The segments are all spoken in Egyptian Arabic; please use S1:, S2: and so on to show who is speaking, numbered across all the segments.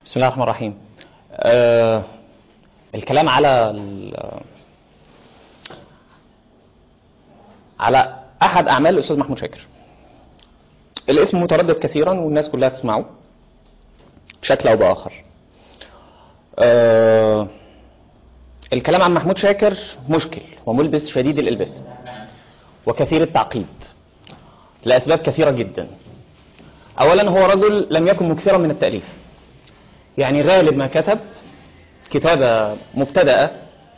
S1: بسم الله الرحمن الرحيم آه الكلام على ال- على احد اعمال الاستاذ محمود شاكر الاسم متردد كثيرا والناس كلها تسمعه بشكل او باخر آه الكلام عن محمود شاكر مشكل وملبس شديد الالباس وكثير التعقيد لاسباب كثيره جدا اولا هو رجل لم يكن مكثرا من التاليف يعني غالب ما كتب كتابة مبتدأة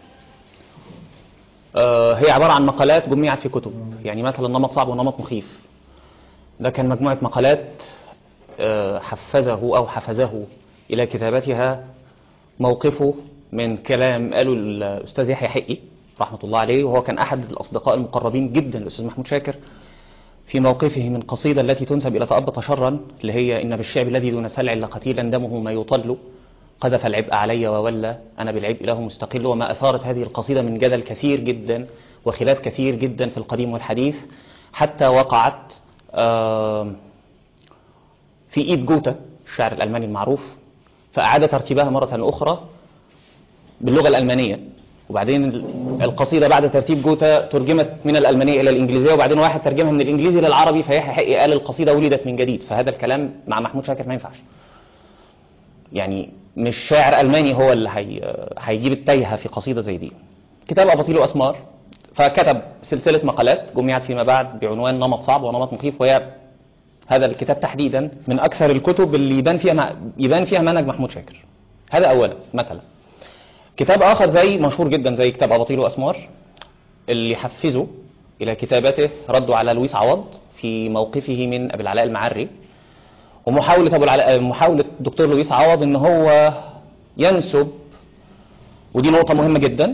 S1: آه، هي عبارة عن مقالات جمعت في كتب يعني مثلا نمط صعب ونمط مخيف ده كان مجموعة مقالات آه، حفزه أو حفزه إلى كتابتها موقفه من كلام قاله الأستاذ يحيى حقي رحمة الله عليه وهو كان أحد الأصدقاء المقربين جدا للأستاذ محمود شاكر في موقفه من قصيدة التي تنسب إلى تأبط شرا اللي هي إن بالشعب الذي دون سلع لقتيلا دمه ما يطل قذف العبء علي وولى أنا بالعبء له مستقل وما أثارت هذه القصيدة من جدل كثير جدا وخلاف كثير جدا في القديم والحديث حتى وقعت آه، في إيد جوتا الشاعر الألماني المعروف فأعاد ترتيبها مرة أخرى باللغة الألمانية وبعدين القصيدة بعد ترتيب جوتا ترجمت من الألمانية إلى الإنجليزية وبعدين واحد ترجمها من الإنجليزي للعربي فيحيى حقي قال القصيدة ولدت من جديد فهذا الكلام مع محمود شاكر ما ينفعش يعني مش شاعر ألماني هو اللي هي... هيجيب التايهة في قصيدة زي دي كتاب أباطيل وأسمار فكتب سلسلة مقالات جمعت فيما بعد بعنوان نمط صعب ونمط مخيف وهي هذا الكتاب تحديدا من أكثر الكتب اللي يبان فيها م... يبان فيها منهج محمود شاكر هذا أولا مثلا كتاب آخر زي مشهور جدا زي كتاب أباطيل وأسمار اللي حفزه إلى كتابته ردوا على لويس عوض في موقفه من أبي العلاء المعري ومحاولة أبو العلاء محاولة الدكتور لويس عوض إن هو ينسب ودي نقطة مهمة جدا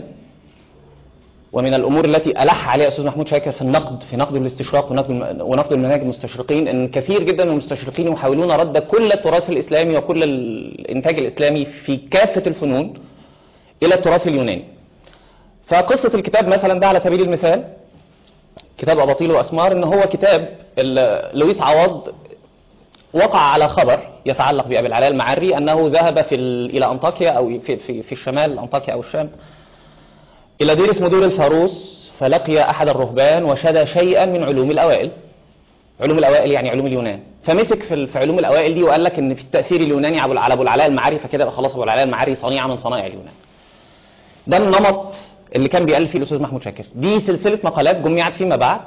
S1: ومن الأمور التي ألح عليها الأستاذ محمود شاكر في النقد في نقد الاستشراق ونقد الم- ونقد المناهج المستشرقين إن كثير جدا من المستشرقين يحاولون رد كل التراث الإسلامي وكل الإنتاج الإسلامي في كافة الفنون إلى التراث اليوناني فقصة الكتاب مثلا ده على سبيل المثال كتاب أباطيل وأسمار إن هو كتاب ال- لويس عوض وقع على خبر يتعلق بأبي العلاء المعري أنه ذهب في ال... إلى أنطاكيا أو في, في, في الشمال أنطاكيا أو الشام إلى دير اسمه دير الفاروس فلقي أحد الرهبان وشدى شيئا من علوم الأوائل علوم الأوائل يعني علوم اليونان فمسك في, ال- في علوم الأوائل دي وقال لك إن في التأثير اليوناني على على أبو العلاء المعري فكده بقى خلاص أبو العلاء المعري صنيعة من صنائع اليونان ده النمط اللي كان بيألف فيه الأستاذ محمود شاكر دي سلسلة مقالات جمعت فيما بعد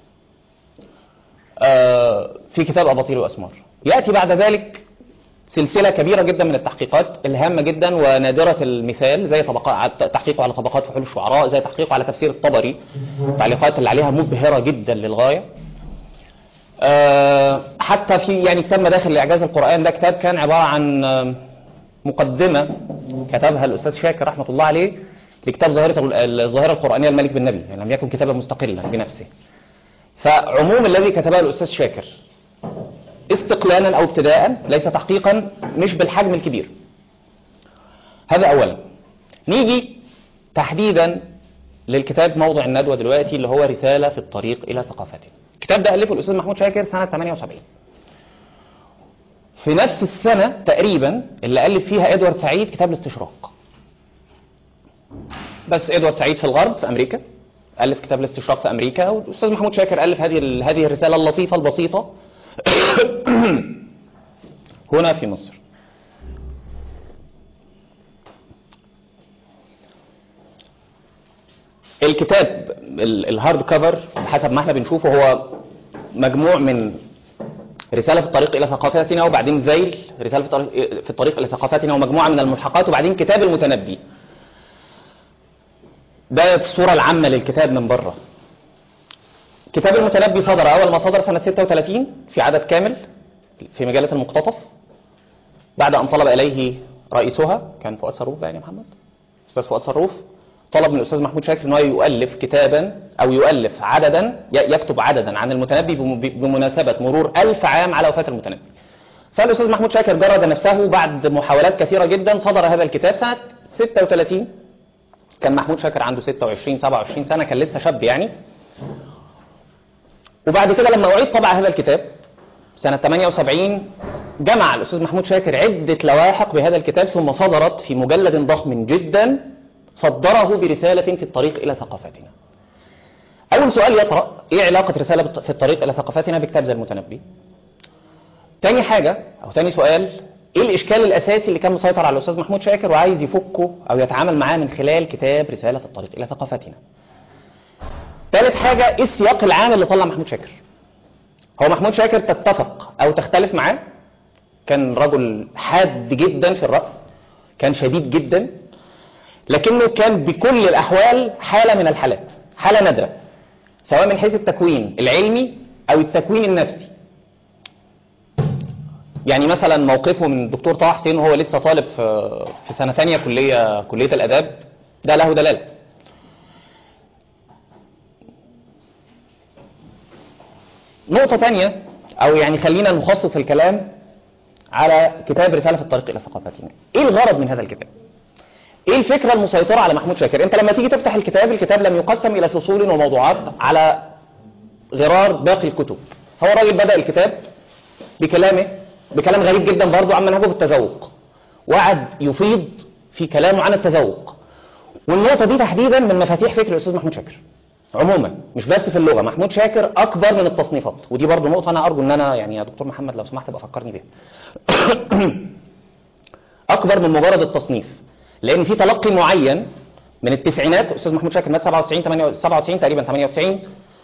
S1: آه، في كتاب أباطيل وأسمار يأتي بعد ذلك سلسلة كبيرة جدا من التحقيقات الهامة جدا ونادرة المثال زي طبقات تحقيقه على طبقات فحول الشعراء زي تحقيقه على تفسير الطبري التعليقات اللي عليها مبهرة جدا للغاية آه، حتى في يعني كتاب مداخل لإعجاز القرآن ده كتاب كان عبارة عن آه، مقدمة كتبها الأستاذ شاكر رحمة الله عليه لكتاب ظاهرة الظاهرة القرآنية الملك بالنبي يعني لم يكن كتابا مستقلا بنفسه فعموم الذي كتبه الأستاذ شاكر استقلالا أو ابتداء ليس تحقيقا مش بالحجم الكبير هذا أولا نيجي تحديدا للكتاب موضع الندوة دلوقتي اللي هو رسالة في الطريق إلى ثقافتنا الكتاب ده ألفه الأستاذ محمود شاكر سنة 78 في نفس السنة تقريبا اللي ألف فيها إدوارد سعيد كتاب الاستشراق بس إدوارد سعيد في الغرب في أمريكا ألف كتاب الاستشراق في أمريكا والأستاذ محمود شاكر ألف هذه ال- هذه الرسالة اللطيفة البسيطة هنا في مصر الكتاب ال- الهارد كفر حسب ما احنا بنشوفه هو مجموع من رسالة في الطريق إلى ثقافتنا وبعدين ذيل رسالة في الطريق, في الطريق إلى ثقافتنا ومجموعة من الملحقات وبعدين كتاب المتنبي ده الصورة العامة للكتاب من بره كتاب المتنبي صدر أول ما صدر سنة 36 في عدد كامل في مجلة المقتطف بعد أن طلب إليه رئيسها كان فؤاد صاروف بقى يا محمد أستاذ فؤاد صاروف طلب من الأستاذ محمود شاكر أنه يؤلف كتابا أو يؤلف عددا ي- يكتب عددا عن المتنبي بم- بمناسبة مرور ألف عام على وفاة المتنبي فالأستاذ محمود شاكر جرد نفسه بعد محاولات كثيرة جدا صدر هذا الكتاب سنة 36 كان محمود شاكر عنده 26 27 سنة كان لسه شاب يعني وبعد كده لما أعيد طبع هذا الكتاب سنة 78 جمع الأستاذ محمود شاكر عدة لواحق بهذا الكتاب ثم صدرت في مجلد ضخم جدا صدره برسالة في الطريق إلى ثقافتنا أول سؤال يطرأ إيه علاقة رسالة في الطريق إلى ثقافتنا بكتاب زي المتنبي تاني حاجة أو تاني سؤال إيه الإشكال الأساسي اللي كان مسيطر على الأستاذ محمود شاكر وعايز يفكه أو يتعامل معاه من خلال كتاب رسالة في الطريق إلى ثقافتنا ثالث حاجة إيه السياق العام اللي طلع محمود شاكر هو محمود شاكر تتفق أو تختلف معاه كان رجل حاد جدا في الرأي كان شديد جدا لكنه كان بكل الأحوال حالة من الحالات حالة نادرة سواء من حيث التكوين العلمي أو التكوين النفسي يعني مثلا موقفه من الدكتور طه حسين وهو لسه طالب في في سنة ثانية كلية كلية الآداب ده له دلالة نقطة تانية أو يعني خلينا نخصص الكلام على كتاب رسالة في الطريق إلى ثقافتنا إيه الغرض من هذا الكتاب إيه الفكرة المسيطرة على محمود شاكر أنت لما تيجي تفتح الكتاب الكتاب لم يقسم إلى فصول وموضوعات على غرار باقي الكتب هو الراجل بدأ الكتاب بكلامه بكلام غريب جدا برضه عن منهجه في التذوق وقعد يفيض في كلامه عن التذوق والنقطة دي تحديدا من مفاتيح فكر الأستاذ محمود شاكر عموما مش بس في اللغة محمود شاكر أكبر من التصنيفات ودي برضو نقطة أنا أرجو أن أنا يعني يا دكتور محمد لو سمحت بقى فكرني بيها أكبر من مجرد التصنيف لأن في تلقي معين من التسعينات أستاذ محمود شاكر مات 97 97 تقريبا 98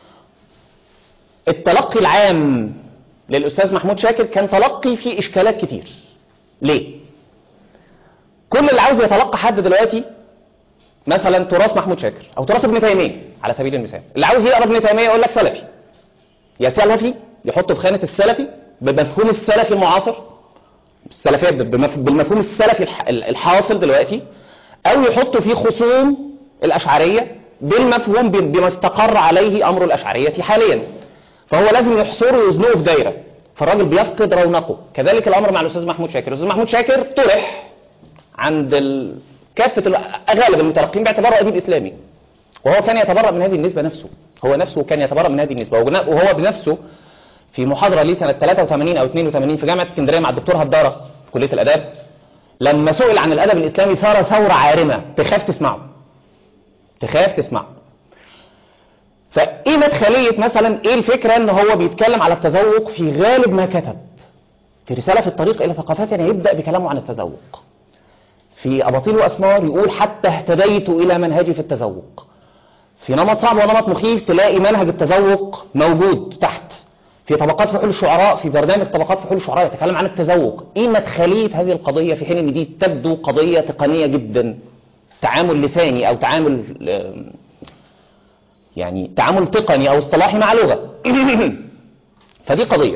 S1: التلقي العام للأستاذ محمود شاكر كان تلقي فيه إشكالات كتير ليه؟ كل اللي عاوز يتلقى حد دلوقتي مثلا تراث محمود شاكر او تراث ابن تيميه على سبيل المثال اللي عاوز يقرا ابن تيميه يقول لك سلفي يا سلفي يحطه في خانه السلفي بمفهوم السلفي المعاصر السلفيه بالمفهوم السلفي الحاصل دلوقتي او يحطه في خصوم الاشعريه بالمفهوم بما استقر عليه امر الاشعريه حاليا فهو لازم يحصره ويزنقه في دايره فالراجل بيفقد رونقه كذلك الامر مع الاستاذ محمود شاكر الاستاذ محمود شاكر طرح عند ال... كافة غالب المتلقين باعتباره أديب إسلامي وهو كان يتبرأ من هذه النسبة نفسه هو نفسه كان يتبرأ من هذه النسبة وهو بنفسه في محاضرة ليه سنة 83 أو 82 في جامعة اسكندرية مع الدكتور هدارة في كلية الأداب لما سئل عن الأدب الإسلامي ثار ثورة عارمة تخاف تسمعه تخاف تسمعه فإيه مدخلية مثلا إيه الفكرة إن هو بيتكلم على التذوق في غالب ما كتب في رسالة في الطريق إلى ثقافتنا يبدأ بكلامه عن التذوق في أباطيل وأسمار يقول حتى اهتديت إلى منهجي في التذوق في نمط صعب ونمط مخيف تلاقي منهج التذوق موجود تحت في طبقات فحول الشعراء في برنامج طبقات فحول الشعراء يتكلم عن التذوق ايه مدخلية هذه القضية في حين ان دي تبدو قضية تقنية جدا تعامل لساني او تعامل يعني تعامل تقني او اصطلاحي مع لغة فدي قضية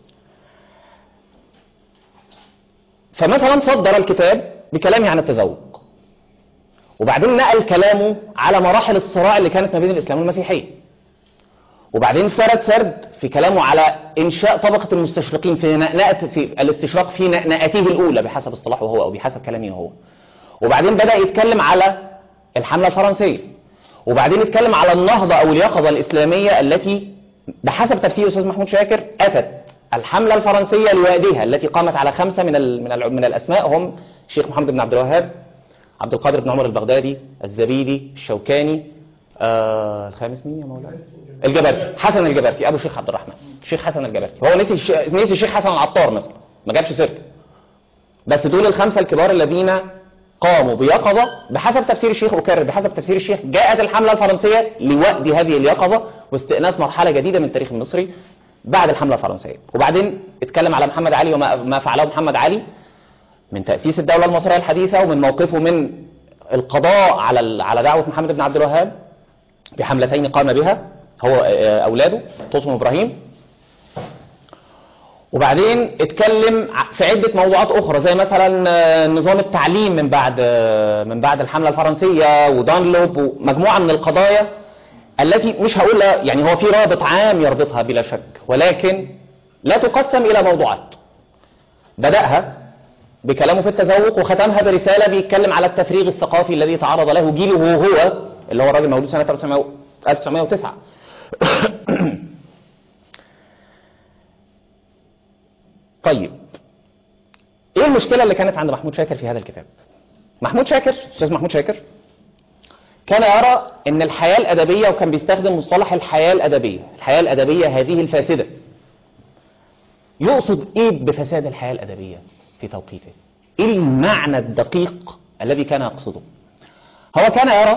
S1: فمثلا صدر الكتاب بكلامه عن التذوق وبعدين نقل كلامه على مراحل الصراع اللي كانت ما بين الإسلام والمسيحية وبعدين سرد سرد في كلامه على إنشاء طبقة المستشرقين في نأنأة في الاستشراق في نأنأته الأولى بحسب اصطلاحه هو أو بحسب كلامه هو وبعدين بدأ يتكلم على الحملة الفرنسية وبعدين يتكلم على النهضة أو اليقظة الإسلامية التي بحسب تفسير أستاذ محمود شاكر أتت الحملة الفرنسية لواديها التي قامت على خمسة من ال من, ال من الأسماء هم الشيخ محمد بن عبد الوهاب عبد القادر بن عمر البغدادي الزبيدي الشوكاني آه الخامس مين يا مولانا الجبرتي حسن الجبرتي ابو الشيخ عبد الرحمن الشيخ حسن الجبرتي هو نسي الش... نسي الشيخ حسن العطار مثلا ما جابش سيرته بس دول الخمسه الكبار الذين قاموا بيقظه بحسب تفسير الشيخ اكرر بحسب تفسير الشيخ جاءت الحمله الفرنسيه لوأد هذه اليقظه واستئناف مرحله جديده من التاريخ المصري بعد الحمله الفرنسيه وبعدين اتكلم على محمد علي وما ما فعله محمد علي من تأسيس الدولة المصرية الحديثة ومن موقفه من القضاء على على دعوة محمد بن عبد الوهاب بحملتين قام بها هو أولاده طوسم وإبراهيم وبعدين اتكلم في عدة موضوعات أخرى زي مثلا نظام التعليم من بعد من بعد الحملة الفرنسية ودانلوب ومجموعة من القضايا التي مش هقول يعني هو في رابط عام يربطها بلا شك ولكن لا تقسم إلى موضوعات بدأها بكلامه في التذوق وختمها برسالة بيتكلم على التفريغ الثقافي الذي تعرض له جيله هو اللي هو الراجل مولود سنة 1909 طيب ايه المشكلة اللي كانت عند محمود شاكر في هذا الكتاب محمود شاكر استاذ محمود شاكر كان يرى ان الحياة الادبية وكان بيستخدم مصطلح الحياة الادبية الحياة الادبية هذه الفاسدة يقصد ايه بفساد الحياة الادبية في توقيته ايه المعنى الدقيق الذي كان يقصده هو كان يرى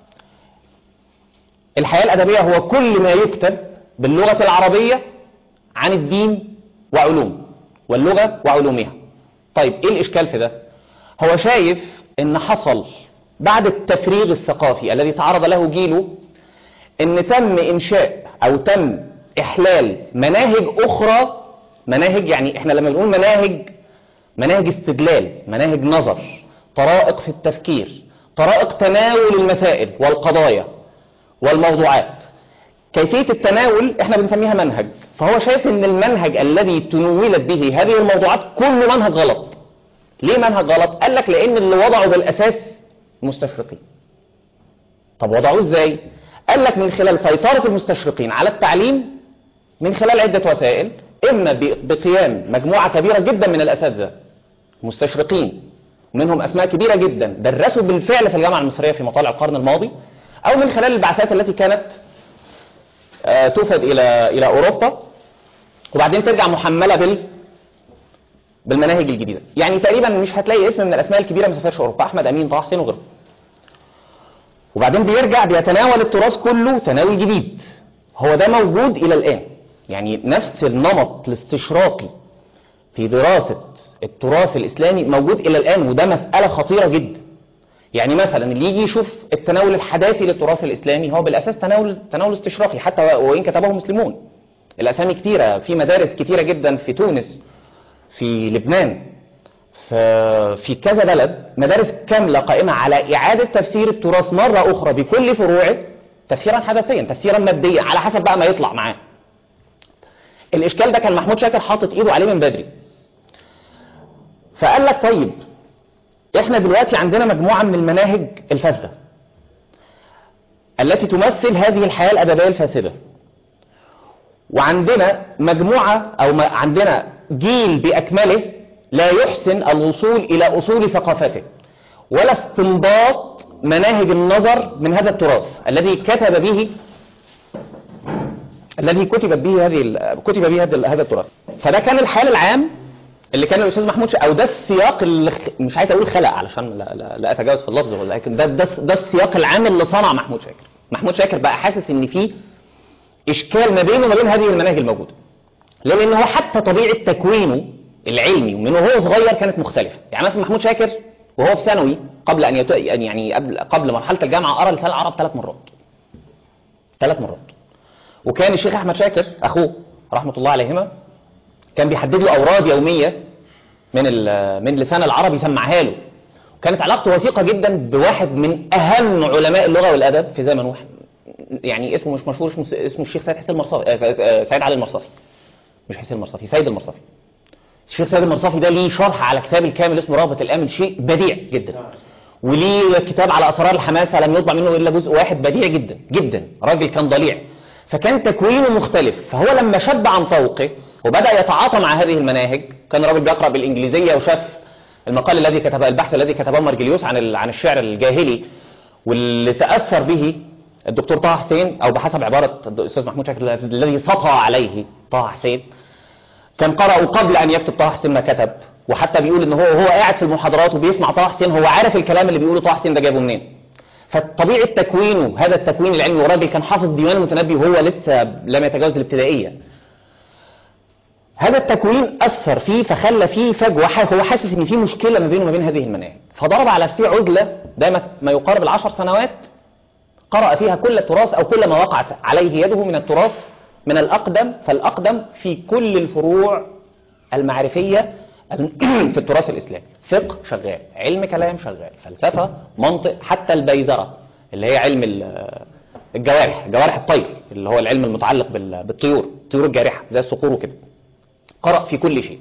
S1: الحياة الأدبية هو كل ما يكتب باللغة العربية عن الدين وعلوم واللغة وعلومها طيب ايه الإشكال في ده هو شايف ان حصل بعد التفريغ الثقافي الذي تعرض له جيله ان تم انشاء او تم احلال مناهج اخرى مناهج يعني احنا لما بنقول مناهج مناهج استدلال مناهج نظر طرائق في التفكير طرائق تناول المسائل والقضايا والموضوعات كيفية التناول احنا بنسميها منهج فهو شايف ان المنهج الذي تنولت به هذه الموضوعات كل منهج غلط ليه منهج غلط؟ قال لك لان اللي وضعوا بالاساس مستشرقين طب وضعوه ازاي؟ قال لك من خلال سيطرة المستشرقين على التعليم من خلال عدة وسائل اما بقيام مجموعة كبيرة جدا من الاساتذة مستشرقين منهم اسماء كبيرة جدا درسوا بالفعل في الجامعة المصرية في مطالع القرن الماضي او من خلال البعثات التي كانت آه، تفد الى الى اوروبا وبعدين ترجع محملة بال بالمناهج الجديدة يعني تقريبا مش هتلاقي اسم من الاسماء الكبيرة ما سافرش اوروبا احمد امين طه حسين وغيره وبعدين بيرجع بيتناول التراث كله تناول جديد هو ده موجود الى الان يعني نفس النمط الاستشراقي في دراسة التراث الاسلامي موجود الى الان وده مسألة خطيرة جدا يعني مثلا اللي يجي يشوف التناول الحداثي للتراث الاسلامي هو بالاساس تناول تناول استشراقي حتى وان كتبه مسلمون الاسامي كتيره في مدارس كتيره جدا في تونس في لبنان في في كذا بلد مدارس كامله قائمه على اعاده تفسير التراث مره اخرى بكل فروعه تفسيرا حدثيا تفسيرا ماديا على حسب بقى ما يطلع معاه الاشكال ده كان محمود شاكر حاطط ايده عليه من بدري فقال لك طيب احنا دلوقتي عندنا مجموعة من المناهج الفاسدة التي تمثل هذه الحياة الأدبية الفاسدة وعندنا مجموعة أو ما عندنا جيل بأكمله لا يحسن الوصول إلى أصول ثقافته ولا استنباط مناهج النظر من هذا التراث الذي كتب به الذي كتبت به هذه ال- كتب به هذا هذا التراث فده كان الحال العام اللي كان الاستاذ محمود ش... او ده السياق اللي خ- مش عايز اقول خلق علشان لا, لا, لا اتجاوز في اللفظ ولكن ده ده ده السياق العام اللي صنع محمود شاكر محمود شاكر بقى حاسس ان في اشكال ما بينه وما بين هذه المناهج الموجوده ليه؟ لان هو حتى طبيعه تكوينه العلمي ومن وهو صغير كانت مختلفه يعني مثلا محمود شاكر وهو في ثانوي قبل ان يت... أن يعني قبل قبل مرحله الجامعه قرا لسان العرب ثلاث مرات ثلاث مرات وكان الشيخ احمد شاكر اخوه رحمه الله عليهما كان بيحدد له اوراد يوميه من ال- من لسان العرب يسمعها له كانت علاقته وثيقه جدا بواحد من اهم علماء اللغه والادب في زمنه يعني اسمه مش مشهور اسمه اسمه الشيخ سيد حسين المرصافي آه، آه، سيد علي المرصافي مش حسين المرصافي سيد المرصافي الشيخ سيد المرصافي ده ليه شرح على كتاب الكامل اسمه رابط الامل شيء بديع جدا وليه كتاب على اسرار الحماسه لم يطبع منه الا جزء واحد بديع جدا جدا راجل كان ضليع فكان تكوينه مختلف فهو لما شب عن طوقه وبدا يتعاطى مع هذه المناهج كان راجل بيقرا بالانجليزيه وشاف المقال الذي كتبه البحث الذي كتبه مرجليوس عن ال- عن الشعر الجاهلي واللي تاثر به الدكتور طه حسين او بحسب عباره الاستاذ محمود شاكر الذي سطى عليه طه حسين كان قرأوا قبل أن يكتب طه حسين ما كتب وحتى بيقول إن هو هو قاعد في المحاضرات وبيسمع طه حسين هو عارف الكلام اللي بيقوله طه حسين ده جايبه منين فطبيعة تكوينه هذا التكوين العلمي وراجل كان حافظ ديوان المتنبي وهو لسه لم يتجاوز الابتدائية هذا التكوين أثر فيه فخلى فيه فجوة ح- هو حاسس إن في مشكلة ما بينه وما بين هذه المناهج فضرب على نفسه عزلة دامت ما يقارب العشر سنوات قرأ فيها كل التراث أو كل ما وقعت عليه يده من التراث من الأقدم فالأقدم في كل الفروع المعرفية في التراث الإسلامي فقه شغال علم كلام شغال فلسفة منطق حتى البيزرة اللي هي علم ال- الجوارح جوارح الطير اللي هو العلم المتعلق بال- بالطيور الطيور الجارحة زي الصقور وكده قرأ في كل شيء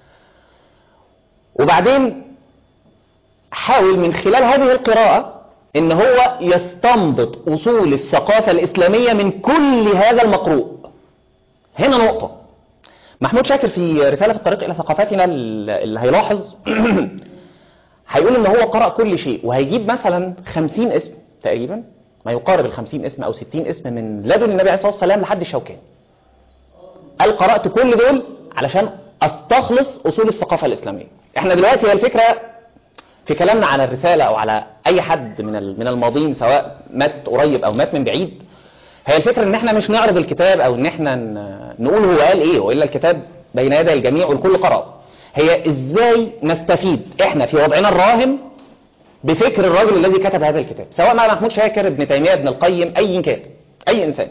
S1: وبعدين حاول من خلال هذه القراءة ان هو يستنبط اصول الثقافة الاسلامية من كل هذا المقروء هنا نقطة محمود شاكر في رسالة في الطريق إلى ثقافتنا اللي هيلاحظ هيقول إن هو قرأ كل شيء وهيجيب مثلا خمسين اسم تقريبا ما يقارب الخمسين اسم أو ستين اسم من لدن النبي عليه الصلاة والسلام لحد الشوكاني قال قرأت كل دول علشان أستخلص أصول الثقافة الإسلامية احنا دلوقتي هي الفكرة في كلامنا على الرسالة أو على أي حد من من الماضين سواء مات قريب أو مات من بعيد هي الفكرة ان احنا مش نعرض الكتاب او ان احنا نقول هو قال ايه والا الكتاب بين يدي الجميع والكل قرأ هي ازاي نستفيد احنا في وضعنا الراهن بفكر الرجل الذي كتب هذا الكتاب سواء مع محمود شاكر ابن تيمية ابن القيم اي كان اي انسان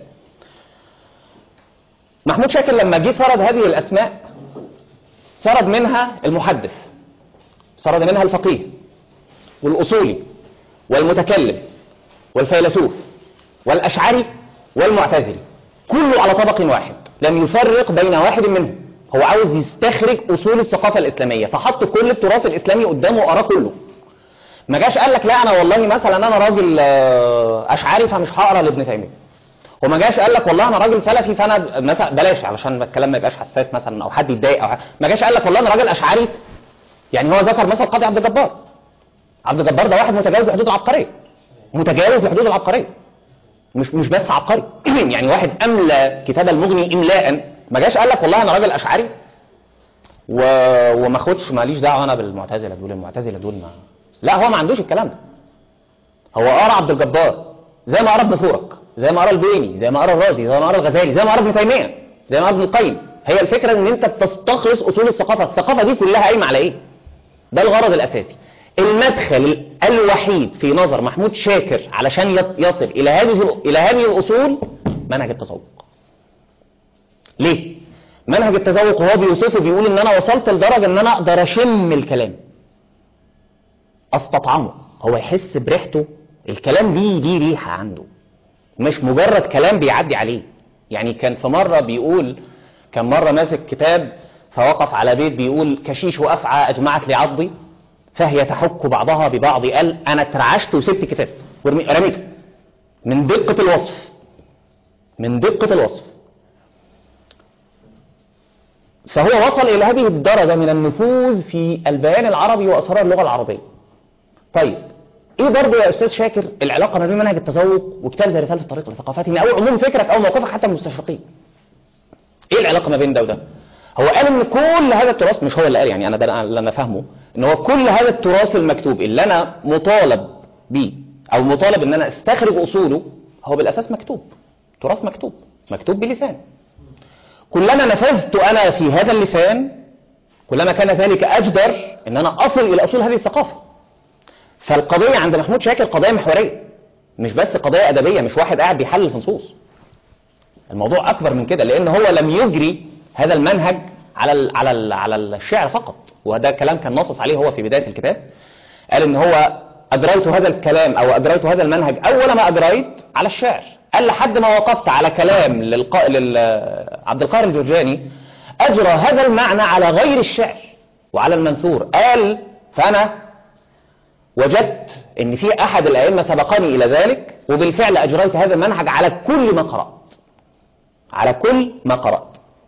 S1: محمود شاكر لما جه سرد هذه الاسماء سرد منها المحدث سرد منها الفقيه والاصولي والمتكلم والفيلسوف والاشعري والمعتزلي كله على طبق واحد لم يفرق بين واحد منهم هو عاوز يستخرج اصول الثقافه الاسلاميه فحط كل التراث الاسلامي قدامه وقراه كله ما جاش قال لك لا انا والله مثلا انا راجل اشعري فمش هقرا لابن تيميه وما جاش قال لك والله انا راجل سلفي فانا مثلا بلاش علشان الكلام ما يبقاش حساس مثلا او حد يتضايق او ما جاش قال لك والله انا راجل اشعري يعني هو ذكر مثلا قاضي عبد الجبار عبد الجبار ده واحد متجاوز لحدود العبقريه متجاوز لحدود العبقريه مش مش بس عبقري يعني واحد املى كتاب المغني املاء ما جاش قال لك والله انا راجل اشعري و... وما اخدش ماليش دعوه انا بالمعتزله دول المعتزله دول ما لا هو ما عندوش الكلام ده هو قرا عبد الجبار زي ما قرا ابن فورك زي ما قرا البيني زي ما قرا الرازي زي ما قرا الغزالي زي ما قرا ابن تيميه زي ما قرا ابن القيم هي الفكره ان انت بتستخلص اصول الثقافه الثقافه دي كلها قايمه على ايه ده الغرض الاساسي المدخل الوحيد في نظر محمود شاكر علشان يصل إلى هذه إلى هذه الأصول منهج التذوق ليه؟ منهج التذوق هو بيوصفه بيقول إن أنا وصلت لدرجة إن أنا أقدر أشم الكلام أستطعمه هو يحس بريحته الكلام دي دي ريحة عنده مش مجرد كلام بيعدي عليه يعني كان في مرة بيقول كان مرة ماسك كتاب فوقف على بيت بيقول كشيش وأفعى أجمعت لعضي فهي تحك بعضها ببعض قال انا اترعشت وسبت كتاب ورميته من دقة الوصف من دقة الوصف فهو وصل الى هذه الدرجة من النفوذ في البيان العربي واسرار اللغة العربية طيب ايه برضه يا استاذ شاكر العلاقة ما بين منهج التذوق وكتاب زي رسالة الطريق لثقافتهم او عموم فكرك او موقفك حتى المستشرقين ايه العلاقة ما بين ده وده هو قال ان كل هذا التراث مش هو اللي قال يعني انا ده اللي انا فاهمه ان هو كل هذا التراث المكتوب اللي انا مطالب بيه او مطالب ان انا استخرج اصوله هو بالاساس مكتوب تراث مكتوب مكتوب بلسان كلما نفذت انا في هذا اللسان كلما كان ذلك اجدر ان انا اصل الى اصول هذه الثقافه فالقضيه عند محمود شاكر قضيه محوريه مش بس قضيه ادبيه مش واحد قاعد بيحلل في نصوص الموضوع اكبر من كده لان هو لم يجري هذا المنهج على ال على ال على الشعر فقط وده كلام كان نصص عليه هو في بداية الكتاب قال ان هو اجريت هذا الكلام او اجريت هذا المنهج اول ما اجريت على الشعر قال لحد ما وقفت على كلام للق... لل... عبد القاهر الجرجاني اجرى هذا المعنى على غير الشعر وعلى المنثور قال فانا وجدت ان في احد الائمه سبقني الى ذلك وبالفعل اجريت هذا المنهج على كل ما قرات على كل ما قرات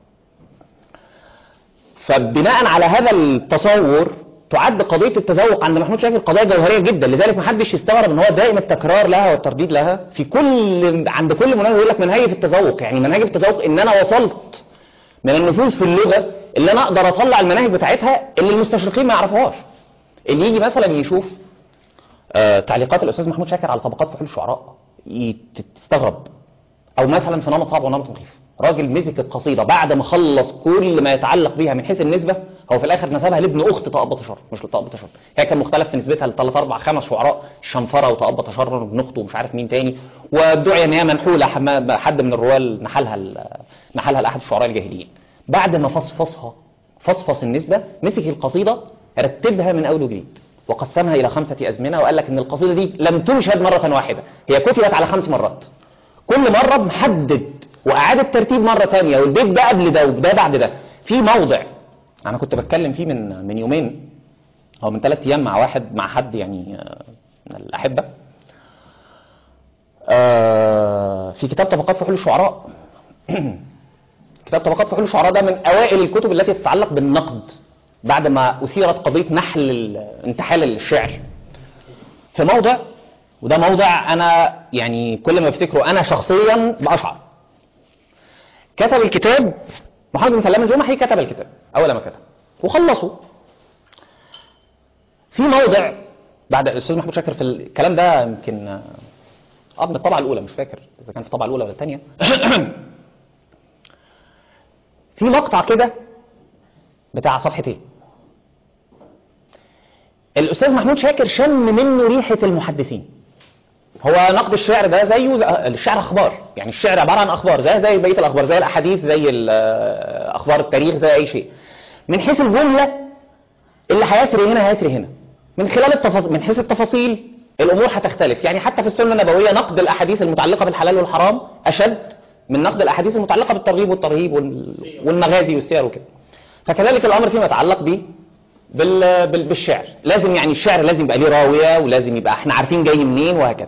S1: فبناء على هذا التصور تعد قضية التذوق عند محمود شاكر قضية جوهرية جدا لذلك ما حدش يستغرب ان هو دائم التكرار لها والترديد لها في كل عند كل مناسبة يقول لك منهجي في التذوق يعني منهجي في التذوق ان انا وصلت من النفوذ في اللغة اللي انا اقدر اطلع المناهج بتاعتها اللي المستشرقين ما يعرفوهاش اللي يجي مثلا يشوف آه تعليقات الاستاذ محمود شاكر على طبقات فحول الشعراء تستغرب او مثلا في نمط صعب ونمط مخيف راجل مسك القصيدة بعد ما خلص كل ما يتعلق بها من حيث النسبة هو في الآخر نسبها لابن أخت طاء بطشر مش لطاء بطشر هي كان مختلف في نسبتها لثلاث أربع خمس شعراء الشنفرة وطاء بطشر وابن أخته ومش عارف مين تاني وادعي إن هي منحولة حد من الروال نحلها نحلها لأحد الشعراء الجاهليين بعد ما فصفصها فصفص النسبة مسك القصيدة رتبها من أول وجديد وقسمها إلى خمسة أزمنة وقال لك إن القصيدة دي لم تنشد مرة واحدة هي كتبت على خمس مرات كل مرة محدد وإعادة ترتيب مرة تانية والبيت ده قبل ده وده بعد ده في موضع أنا كنت بتكلم فيه من من يومين أو من ثلاث أيام مع واحد مع حد يعني من الأحبة في كتاب طبقات فحول الشعراء كتاب طبقات فحول الشعراء ده من اوائل الكتب التي تتعلق بالنقد بعد ما اثيرت قضيه نحل ال- انتحال الشعر في موضع وده موضع انا يعني كل ما افتكره انا شخصيا باشعر كتب الكتاب محمد بن سلام الجمحي كتب الكتاب اول ما كتب وخلصه في موضع بعد الاستاذ محمود شاكر في الكلام ده يمكن اه آه، من الطبعه الاولى مش فاكر اذا كان في الطبعه الاولى ولا الثانيه في مقطع كده بتاع صفحتين الاستاذ محمود شاكر شم منه ريحه المحدثين هو نقد الشعر ده زيه زي الشعر اخبار يعني الشعر عباره عن اخبار زي زي بقيه الاخبار زي الاحاديث زي ال- اخبار التاريخ زي اي شيء من حيث الجمله اللي هيسري هنا هيسري هنا من خلال التفاصيل من حيث التفاصيل الامور هتختلف يعني حتى في السنه النبويه نقد الاحاديث المتعلقه بالحلال والحرام اشد من نقد الاحاديث المتعلقه بالترغيب والترهيب وال- والمغازي والسير وكده فكذلك الامر فيما يتعلق به بال... بال... بالشعر لازم يعني الشعر لازم يبقى ليه راويه ولازم يبقى احنا عارفين جاي منين وهكذا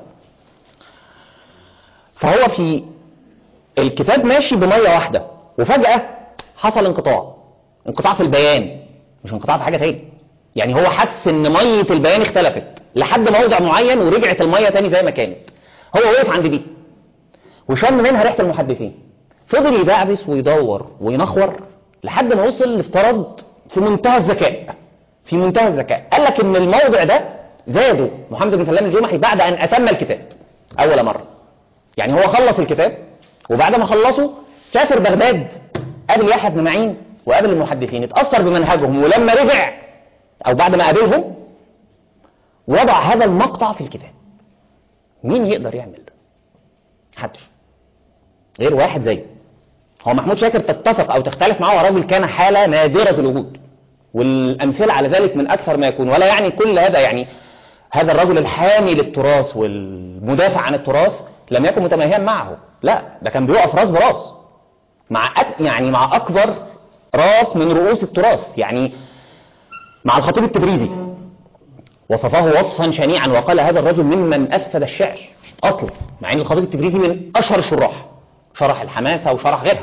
S1: فهو في الكتاب ماشي بميه واحده وفجاه حصل انقطاع انقطاع في البيان مش انقطاع في حاجه تاني يعني هو حس ان ميه البيان اختلفت لحد موضع معين ورجعت الميه تاني زي ما كانت هو وقف عند دي وشم منها ريحه المحدثين فضل يدعبس ويدور وينخور لحد ما وصل لافتراض في منتهى الذكاء في منتهى الذكاء قال لك ان الموضع ده زاده محمد بن سلام الجمحي بعد ان اتم الكتاب اول مره يعني هو خلص الكتاب وبعد ما خلصه سافر بغداد قابل يحيى بن معين وقابل المحدثين اتاثر بمنهجهم ولما رجع او بعد ما قابلهم وضع هذا المقطع في الكتاب مين يقدر يعمل ده محدش غير واحد زيه هو محمود شاكر تتفق او تختلف معاه هو راجل كان حاله نادره الوجود والامثله على ذلك من اكثر ما يكون ولا يعني كل هذا يعني هذا الرجل الحامي للتراث والمدافع عن التراث لم يكن متماهيا معه لا ده كان بيقف راس براس مع أك يعني مع اكبر راس من رؤوس التراث يعني مع الخطيب التبريزي وصفه وصفا شنيعا وقال هذا الرجل ممن افسد الشعر اصلا مع ان الخطيب التبريزي من اشهر الشراح شرح الحماسه وشرح غيرها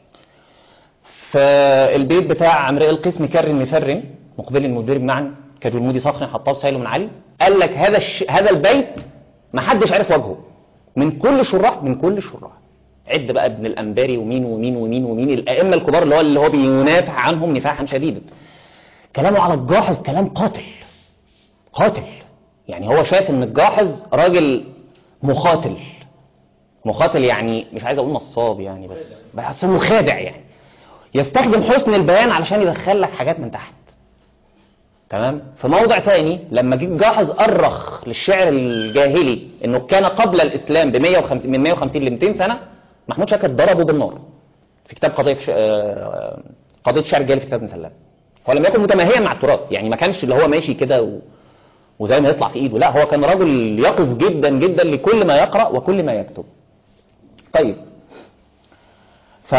S1: فالبيت بتاع امرئ القسم كر مثر مقبل مدبر معا كجلمود صخر حطاه سهيل من علي قال لك هذا الش... هذا البيت ما حدش عرف وجهه من كل الشراح من كل الشراح عد بقى ابن الانباري ومين ومين ومين ومين الائمه الكبار اللي هو اللي هو بينافع عنهم نفاحا شديدا كلامه على الجاحظ كلام قاتل قاتل يعني هو شايف ان الجاحظ راجل مقاتل مقاتل يعني مش عايز اقول نصاب يعني بس بس مخادع يعني يستخدم حسن البيان علشان يدخل لك حاجات من تحت تمام في موضع تاني لما جه جاحظ أرخ للشعر الجاهلي انه كان قبل الاسلام ب 150 من 150 ل 200 سنه محمود شاكر ضربه بالنار في كتاب قضيه ش... آه، قضيه الشعر الجاهلي في كتاب ابن سلام هو لم يكن متماهيا مع التراث يعني ما كانش اللي هو ماشي كده و... وزي ما يطلع في ايده لا هو كان رجل يقظ جدا جدا لكل ما يقرا وكل ما يكتب طيب ف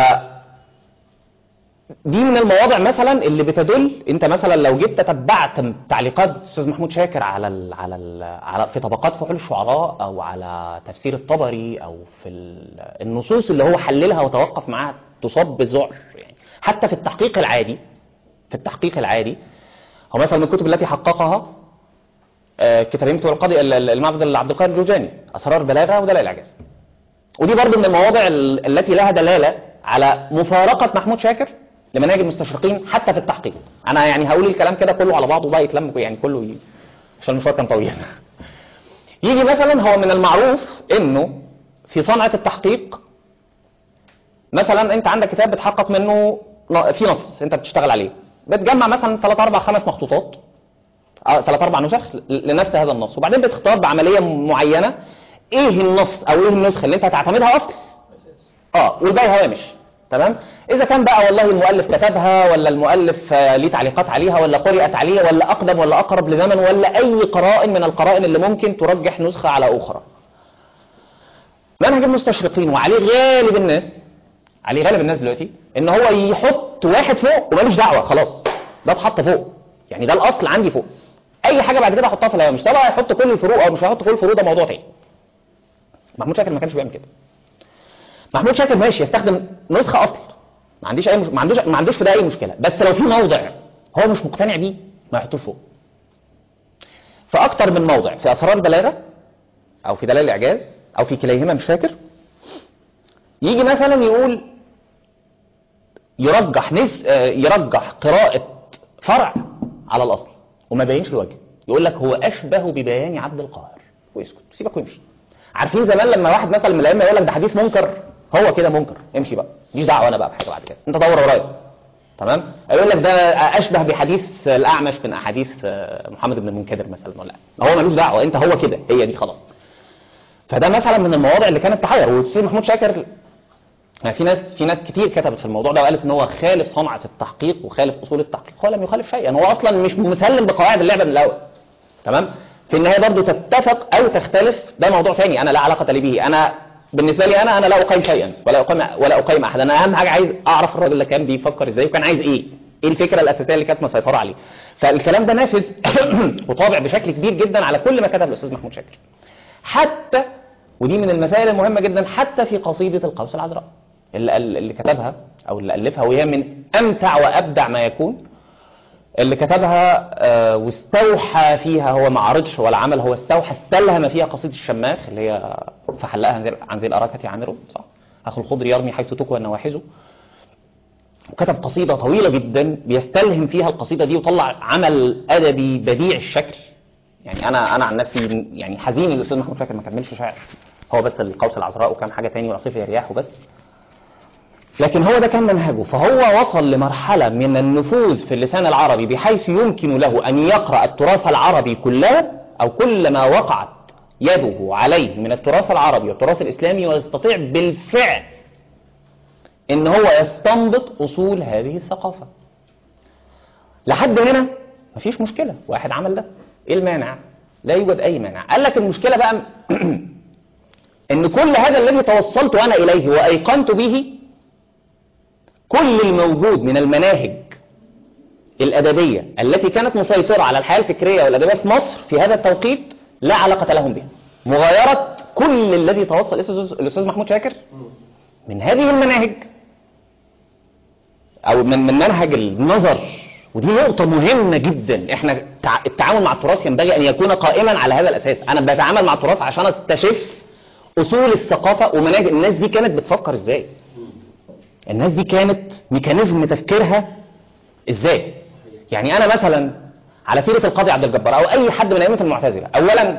S1: دي من المواضع مثلا اللي بتدل انت مثلا لو جيت تتبعت تعليقات استاذ محمود شاكر على ال على ال على في طبقات فحول الشعراء او على تفسير الطبري او في ال- النصوص اللي هو حللها وتوقف معاها تصاب بالذعر يعني حتى في التحقيق العادي في التحقيق العادي هو مثلا من الكتب التي حققها آه، كتابين بتوع القاضي ال- ال- المعبد عبد القادر الجوجاني اسرار البلاغه ودلائل الاعجاز ودي برضو من المواضع ال- التي لها دلاله على مفارقه محمود شاكر لمناهج المستشرقين حتى في التحقيق انا يعني هقول الكلام كده كله على بعضه بقى يتلم يعني كله ي... عشان المشوار كان طويل يجي مثلا هو من المعروف انه في صنعه التحقيق مثلا انت عندك كتاب بتحقق منه ن- في نص انت بتشتغل عليه بتجمع مثلا 3 4 5 مخطوطات ثلاث اربع نسخ ل- لنفس هذا النص وبعدين بتختار بعمليه معينه ايه النص او ايه النسخه اللي انت هتعتمدها اصل اه والباقي هوامش تمام اذا كان بقى والله المؤلف كتبها ولا المؤلف آه، ليه تعليقات عليها ولا قرئت عليه ولا اقدم ولا اقرب لزمن ولا اي قرائن من القرائن اللي ممكن ترجح نسخه على اخرى منهج المستشرقين وعليه غالب الناس عليه غالب الناس دلوقتي ان هو يحط واحد فوق ومالوش دعوه خلاص ده اتحط فوق يعني ده الاصل عندي فوق اي حاجه بعد كده احطها في الهوامش سواء هيحط كل الفروق او مش هيحط كل الفروق ده موضوع تاني محمود شاكر ما كانش بيعمل كده محمود شاكر ماشي يستخدم نسخه اصل ما عنديش اي مش... ما عندوش ما عندوش في ده اي مشكله بس لو في موضع هو مش مقتنع بيه ما يحطوش فوق فاكتر من موضع في اسرار البلاغه او في دلائل الاعجاز او في كليهما مش فاكر يجي مثلا يقول يرجح نس... آه، يرجح قراءة فرع على الأصل وما بينش الوجه يقول لك هو أشبه ببيان عبد القاهر ويسكت سيبك ويمشي عارفين زمان لما واحد مثلا من الأئمة يقول لك ده حديث منكر هو كده منكر امشي بقى ماليش دعوة أنا بقى بحاجة بعد كده أنت دور ورايا تمام يقول لك ده أشبه بحديث الأعمش من أحاديث آه، محمد بن المنكدر مثلا ولا هو ملوش دعوة أنت هو كده هي دي خلاص فده مثلا من المواضع اللي كانت تحير والأستاذ محمود شاكر يعني في ناس في ناس كتير كتبت في الموضوع ده وقالت ان هو خالف صنعه التحقيق وخالف اصول التحقيق هو لم يخالف شيئا هو اصلا مش مسلم بقواعد اللعبه من الاول تمام في النهايه برضه تتفق او تختلف ده موضوع ثاني انا لا علاقه لي به انا بالنسبه لي انا انا لا اقيم شيئا ولا اقيم ولا اقيم احد انا اهم حاجه عايز اعرف الراجل اللي كان بيفكر ازاي وكان عايز ايه ايه الفكره الاساسيه اللي كانت مسيطره عليه فالكلام ده نافذ وطابع بشكل كبير جدا على كل ما كتب الاستاذ محمود شاكر حتى ودي من المسائل المهمه جدا حتى في قصيده القوس العذراء اللي, اللي كتبها او اللي الفها وهي من امتع وابدع ما يكون اللي كتبها آه، واستوحى فيها هو ما عرضش ولا عمل هو استوحى استلهم فيها قصيده الشماخ اللي هي فحلقها عن ذي- عن ذي الأراكة عامره صح اخو الخضر يرمي حيث تكوى نواحزه وكتب قصيدة طويلة جدا بيستلهم فيها القصيدة دي وطلع عمل أدبي بديع الشكل يعني أنا أنا عن نفسي يعني حزين الأستاذ محمود شاكر ما كملش شاعر هو بس القوس العذراء وكام حاجة تاني وعصيف يا رياح وبس لكن هو ده كان منهجه فهو وصل لمرحلة من النفوذ في اللسان العربي بحيث يمكن له أن يقرأ التراث العربي كله أو كل ما وقعت يده عليه من التراث العربي والتراث الإسلامي ويستطيع بالفعل ان هو يستنبط اصول هذه الثقافة لحد هنا مفيش مشكلة واحد عمل ده ايه المانع لا يوجد اي مانع قال لك المشكلة بقى ان كل هذا الذي توصلت انا اليه وايقنت به كل الموجود من المناهج الادبية التي كانت مسيطرة على الحياة الفكرية والادبية في مصر في هذا التوقيت لا علاقة لهم بها مغايرة كل الذي توصل الاستاذ محمود شاكر من هذه المناهج او من من منهج النظر ودي نقطة مهمة جدا احنا تع- التعامل مع التراث ينبغي ان يكون قائما على هذا الاساس انا بتعامل مع التراث عشان استشف اصول الثقافة ومناهج الناس دي كانت بتفكر ازاي الناس دي كانت ميكانيزم تفكيرها ازاي يعني انا مثلا على سيرة القاضي عبد الجبار او اي حد من ائمة المعتزلة اولا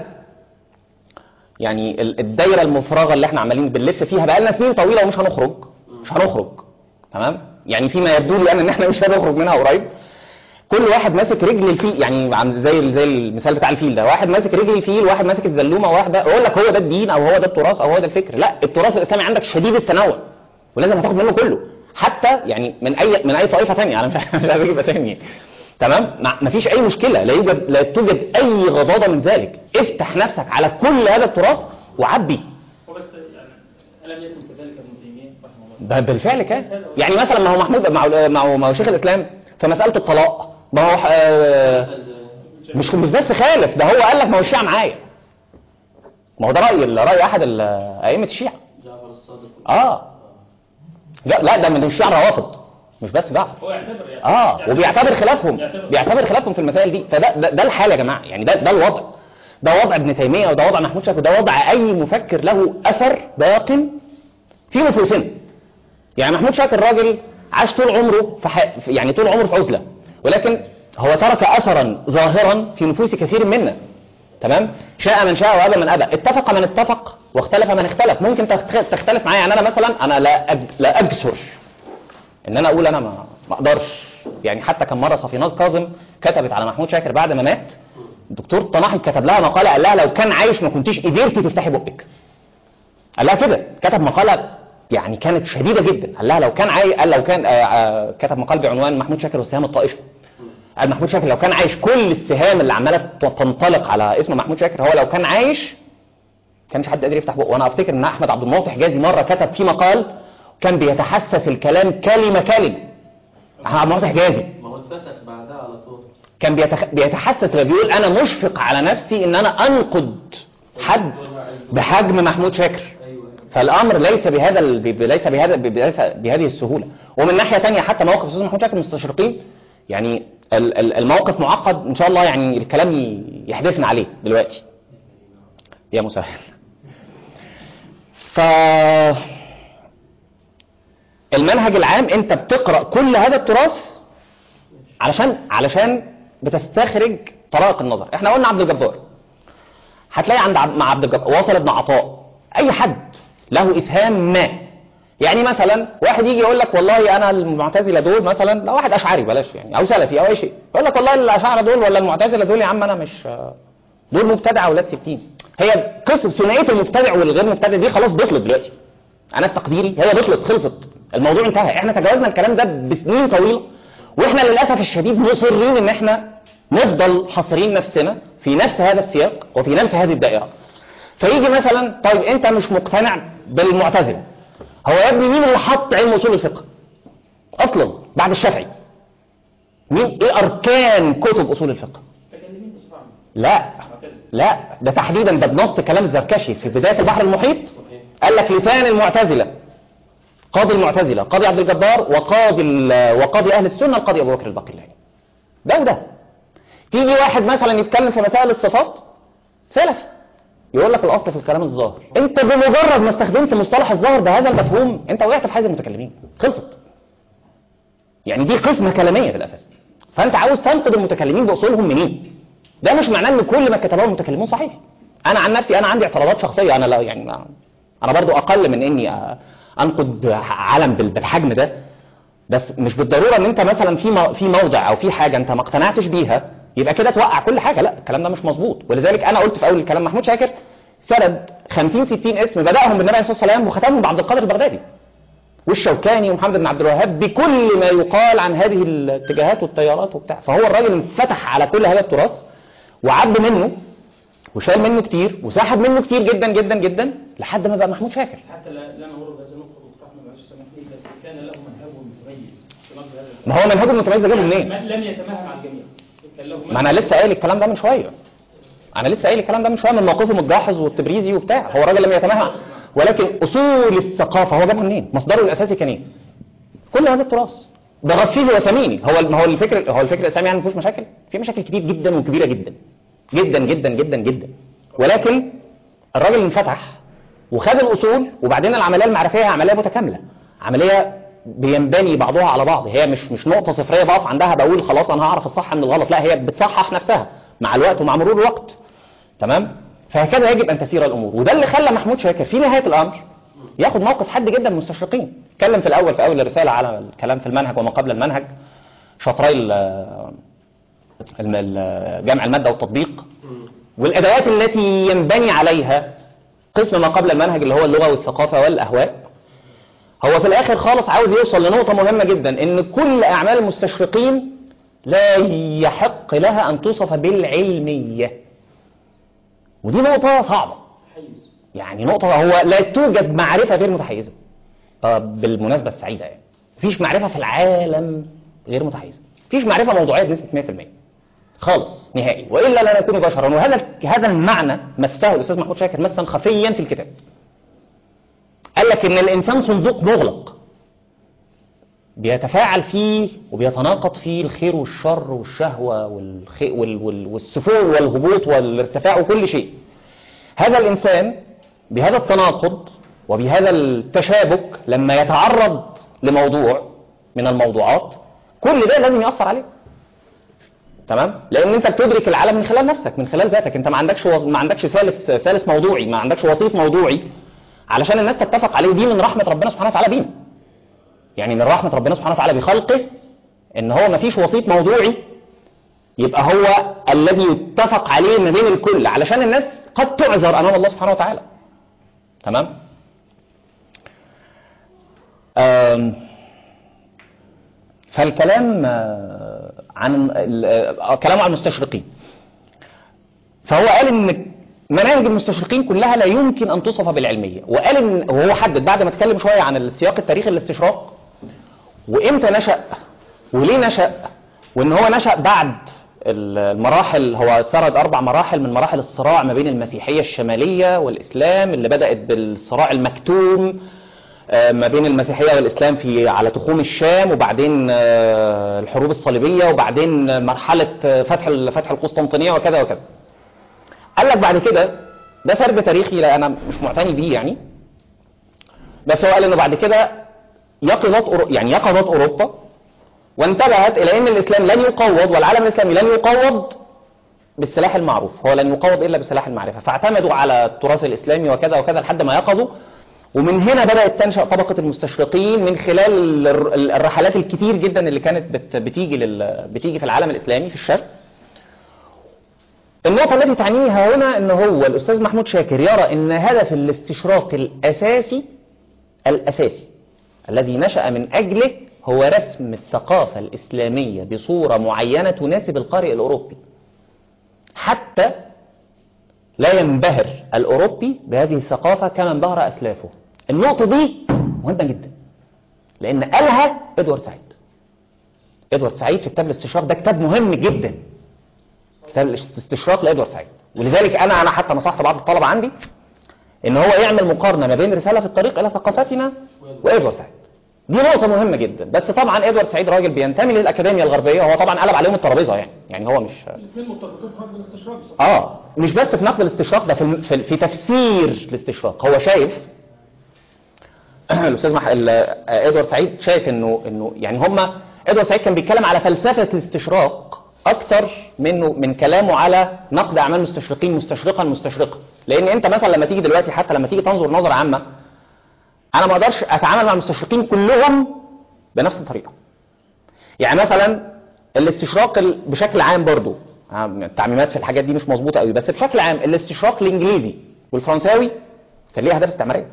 S1: يعني ال- الدايره المفرغه اللي احنا عمالين بنلف فيها بقالنا سنين طويله ومش هنخرج مش هنخرج تمام يعني فيما يبدو لي انا ان احنا مش هنخرج منها قريب كل واحد ماسك رجل الفيل يعني عم- زي زي المثال بتاع الفيل ده واحد ماسك رجل الفيل واحد ماسك الزلومه وواحد بقى- يقول لك هو ده الدين او هو ده التراث او هو ده الفكر لا التراث الاسلامي عندك شديد التنوع ولازم هتاخد منه كله حتى يعني من اي من اي طائفه ثانيه انا مش مش عايز اجيب اسامي تمام ما ما فيش اي مشكله لا يوجد لا توجد اي غضاضه من ذلك افتح نفسك على كل هذا التراث وعبي
S2: هو بس يعني ألم يكن كذلك ابن تيمية رحمه الله
S1: ب- بالفعل كان يعني مثلا ما هو محمود ما هو ما هو- ما هو شيخ الاسلام في مساله الطلاق ما هو آه، مش مش بس خالف ده هو قال لك ما هو الشيعه معايا ما هو ده راي راي احد ال- ائمه الشيعه
S3: جعفر الصادق
S1: اه لا لا ده من الشيعه الروافض مش بس جعفر
S2: هو يعتبر يعني
S1: اه وبيعتبر خلافهم
S2: يعتبر.
S1: بيعتبر خلافهم في المسائل دي فده ده, ده الحال يا جماعه يعني ده ده الوضع ده وضع ابن تيميه وده وضع محمود شاكر وده وضع اي مفكر له اثر باق في نفوسنا يعني محمود شاكر راجل عاش طول عمره في ح... في- يعني طول عمره في عزله ولكن هو ترك اثرا ظاهرا في نفوس كثير منا تمام شاء من شاء وابى من ابى اتفق من اتفق واختلف من اختلف ممكن تخت- تختلف معايا يعني انا مثلا انا لا أج... لا اجسر ان انا اقول انا ما ما اقدرش يعني حتى كان مره صفيناز كاظم كتبت على محمود شاكر بعد ما مات الدكتور طناحم كتب لها مقاله قال لها لو كان عايش ما كنتيش قدرتي تفتحي بقك قال لها كده كتب مقاله يعني كانت شديده جدا قال لها لو كان عايش قال لو كان آه، آه، كتب مقال بعنوان محمود شاكر والسهام الطائشه قال محمود شاكر لو كان عايش كل السهام اللي عماله تنطلق على اسم محمود شاكر هو لو كان عايش كانش حد قادر يفتح بقه وانا افتكر ان احمد عبد المنعم حجازي مره كتب في مقال كان بيتحسس الكلام كلمه كلمه احمد عبد المنعم حجازي
S3: ما هو اتفسخ بعدها على طول
S1: كان بيتخ... بيتحسس بيقول انا مشفق على نفسي ان انا انقد حد بحجم محمود شاكر
S3: ايوه
S1: فالامر ليس بهذا ال- ب- ليس بهذا ب- ليس بهذه السهوله ومن ناحيه ثانيه حتى موقف الاستاذ محمود شاكر المستشرقين يعني ال- ال- الموقف معقد ان شاء الله يعني الكلام ي- يحدثنا عليه دلوقتي يا مسهل ف المنهج العام انت بتقرا كل هذا التراث علشان علشان بتستخرج طرائق النظر احنا قلنا عبد الجبار هتلاقي عند عب- مع عبد الجبار واصل ابن عطاء اي حد له اسهام ما يعني مثلا واحد يجي يقول لك والله انا المعتزله دول مثلا لا واحد اشعري بلاش يعني او سلفي او اي شيء يقول لك والله الاشاعره دول ولا المعتزله دول يا عم انا مش دول مبتدع اولاد ستين هي قصه ثنائيه المبتدع والغير مبتدع دي خلاص بطلت دلوقتي انا في تقديري هي بطلت خلصت الموضوع انتهى احنا تجاوزنا الكلام ده بسنين طويله واحنا للاسف الشديد مصرين ان احنا نفضل حاصرين نفسنا في نفس هذا السياق وفي نفس هذه الدائره فيجي مثلا طيب انت مش مقتنع بالمعتزله هو يا ابني مين اللي حط علم اصول الفقه اصلا بعد الشافعي مين ايه اركان كتب اصول الفقه
S2: متكلمين بصفة عامة
S1: لا
S2: معتزلة
S1: لا ده تحديدا ده بنص كلام الزركشي في بداية البحر المحيط قال لك لسان المعتزلة قاضي المعتزلة قاضي عبد الجبار وقاضي ال- وقاضي أهل السنة القاضي أبو بكر الباقلاني ده وده تيجي واحد مثلا يتكلم في مسائل الصفات سلفي يقول لك الأصل في الكلام الظاهر أنت بمجرد ما استخدمت مصطلح الظاهر بهذا المفهوم أنت وقعت في حيز المتكلمين خلصت يعني دي قسمة كلامية في الأساس فأنت عاوز تنقد المتكلمين بأصولهم منين ده مش معناه ان كل ما كتبه المتكلمون صحيح انا عن نفسي انا عندي اعتراضات شخصيه انا لا يعني ما انا برضو اقل من اني أ- انقد علم بال- بالحجم ده بس مش بالضروره ان انت مثلا في مو- في موضع او في حاجه انت ما اقتنعتش بيها يبقى كده توقع كل حاجه لا الكلام ده مش مظبوط ولذلك انا قلت في اول الكلام محمود شاكر سرد 50 60 اسم بداهم بالنبي عليه الصلاه والسلام وختمهم بعبد القادر البغدادي والشوكاني ومحمد بن عبد الوهاب بكل ما يقال عن هذه الاتجاهات والتيارات وبتاع فهو الراجل انفتح على كل هذا التراث وعب منه وشال منه كتير وسحب منه كتير جدا جدا جدا لحد ما بقى محمود شاكر
S2: حتى لا لا نمر بهذا النقطة دكتور أحمد معلش سامحني بس كان له منهجه المتميز في نقد هذا
S1: ما هو منهجه المتميز ده جابه منين؟
S2: ما- لم يتماهى مع الجميع كان له
S1: ما انا لسه قايل الكلام ده من شويه انا لسه قايل الكلام ده من شويه من موقفه الجاحظ والتبريزي وبتاع هو راجل لم يتماهى ولكن اصول الثقافه هو جابها منين؟ مصدره الاساسي كان ايه؟ كل هذا التراث ده غسيل وسميني هو ما هو الفكر هو الفكر الاسلامي يعني ما فيهوش مشاكل في مشاكل كتير جدا وكبيره جدا جدا جدا جدا جدا ولكن الراجل انفتح وخد الاصول وبعدين العمليه المعرفيه هي عمليه متكامله عمليه بينبني بعضها على بعض هي مش مش نقطه صفريه بقف عندها بقول خلاص انا هعرف الصح من الغلط لا هي بتصحح نفسها مع الوقت ومع مرور الوقت تمام فهكذا يجب ان تسير الامور وده اللي خلى محمود شاكر في نهايه الامر ياخد موقف حاد جدا من المستشرقين اتكلم في الاول في اول الرساله على الكلام في المنهج وما قبل المنهج شطري ال- الم- ال- جمع الماده والتطبيق والادوات التي ينبني عليها قسم ما قبل المنهج اللي هو اللغه والثقافه والاهواء هو في الاخر خالص عاوز يوصل لنقطه مهمه جدا ان كل اعمال المستشرقين لا يحق لها ان توصف بالعلميه ودي نقطه صعبه
S2: حيز
S1: يعني نقطة هو لا توجد معرفة غير متحيزة آه، بالمناسبة السعيدة يعني مفيش معرفة في العالم غير متحيزة مفيش معرفة موضوعية بنسبة 100% خالص نهائي وإلا لا نكون بشرا وهذا هذا المعنى مسه الأستاذ محمود شاكر مسا خفيا في الكتاب قال لك إن الإنسان صندوق مغلق بيتفاعل فيه وبيتناقض فيه الخير والشر والشهوة والخي وال وال والسفول والهبوط والارتفاع وكل شيء هذا الإنسان بهذا التناقض وبهذا التشابك لما يتعرض لموضوع من الموضوعات كل ده لازم يأثر عليه تمام لان انت بتدرك العالم من خلال نفسك من خلال ذاتك انت ما عندكش وص... ما عندكش ثالث ثالث موضوعي ما عندكش وسيط موضوعي علشان الناس تتفق عليه دي من رحمه ربنا سبحانه وتعالى بينا يعني من رحمه ربنا سبحانه وتعالى بخلقه ان هو ما فيش وسيط موضوعي يبقى هو الذي يتفق عليه ما بين الكل علشان الناس قد تعذر امام الله سبحانه وتعالى تمام آم، فالكلام آه، عن ال- آه، كلامه عن المستشرقين فهو قال ان مناهج المستشرقين كلها لا يمكن ان توصف بالعلميه وقال ان وهو حدد بعد ما اتكلم شويه عن السياق التاريخي للاستشراق وامتى نشأ وليه نشأ وان هو نشأ بعد ال- المراحل هو سرد أربع مراحل من مراحل الصراع ما بين المسيحية الشمالية والإسلام اللي بدأت بالصراع المكتوم آه، ما بين المسيحية والإسلام في على تخوم الشام وبعدين آه، الحروب الصليبية وبعدين مرحلة آه، فتح ال- فتح القسطنطينية وكذا وكذا قال لك بعد كده ده سرد تاريخي لا أنا مش معتني بيه يعني بس هو قال إنه بعد كده يقظت أورو- يعني يقظت أوروبا وانتبهت إلى أن الإسلام لن يقوض والعالم الإسلامي لن يقوض بالسلاح المعروف هو لن يقوض إلا بسلاح المعرفة فاعتمدوا على التراث الإسلامي وكذا وكذا لحد ما يقظوا ومن هنا بدأت تنشأ طبقة المستشرقين من خلال الر- الرحلات الكتير جدا اللي كانت بت- بتيجي لل... بتيجي في العالم الإسلامي في الشرق النقطة التي تعنيها هنا ان هو الأستاذ محمود شاكر يرى ان هدف الاستشراق الأساسي الأساسي الذي نشأ من أجله هو رسم الثقافة الإسلامية بصورة معينة تناسب القارئ الأوروبي حتى لا ينبهر الأوروبي بهذه الثقافة كما انبهر أسلافه النقطة دي مهمة جدا لأن قالها إدوارد سعيد إدوارد سعيد في كتاب الاستشراق ده كتاب مهم جدا كتاب الاستشراق لإدوارد سعيد ولذلك أنا أنا حتى نصحت بعض الطلبة عندي إن هو يعمل مقارنة ما بين رسالة في الطريق إلى ثقافتنا وإدوارد سعيد دي نقطة مهمة جدا بس طبعا إدوارد سعيد راجل بينتمي للأكاديمية الغربية هو طبعا قلب عليهم الترابيزة يعني يعني هو مش
S2: الاثنين مرتبطين بحرب الاستشراق بصراحة.
S1: اه مش بس في نقد الاستشراق ده في في, في تفسير الاستشراق هو شايف الاستاذ مح... ال- آه، ادوارد سعيد شايف انه انه يعني هم ادوارد سعيد كان بيتكلم على فلسفه الاستشراق اكتر منه من كلامه على نقد اعمال المستشرقين مستشرقا مستشرقا لان انت مثلا لما تيجي دلوقتي حتى لما تيجي تنظر نظره عامه انا ما اقدرش اتعامل مع المستشرقين كلهم بنفس الطريقه يعني مثلا الاستشراق ال- بشكل عام برضو آه، التعميمات في الحاجات دي مش مظبوطه قوي بس بشكل عام الاستشراق الانجليزي والفرنساوي كان ليه اهداف استعماريه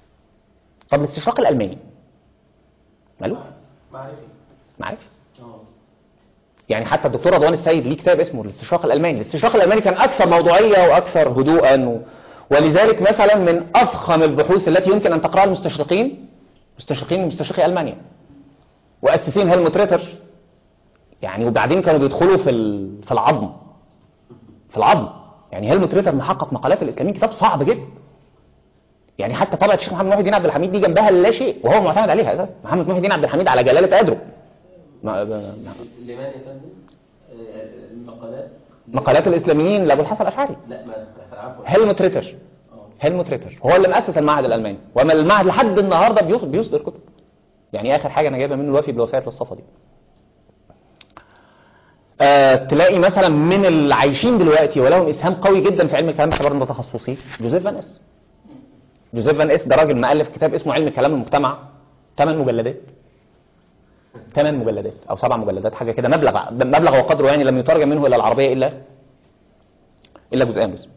S1: طب الاستشراق الالماني ماله
S3: معرفي
S1: معرفش
S3: اه
S1: يعني حتى الدكتور رضوان السيد ليه كتاب اسمه الاستشراق الالماني الاستشراق الالماني كان اكثر موضوعيه واكثر هدوءا و... ولذلك مثلا من افخم البحوث التي يمكن ان تقراها المستشرقين مستشرقين مستشرقي المانيا واسسين هيلموت ريتر يعني وبعدين كانوا بيدخلوا في ال- في العظم في العظم يعني هيلموت ريتر محقق مقالات الاسلاميين كتاب صعب جدا يعني حتى طبعة الشيخ محمد محي الدين عبد الحميد دي جنبها لا شيء وهو معتمد عليها اساسا محمد محي الدين عبد الحميد على جلاله قدره ما- ما-
S3: لمن يا فندم آه، المقالات
S1: مقالات الاسلاميين لابو الحسن الاشعري
S3: لا ما عفوا
S1: هيلموت ريتر
S3: اه
S1: هيلموت ريتر هو اللي مؤسس المعهد الالماني وما المعهد لحد النهارده بيص- بيصدر كتب يعني اخر حاجه انا جايبها منه الوفي بالوفيات للصفا دي آه تلاقي مثلا من اللي عايشين دلوقتي ولهم اسهام قوي جدا في علم الكلام باعتبار إن ده تخصصي جوزيف فان اس جوزيف فان اس ده راجل مؤلف كتاب اسمه علم كلام المجتمع ثمان مجلدات ثمان مجلدات او سبع مجلدات حاجه كده مبلغ مبلغ وقدره يعني لم يترجم منه الى العربيه الا الا جزئين بس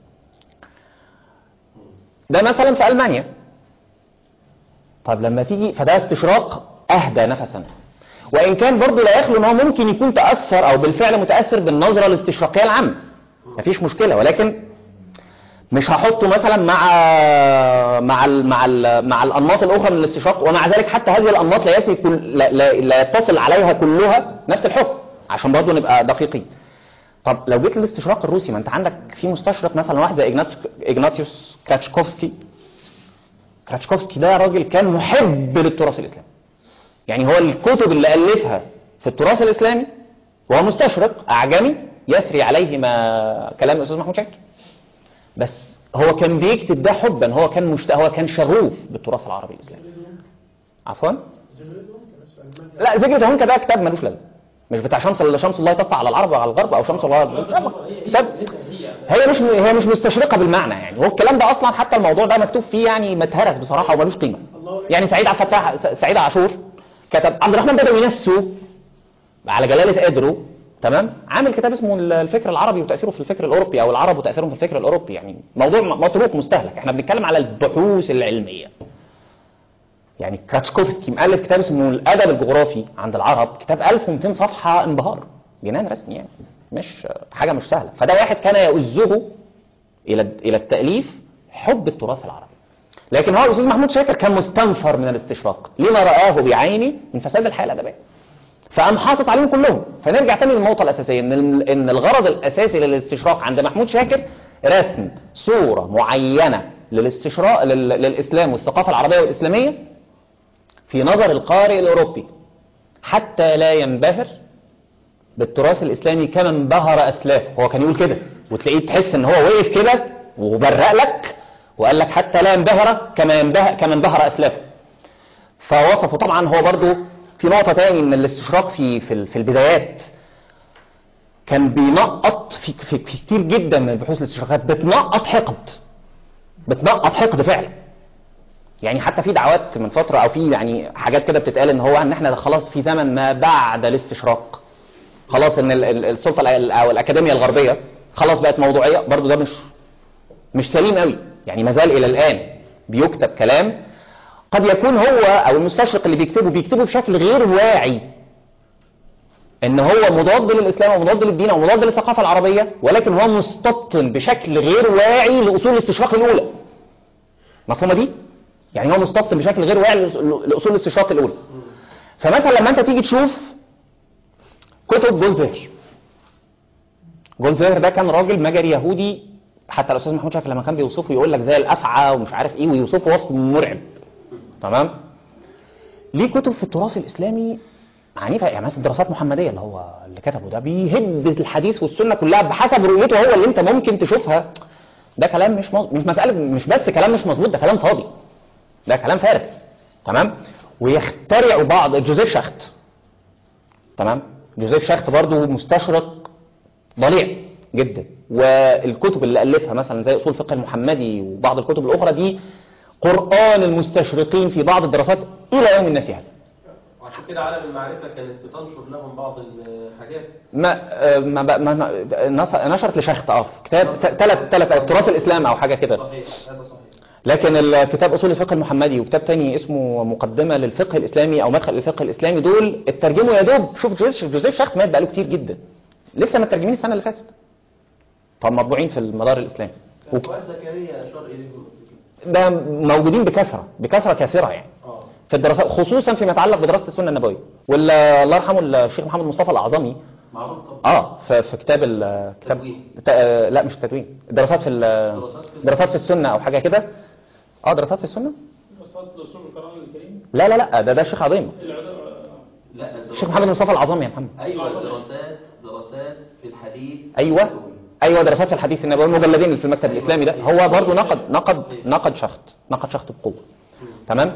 S1: ده مثلا في المانيا طب لما تيجي فده استشراق اهدى نفسا وان كان برضه لا يخلو ان هو ممكن يكون تاثر او بالفعل متاثر بالنظره الاستشراقيه العامه مفيش مشكله ولكن مش هحطه مثلا مع مع ال مع ال مع الانماط الاخرى من الاستشراق ومع ذلك حتى هذه الانماط لا يصل كل لا, لا, لا يتصل عليها كلها نفس الحكم عشان برضه نبقى دقيقين طب لو جيت للاستشراق الروسي ما انت عندك في مستشرق مثلا واحد زي إجناتس- اجناتيوس كراتشكوفسكي كراتشكوفسكي ده راجل كان محب للتراث الاسلامي يعني هو الكتب اللي الفها في التراث الاسلامي وهو مستشرق اعجمي يسري عليه ما كلام الاستاذ محمود شاكر بس هو كان بيكتب ده حبا هو كان مشت... هو كان شغوف بالتراث العربي الاسلامي عفوا لا ذكر هونكا ده كتاب ملوش لازمه مش بتاع شمس شمس الله تسطع على العرب وعلى الغرب او شمس الله لا، كتاب هي مش هي مش مستشرقه بالمعنى يعني هو الكلام ده اصلا حتى الموضوع ده مكتوب فيه يعني متهرس بصراحه وملوش قيمه يعني سعيد عبد الفتاح س- سعيد عاشور كتب عبد الرحمن بدوي نفسه على جلاله قدره تمام عامل كتاب اسمه ال- الفكر العربي وتاثيره في الفكر الاوروبي او العرب وتاثيرهم في الفكر الاوروبي يعني موضوع م- متروك مستهلك احنا بنتكلم على البحوث العلميه يعني كراتشكوفسكي مؤلف كتاب اسمه الادب الجغرافي عند العرب كتاب 1200 صفحه انبهار جنان رسمي يعني مش حاجه مش سهله فده واحد كان يؤزه الى الى التاليف حب التراث العربي لكن هو الاستاذ محمود شاكر كان مستنفر من الاستشراق لما رآه بعينه من فساد الحياه الادبيه فقام حاطط عليهم كلهم فنرجع تاني للنقطه الاساسيه ان ال- ان الغرض الاساسي للاستشراق عند محمود شاكر رسم صوره معينه للاستشراق لل- للاسلام والثقافه العربيه والاسلاميه في نظر القارئ الاوروبي حتى لا ينبهر بالتراث الاسلامي كما انبهر اسلافه هو كان يقول كده وتلاقيه تحس ان هو وقف كده وبرق لك وقال لك حتى لا ينبهر كما ينبهر كما انبهر اسلافه فوصفه طبعا هو برضو في نقطة تاني ان الاستشراق في في ال- في البدايات كان بينقط في, في, في كتير جدا من البحوث الاستشراقات بتنقط حقد بتنقط حقد فعلا يعني حتى في دعوات من فترة او في يعني حاجات كده بتتقال ان هو ان احنا خلاص في زمن ما بعد الاستشراق خلاص ان ال- ال- السلطة الع- او الاكاديمية الغربية خلاص بقت موضوعية برضو ده مش مش سليم قوي يعني ما زال الى الان بيكتب كلام قد يكون هو او المستشرق اللي بيكتبه بيكتبه بشكل غير واعي ان هو مضاد للاسلام ومضاد للدين ومضاد للثقافه العربيه ولكن هو مستبطن بشكل غير واعي لاصول الاستشراق الاولى مفهومه دي يعني هو مستبطن بشكل غير واعي لأصول- لاصول الاستشراق الاولى فمثلا لما انت تيجي تشوف كتب جولزير جولزير ده كان راجل مجري يهودي حتى الاستاذ محمود شاكر لما كان بيوصفه يقول لك زي الافعى ومش عارف ايه ويوصفه وصف مرعب تمام ليه كتب في التراث الاسلامي عنيفه يعني مثلا دراسات محمديه اللي هو اللي كتبه ده بيهد الحديث والسنه كلها بحسب رؤيته هو اللي انت ممكن تشوفها ده كلام مش مظ... مش مساله مش بس كلام مش مظبوط ده كلام فاضي ده كلام فارغ تمام ويخترعوا بعض جوزيف شخت تمام جوزيف شخت برضو مستشرق ضليع جدا والكتب اللي ألفها مثلا زي أصول الفقه المحمدي وبعض الكتب الأخرى دي قرآن المستشرقين في بعض الدراسات إلى يوم الناس هذا
S3: وعشان كده عالم المعرفة كانت بتنشر لهم بعض الحاجات
S1: ما آه، ما ما ما- نص- نشرت لشخت اه في كتاب ثلاث ثلاث التراث الاسلام او حاجه كده
S3: صحيح هذا صحيح
S1: لكن الكتاب اصول الفقه المحمدي وكتاب تاني اسمه مقدمه للفقه الاسلامي او مدخل للفقه الاسلامي دول اترجموا يا دوب شوف جوزيف جوزيف شخت مات بقاله كتير جدا لسه مترجمين السنه اللي فاتت طب مطبوعين في المدار الاسلامي
S3: كان
S1: وك-
S3: فؤاد زكريا أشار إليهم
S1: ده موجودين بكثره بكثره كثيره يعني
S3: اه
S1: في الدراسات خصوصا فيما يتعلق بدراسه السنه النبويه والله الله يرحمه الشيخ محمد مصطفى الاعظمي
S3: معروف طبعا
S1: اه في, في كتاب ال كتاب
S3: تدوين.
S1: ت- آه، لا مش التدوين دراسات في ال-
S3: دراسات في-
S1: دراسات في السنه او حاجه كده اه دراسات في السنه
S2: دراسات اصول القران الكريم
S1: لا لا لا ده ده الشيخ عظيم
S2: العلماء
S3: لا
S1: الشيخ محمد مصطفى الاعظمي يا محمد
S3: أيوة دراسات دراسات في الحديث
S1: ايوه ايوه دراسات في الحديث النبوي المجلدين اللي في المكتب الاسلامي ده هو برضه نقد نقد نقد شخط نقد شخط بقوه تمام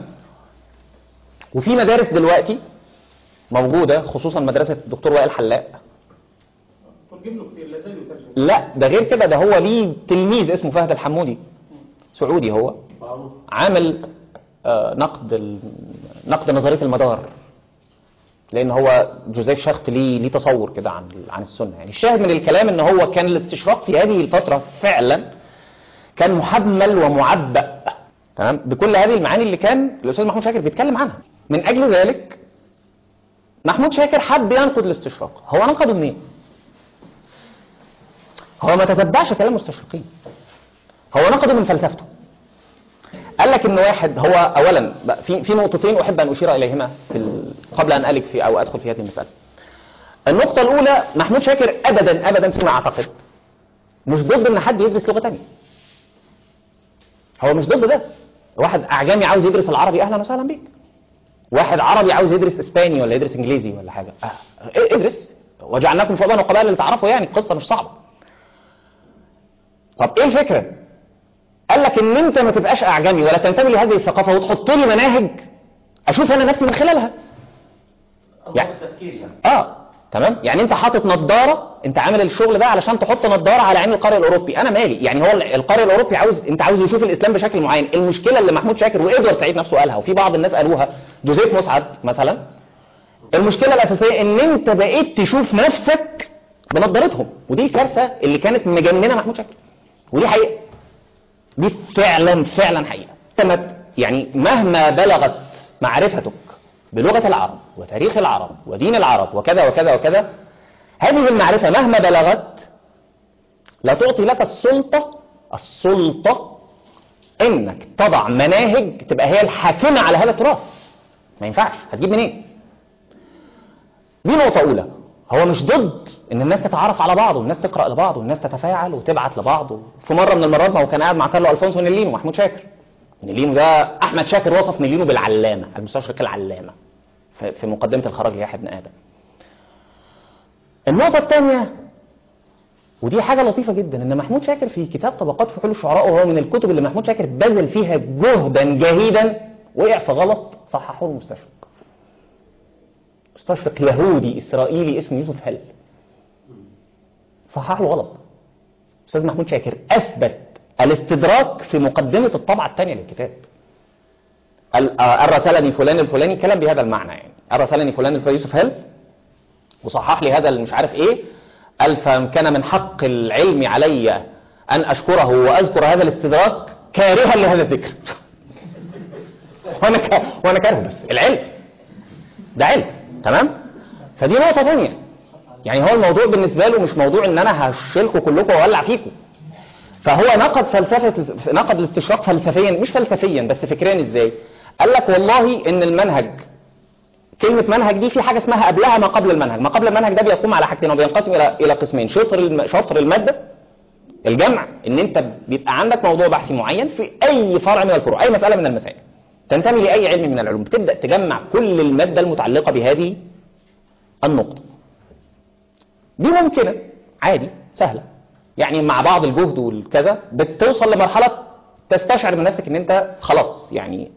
S1: وفي مدارس دلوقتي موجوده خصوصا مدرسه الدكتور وائل حلاق
S2: ترجم له كتير لا زال يترجم
S1: لا ده غير كده ده هو ليه تلميذ اسمه فهد الحمودي سعودي هو
S3: معروف
S1: عامل آه، نقد ال... نقد نظريه المدار لان هو جوزيف شخت ليه ليه تصور كده عن عن السنه يعني الشاهد من الكلام ان هو كان الاستشراق في هذه الفتره فعلا كان محمل ومعبأ تمام بكل هذه المعاني اللي كان الاستاذ محمود شاكر بيتكلم عنها من اجل ذلك محمود شاكر حب ينقد الاستشراق هو نقده منين هو ما تتبعش كلام المستشرقين هو نقده من فلسفته قال لك ان واحد هو اولا بقى في في نقطتين احب ان اشير اليهما في ال... قبل ان الك في او ادخل في هذه المساله. النقطه الاولى محمود شاكر ابدا ابدا فيما اعتقد مش ضد ان حد يدرس لغه ثانيه. هو مش ضد ده. واحد اعجمي عاوز يدرس العربي اهلا وسهلا بيك. واحد عربي عاوز يدرس اسباني ولا يدرس انجليزي ولا حاجه أه. إيه، ادرس وجعلناكم شعوبا وقبائل لتعرفوا يعني القصه مش صعبه. طب ايه الفكره؟ قال لك ان انت ما تبقاش اعجمي ولا تنتمي لهذه الثقافه وتحط لي مناهج اشوف انا نفسي من خلالها
S3: أنظر
S1: يعني-
S3: التفكير يعني
S1: اه تمام يعني انت حاطط نظاره انت عامل الشغل ده علشان تحط نظاره على عين القارئ الاوروبي انا مالي يعني هو القارئ الاوروبي عاوز انت عاوز يشوف الاسلام بشكل معين المشكله اللي محمود شاكر وادوارد سعيد نفسه قالها وفي بعض الناس قالوها جوزيف مسعد مثلا المشكله الاساسيه ان انت بقيت تشوف نفسك بنظارتهم ودي الكارثه اللي كانت مجننه محمود شاكر ودي حقيقه دي فعلا فعلا حقيقة تمت يعني مهما بلغت معرفتك بلغة العرب وتاريخ العرب ودين العرب وكذا وكذا وكذا هذه المعرفة مهما بلغت لا تعطي لك السلطة السلطة انك تضع مناهج تبقى هي الحاكمة على هذا التراث ما ينفعش هتجيب منين دي نقطة أولى هو مش ضد إن الناس تتعرف على بعض والناس تقرأ لبعض والناس تتفاعل وتبعت لبعض في مرة من المرات ما هو كان قاعد مع كارلو ألفونسو نيلينو ومحمود شاكر نيلينو ده أحمد شاكر وصف نيلينو بالعلامة المستشرق العلامة في في مقدمة الخراج ليحيى بن آدم النقطة الثانية ودي حاجة لطيفة جدا ان محمود شاكر في كتاب طبقات فحول الشعراء وهو من الكتب اللي محمود شاكر بذل فيها جهدا جهيدا وقع في غلط صححوه المستشرق مستشرق يهودي اسرائيلي اسمه يوسف هل صحح له غلط استاذ محمود شاكر اثبت الاستدراك في مقدمة الطبعة الثانية للكتاب ال- آه، أرسلني فلان الفلاني كلام بهذا المعنى يعني أرسلني فلان الفلاني يوسف هل وصحح لي هذا مش عارف ايه قال فكان من حق العلم علي ان اشكره واذكر هذا الاستدراك كارها لهذا الذكر وانا ك... وانا كاره بس العلم ده علم تمام فدي نقطه ثانيه يعني هو الموضوع بالنسبه له مش موضوع ان انا هشيلكم كلكم واولع فيكم فهو نقد فلسفه نقد الاستشراق فلسفيا مش فلسفيا بس فكريا ازاي قال لك والله ان المنهج كلمة منهج دي في حاجة اسمها قبلها ما قبل المنهج ما قبل المنهج ده بيقوم على حاجتين وبينقسم إلى إلى قسمين شطر الم... شطر المادة الجمع ان انت بيبقى عندك موضوع بحثي معين في اي فرع من الفروع اي مسألة من المسائل تنتمي لأي علم من العلوم بتبدأ تجمع كل المادة المتعلقة بهذه النقطة دي ممكنة عادي سهلة يعني مع بعض الجهد والكذا بتوصل لمرحلة تستشعر من نفسك ان انت خلاص يعني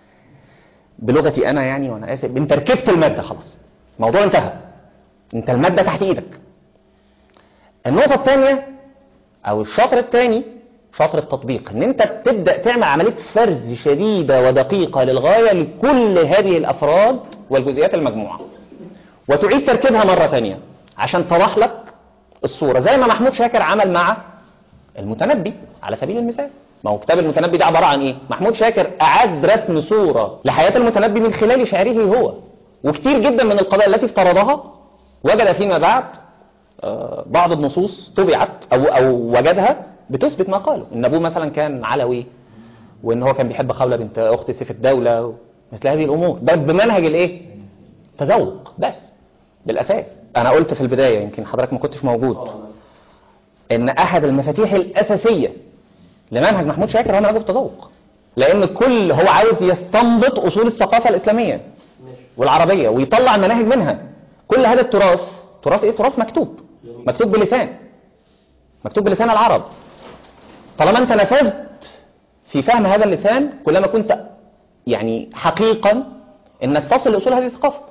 S1: بلغتي انا يعني وانا اسف انت ركبت الماده خلاص الموضوع انتهى انت الماده تحت ايدك النقطه الثانيه او الشطر الثاني شطر التطبيق ان انت تبدا تعمل عمليه فرز شديده ودقيقه للغايه لكل هذه الافراد والجزئيات المجموعه وتعيد تركيبها مره ثانيه عشان توضح لك الصوره زي ما محمود شاكر عمل مع المتنبي على سبيل المثال ما هو كتاب المتنبي ده عبارة عن ايه محمود شاكر اعاد رسم صورة لحياة المتنبي من خلال شعره هو وكتير جدا من القضايا التي افترضها وجد فيما بعد آه، بعض النصوص طبعت او او وجدها بتثبت ما قاله ان ابوه مثلا كان علوي وان هو كان بيحب خولة بنت اخت سيف الدولة مثل هذه الامور ده بمنهج الايه تذوق بس بالاساس انا قلت في البداية يمكن حضرتك ما كنتش موجود ان احد المفاتيح الاساسية لمنهج محمود شاكر هو منهج التذوق لان كل هو عاوز يستنبط اصول الثقافه الاسلاميه والعربيه ويطلع المناهج منها كل هذا التراث تراث ايه تراث مكتوب مكتوب بلسان مكتوب بلسان العرب طالما انت نفذت في فهم هذا اللسان كلما كنت يعني حقيقا انك تصل لاصول هذه الثقافه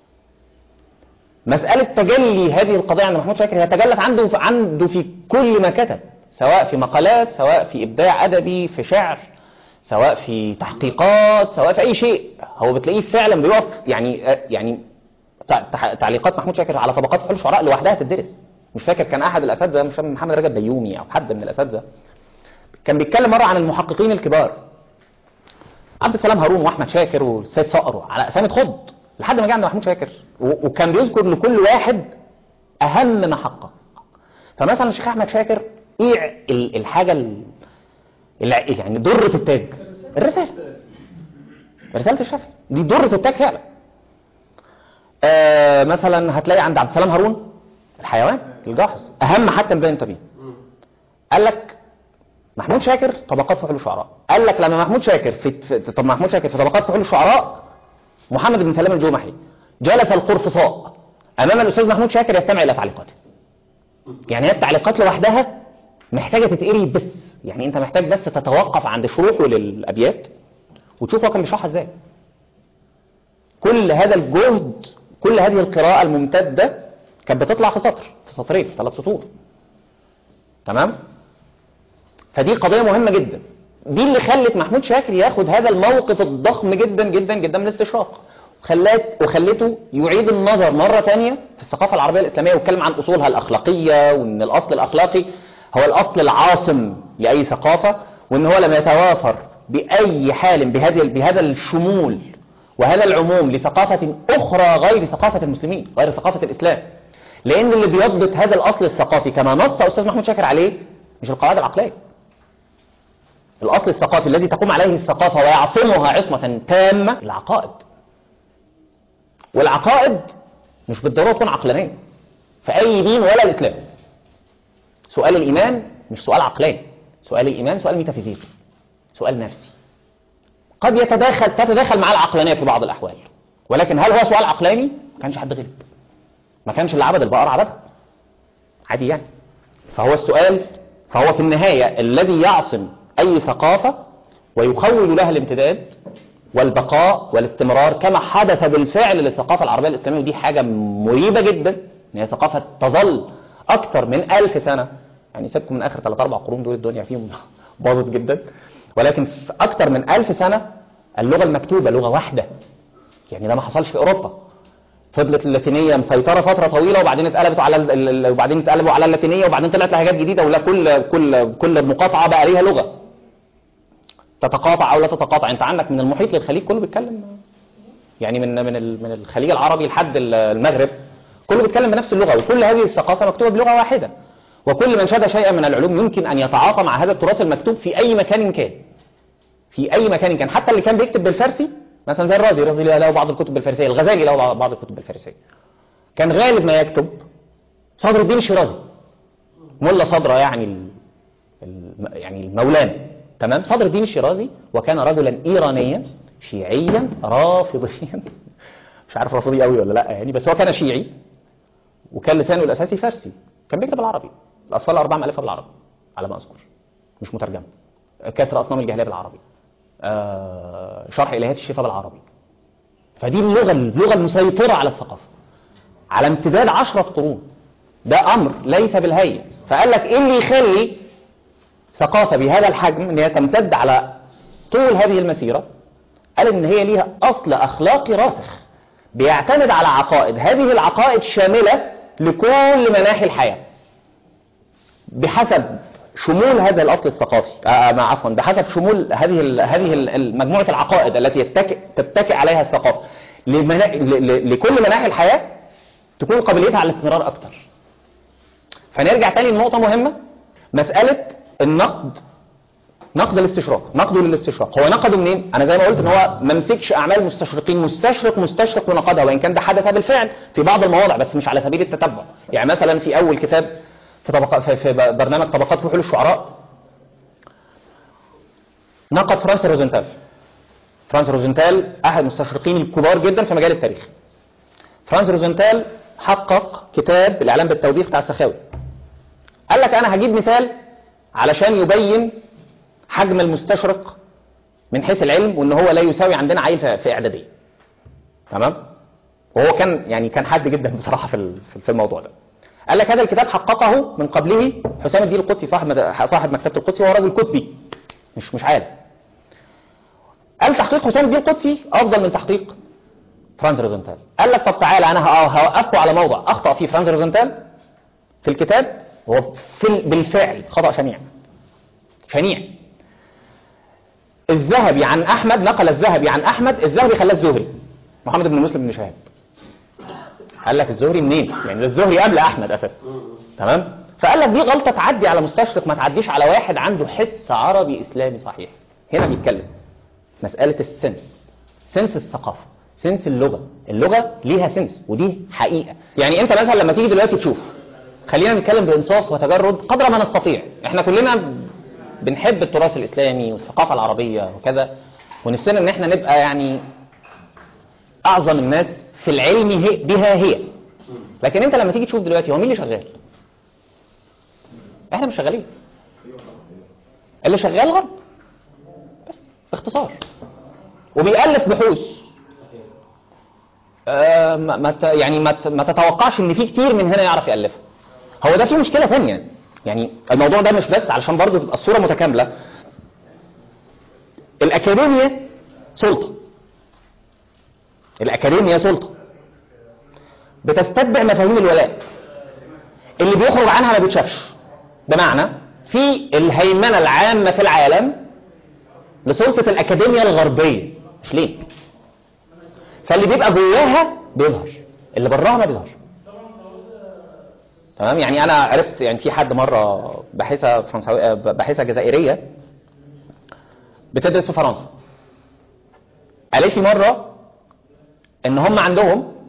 S1: مسألة تجلي هذه القضية عند محمود شاكر هي تجلت عنده عنده في كل ما كتب سواء في مقالات سواء في إبداع أدبي في شعر سواء في تحقيقات سواء في أي شيء هو بتلاقيه فعلا بيقف يعني يعني تع- تع- تعليقات محمود شاكر على طبقات فعل الشعراء لوحدها تدرس مش فاكر كان أحد الأساتذة مش فاكر محمد رجب بيومي أو حد من الأساتذة كان بيتكلم مرة عن المحققين الكبار عبد السلام هارون واحمد شاكر والسيد صقر على اسامي خض لحد ما جه عند محمود شاكر و- وكان بيذكر لكل واحد اهم ما حقق فمثلا الشيخ احمد شاكر ايه ال- الحاجه ال- الع- يعني ضره التاج الرساله رساله الشافعي دي ضره التاج فعلا آه مثلا هتلاقي عند عبد السلام هارون الحيوان الجاحظ اهم حتى من انت بيه قال لك محمود شاكر طبقات فحول الشعراء قال لك لما محمود شاكر في, في طب محمود شاكر في طبقات فحول الشعراء محمد بن سلام الجمحي جلس القرفصاء امام الاستاذ محمود شاكر يستمع الى تعليقاته يعني هي التعليقات لوحدها محتاجه تتقري بس يعني انت محتاج بس تتوقف عند شروحه للابيات وتشوف هو كان بيشرحها ازاي كل هذا الجهد كل هذه القراءه الممتده كانت بتطلع في سطر في سطرين في ثلاث سطور تمام فدي قضية مهمة جدا دي اللي خلت محمود شاكر ياخد هذا الموقف الضخم جدا جدا جدا من الاستشراق وخلات وخلته يعيد النظر مرة تانية في الثقافة العربية الإسلامية ويتكلم عن أصولها الأخلاقية وأن الأصل الأخلاقي هو الأصل العاصم لأي ثقافة وأن هو لم يتوافر بأي حال بهذا بهذا الشمول وهذا العموم لثقافة أخرى غير ثقافة المسلمين غير ثقافة الإسلام لأن اللي بيضبط هذا الأصل الثقافي كما نص أستاذ محمود شاكر عليه مش القواعد العقلية الأصل الثقافي الذي تقوم عليه الثقافة ويعصمها عصمة تامة العقائد والعقائد مش بالضروره تكون عقلانيه في اي دين ولا الاسلام سؤال الايمان مش سؤال عقلاني سؤال الايمان سؤال ميتافيزيقي سؤال نفسي قد يتداخل تتداخل مع العقلانيه في بعض الاحوال ولكن هل هو سؤال عقلاني ما كانش حد غلب ما كانش اللي عبد البقر عبدها عادي يعني فهو السؤال فهو في النهايه الذي يعصم اي ثقافه ويخول لها الامتداد والبقاء والاستمرار كما حدث بالفعل للثقافه العربيه الاسلاميه ودي حاجه مريبه جدا ان هي ثقافه تظل اكثر من ألف سنه يعني سيبكم من اخر 3 4 قرون دول الدنيا فيهم باظت جدا ولكن في اكثر من ألف سنه اللغه المكتوبه لغه واحده يعني ده ما حصلش في اوروبا فضلت اللاتينيه مسيطره فتره طويله وبعدين اتقلبت على ال- ال- وبعدين اتقلبوا على اللاتينيه وبعدين طلعت لهجات جديده ولا كل كل كل مقاطعه بقى ليها لغه تتقاطع او لا تتقاطع انت عندك من المحيط للخليج كله بيتكلم يعني من من ال- من الخليج العربي لحد ال- المغرب كله بيتكلم بنفس اللغه وكل هذه الثقافه مكتوبه بلغه واحده وكل من شهد شيئا من العلوم يمكن ان يتعاطى مع هذا التراث المكتوب في اي مكان كان في اي مكان كان حتى اللي كان بيكتب بالفارسي مثلا زي الرازي الرازي له بعض الكتب بالفارسيه الغزالي له بعض الكتب بالفارسيه كان غالب ما يكتب صدر الدين الشيرازي ملا صدرة يعني ال... الم- يعني المولانا تمام صدر الدين الشيرازي وكان رجلا ايرانيا شيعيا رافضيا مش عارف رافضي قوي ولا لا يعني بس هو كان شيعي وكان لسانه الاساسي فارسي كان بيكتب بالعربي الاصفار الاربعه مالفها بالعربي على ما اذكر مش مترجمه كسر اصنام الجاهليه بالعربي آه شرح الهيات الشفاء بالعربي فدي اللغه اللغه المسيطره على الثقافه على امتداد عشرة قرون ده امر ليس بالهين فقال لك ايه اللي يخلي ثقافه بهذا الحجم ان هي تمتد على طول هذه المسيره قال ان هي ليها اصل اخلاقي راسخ بيعتمد على عقائد هذه العقائد شامله لكل مناحي الحياه بحسب شمول هذا الاصل الثقافي آه آه، عفوا بحسب شمول هذه ال هذه ال- مجموعه العقائد التي يتكئ تتكئ عليها الثقافه لمنا... ل... ل... لكل مناحي الحياه تكون قابليتها على الاستمرار اكتر فنرجع تاني لنقطه مهمه مساله النقد نقد الاستشراق نقده للاستشراق هو نقده منين انا زي ما قلت ان هو ما مسكش اعمال مستشرقين مستشرق مستشرق ونقدها وان كان ده حدث بالفعل في بعض المواضع بس مش على سبيل التتبع يعني مثلا في اول كتاب في طبقات في, في برنامج طبقات فحول الشعراء نقد فرانس روزنتال فرانس روزنتال احد المستشرقين الكبار جدا في مجال التاريخ فرانس روزنتال حقق كتاب الاعلام بالتوبيخ بتاع السخاوي قال لك انا هجيب مثال علشان يبين حجم المستشرق من حيث العلم وان هو لا يساوي عندنا عيل في في اعداديه تمام وهو كان يعني كان حد جدا بصراحه في ال- في الموضوع ده قال لك هذا الكتاب حققه من قبله حسام الدين القدسي صاحب مد- صاحب مكتبه القدسي وهو راجل كتبي مش مش عالم قال تحقيق حسام الدين القدسي افضل من تحقيق فرانز روزنتال قال لك طب تعالى انا ه- هوقفكم على موضع اخطا فيه فرانز روزنتال في الكتاب هو في ال- بالفعل خطا شنيع شنيع الذهبي عن احمد نقل الذهبي عن احمد الذهبي خلاه الزهري محمد بن مسلم بن شهاب قال لك الزهري منين يعني ده الزهري قبل احمد اساسا تمام فقال لك دي غلطه تعدي على مستشرق ما تعديش على واحد عنده حس عربي اسلامي صحيح هنا بيتكلم مساله السنس سنس الثقافه سنس اللغه اللغه ليها سنس ودي حقيقه يعني انت مثلا لما تيجي دلوقتي تشوف خلينا نتكلم بانصاف وتجرد قدر ما نستطيع احنا كلنا بنحب التراث الاسلامي والثقافه العربيه وكذا ونفسنا ان احنا نبقى يعني اعظم الناس في العلم هي بها هي لكن انت لما تيجي تشوف دلوقتي هو مين اللي شغال احنا مش شغالين اللي شغال غرب بس باختصار وبيألف بحوث آه ما ما ت- يعني ما ت- ما تتوقعش ان في كتير من هنا يعرف يألفها هو ده في مشكله ثانيه يعني الموضوع ده مش بس علشان برضه تبقى الصوره متكامله الاكاديميه سلطه الاكاديميه سلطه بتستتبع مفاهيم الولاء اللي بيخرج عنها ما بيتشافش بمعنى في الهيمنه العامه في العالم لسلطه الاكاديميه الغربيه مش ليه فاللي بيبقى جواها بيظهر اللي براها ما بيظهرش تمام يعني انا عرفت يعني في حد مره باحثه فرنساويه باحثه جزائريه بتدرس في فرنسا قالت لي مره ان هم عندهم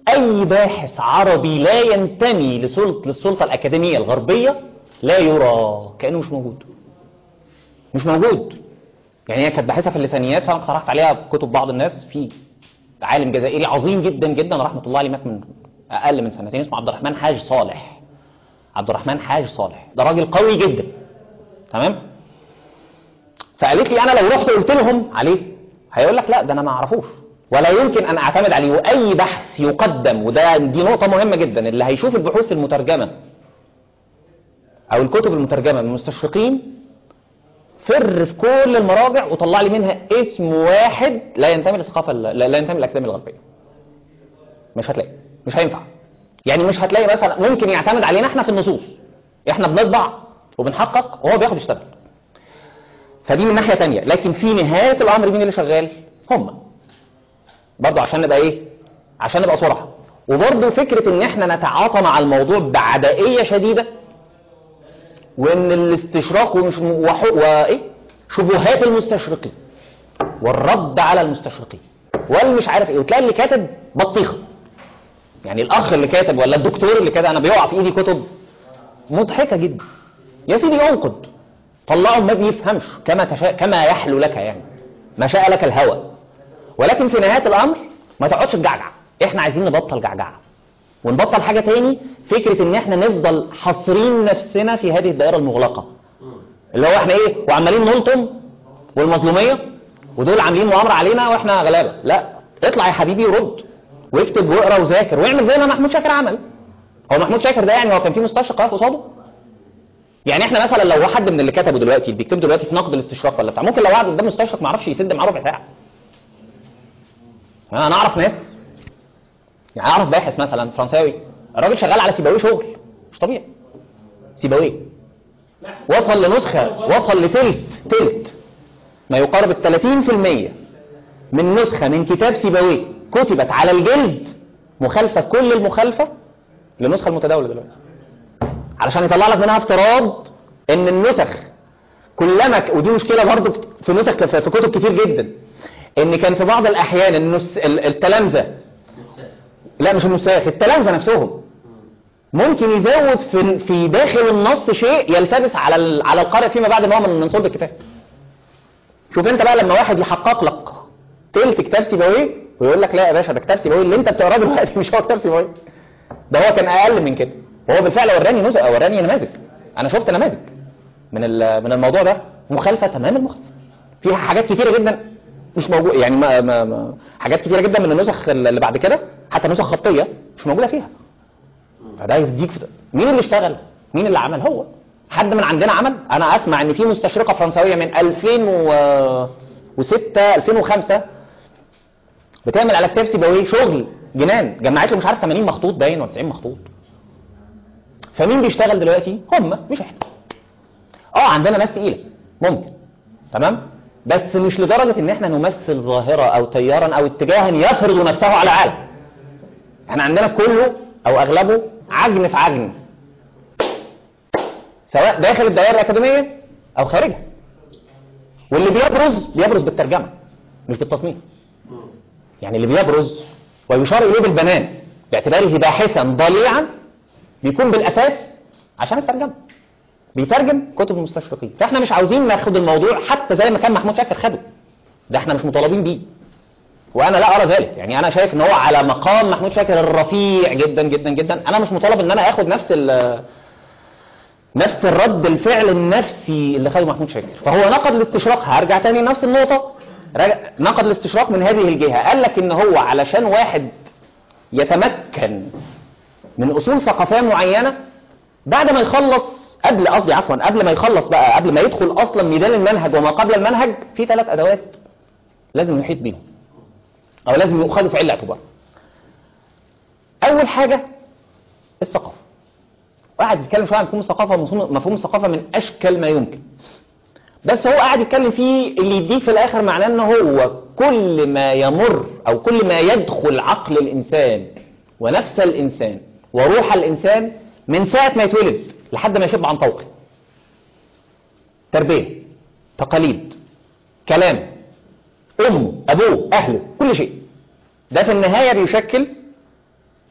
S1: اي باحث عربي لا ينتمي لسلطة للسلطة الاكاديمية الغربية لا يرى كأنه مش موجود مش موجود يعني هي كانت باحثة في اللسانيات فانا اقترحت عليها كتب بعض الناس في عالم جزائري عظيم جدا جدا رحمة الله عليه مات من اقل من سنتين اسمه عبد الرحمن حاج صالح عبد الرحمن حاج صالح ده راجل قوي جدا تمام فقالت لي انا لو رحت قلت لهم عليه هيقول لك لا ده انا ما اعرفوش ولا يمكن ان اعتمد عليه واي بحث يقدم وده دي نقطه مهمه جدا اللي هيشوف البحوث المترجمه او الكتب المترجمه من المستشرقين فر في كل المراجع وطلع لي منها اسم واحد لا ينتمي للثقافه لا لا ينتمي للاكاديميه الغربيه مش هتلاقي مش هينفع يعني مش هتلاقي مثلا ممكن يعتمد علينا احنا في النصوص احنا بنطبع وبنحقق وهو بياخد يشتغل فدي من ناحية تانية لكن في نهاية الأمر مين اللي شغال هم برضو عشان نبقى ايه عشان نبقى صراحة وبرضو فكرة ان احنا نتعاطى مع الموضوع بعدائية شديدة وان الاستشراق ومش وح... وايه شبهات المستشرقين والرد على المستشرقين والمش عارف ايه وتلاقي اللي كاتب بطيخة يعني الاخ اللي كاتب ولا الدكتور اللي كاتب انا بيقع في ايدي كتب مضحكة جدا يا سيدي انقد طلعه ما بيفهمش كما تشاء كما يحلو لك يعني ما شاء لك الهوى ولكن في نهاية الامر ما تقعدش تجعجع احنا عايزين نبطل جعجعة ونبطل حاجة تاني فكرة ان احنا نفضل حاصرين نفسنا في هذه الدائرة المغلقة اللي هو احنا ايه وعمالين نلطم والمظلومية ودول عاملين مؤامرة علينا واحنا غلابة لا اطلع يا حبيبي ورد واكتب واقرا وذاكر واعمل زي ما محمود شاكر عمل هو محمود شاكر ده يعني هو كان في مستشرق واقف قصاده يعني احنا مثلا لو حد من اللي كتبوا دلوقتي اللي بيكتبوا دلوقتي في نقد الاستشراق ولا بتاع ممكن لو قعد قدام مستشرق ما يعرفش يسد معاه ربع ساعه يعني انا اعرف ناس يعني اعرف باحث مثلا فرنساوي الراجل شغال على سيبويه شغل مش طبيعي سيبويه وصل لنسخه وصل لتلت تلت ما يقارب ال 30% من نسخه من كتاب سيبويه كتبت على الجلد مخالفه كل المخالفه للنسخه المتداوله دلوقتي علشان يطلع لك منها افتراض ان النسخ كلما ك... ودي مشكله برضو في نسخ في في كتب كتير جدا ان كان في بعض الاحيان النس... ال- التلامذه لا مش النساخ التلامذه نفسهم ممكن يزود في في داخل النص شيء يلتبس على ال... على القارئ فيما بعد ان هو من من صلب الكتاب شوف انت بقى لما واحد يحقق لك تلت كتاب سيبويه ويقول لك لا يا باشا ده كتاب سيبويه اللي انت بتقراه دلوقتي مش هو كتاب سيبويه ده هو كان اقل من كده وهو بالفعل وراني نزق وراني نماذج انا شفت نماذج من ال- من الموضوع ده مخالفه تمام المخالفه فيها حاجات كتيره جدا مش موجوده يعني ما ما ما حاجات كتيره جدا من النسخ اللي بعد كده حتى نسخ خطيه مش موجوده فيها فده يديك في مين اللي اشتغل مين اللي عمل هو حد من عندنا عمل انا اسمع ان في مستشرقه فرنسويه من 2006 2005 بتعمل على كتاب سيبويه شغل جنان جمعت له مش عارف 80 مخطوط باين ولا 90 مخطوط فمين بيشتغل دلوقتي هم مش احنا اه عندنا ناس تقيله ممكن تمام بس مش لدرجه ان احنا نمثل ظاهره او تيارا او اتجاها يفرض نفسه على العالم احنا عندنا كله او اغلبه عجن في عجن سواء داخل الدائره الاكاديميه او خارجها واللي بيبرز بيبرز بالترجمه مش بالتصميم يعني اللي بيبرز ويشار اليه بالبنان باعتباره باحثا ضليعا بيكون بالاساس عشان الترجمه بيترجم كتب المستشرقين فاحنا مش عاوزين ناخد الموضوع حتى زي ما كان محمود شاكر خده ده احنا مش مطالبين بيه وانا لا ارى ذلك يعني انا شايف ان هو على مقام محمود شاكر الرفيع جدا جدا جدا انا مش مطالب ان انا اخد نفس ال نفس الرد الفعل النفسي اللي خده محمود شاكر فهو نقد الاستشراق هرجع تاني لنفس النقطه راجع- نقد الاستشراق من هذه الجهه قال لك ان هو علشان واحد يتمكن من اصول ثقافيه معينه بعد ما يخلص قبل قصدي عفوا قبل ما يخلص بقى قبل ما يدخل اصلا ميدان المنهج وما قبل المنهج في ثلاث ادوات لازم يحيط بيهم او لازم يؤخذوا في عين الاعتبار اول حاجه الثقافه وقعد يتكلم شويه عن مفهوم الثقافه ومفهوم مفهوم الثقافه من اشكل ما يمكن بس هو قاعد يتكلم فيه اللي يديه في الاخر معناه ان هو كل ما يمر او كل ما يدخل عقل الانسان ونفس الانسان وروح الانسان من ساعه ما يتولد لحد ما يشب عن طوقه تربيه تقاليد كلام امه ابوه اهله كل شيء ده في النهايه بيشكل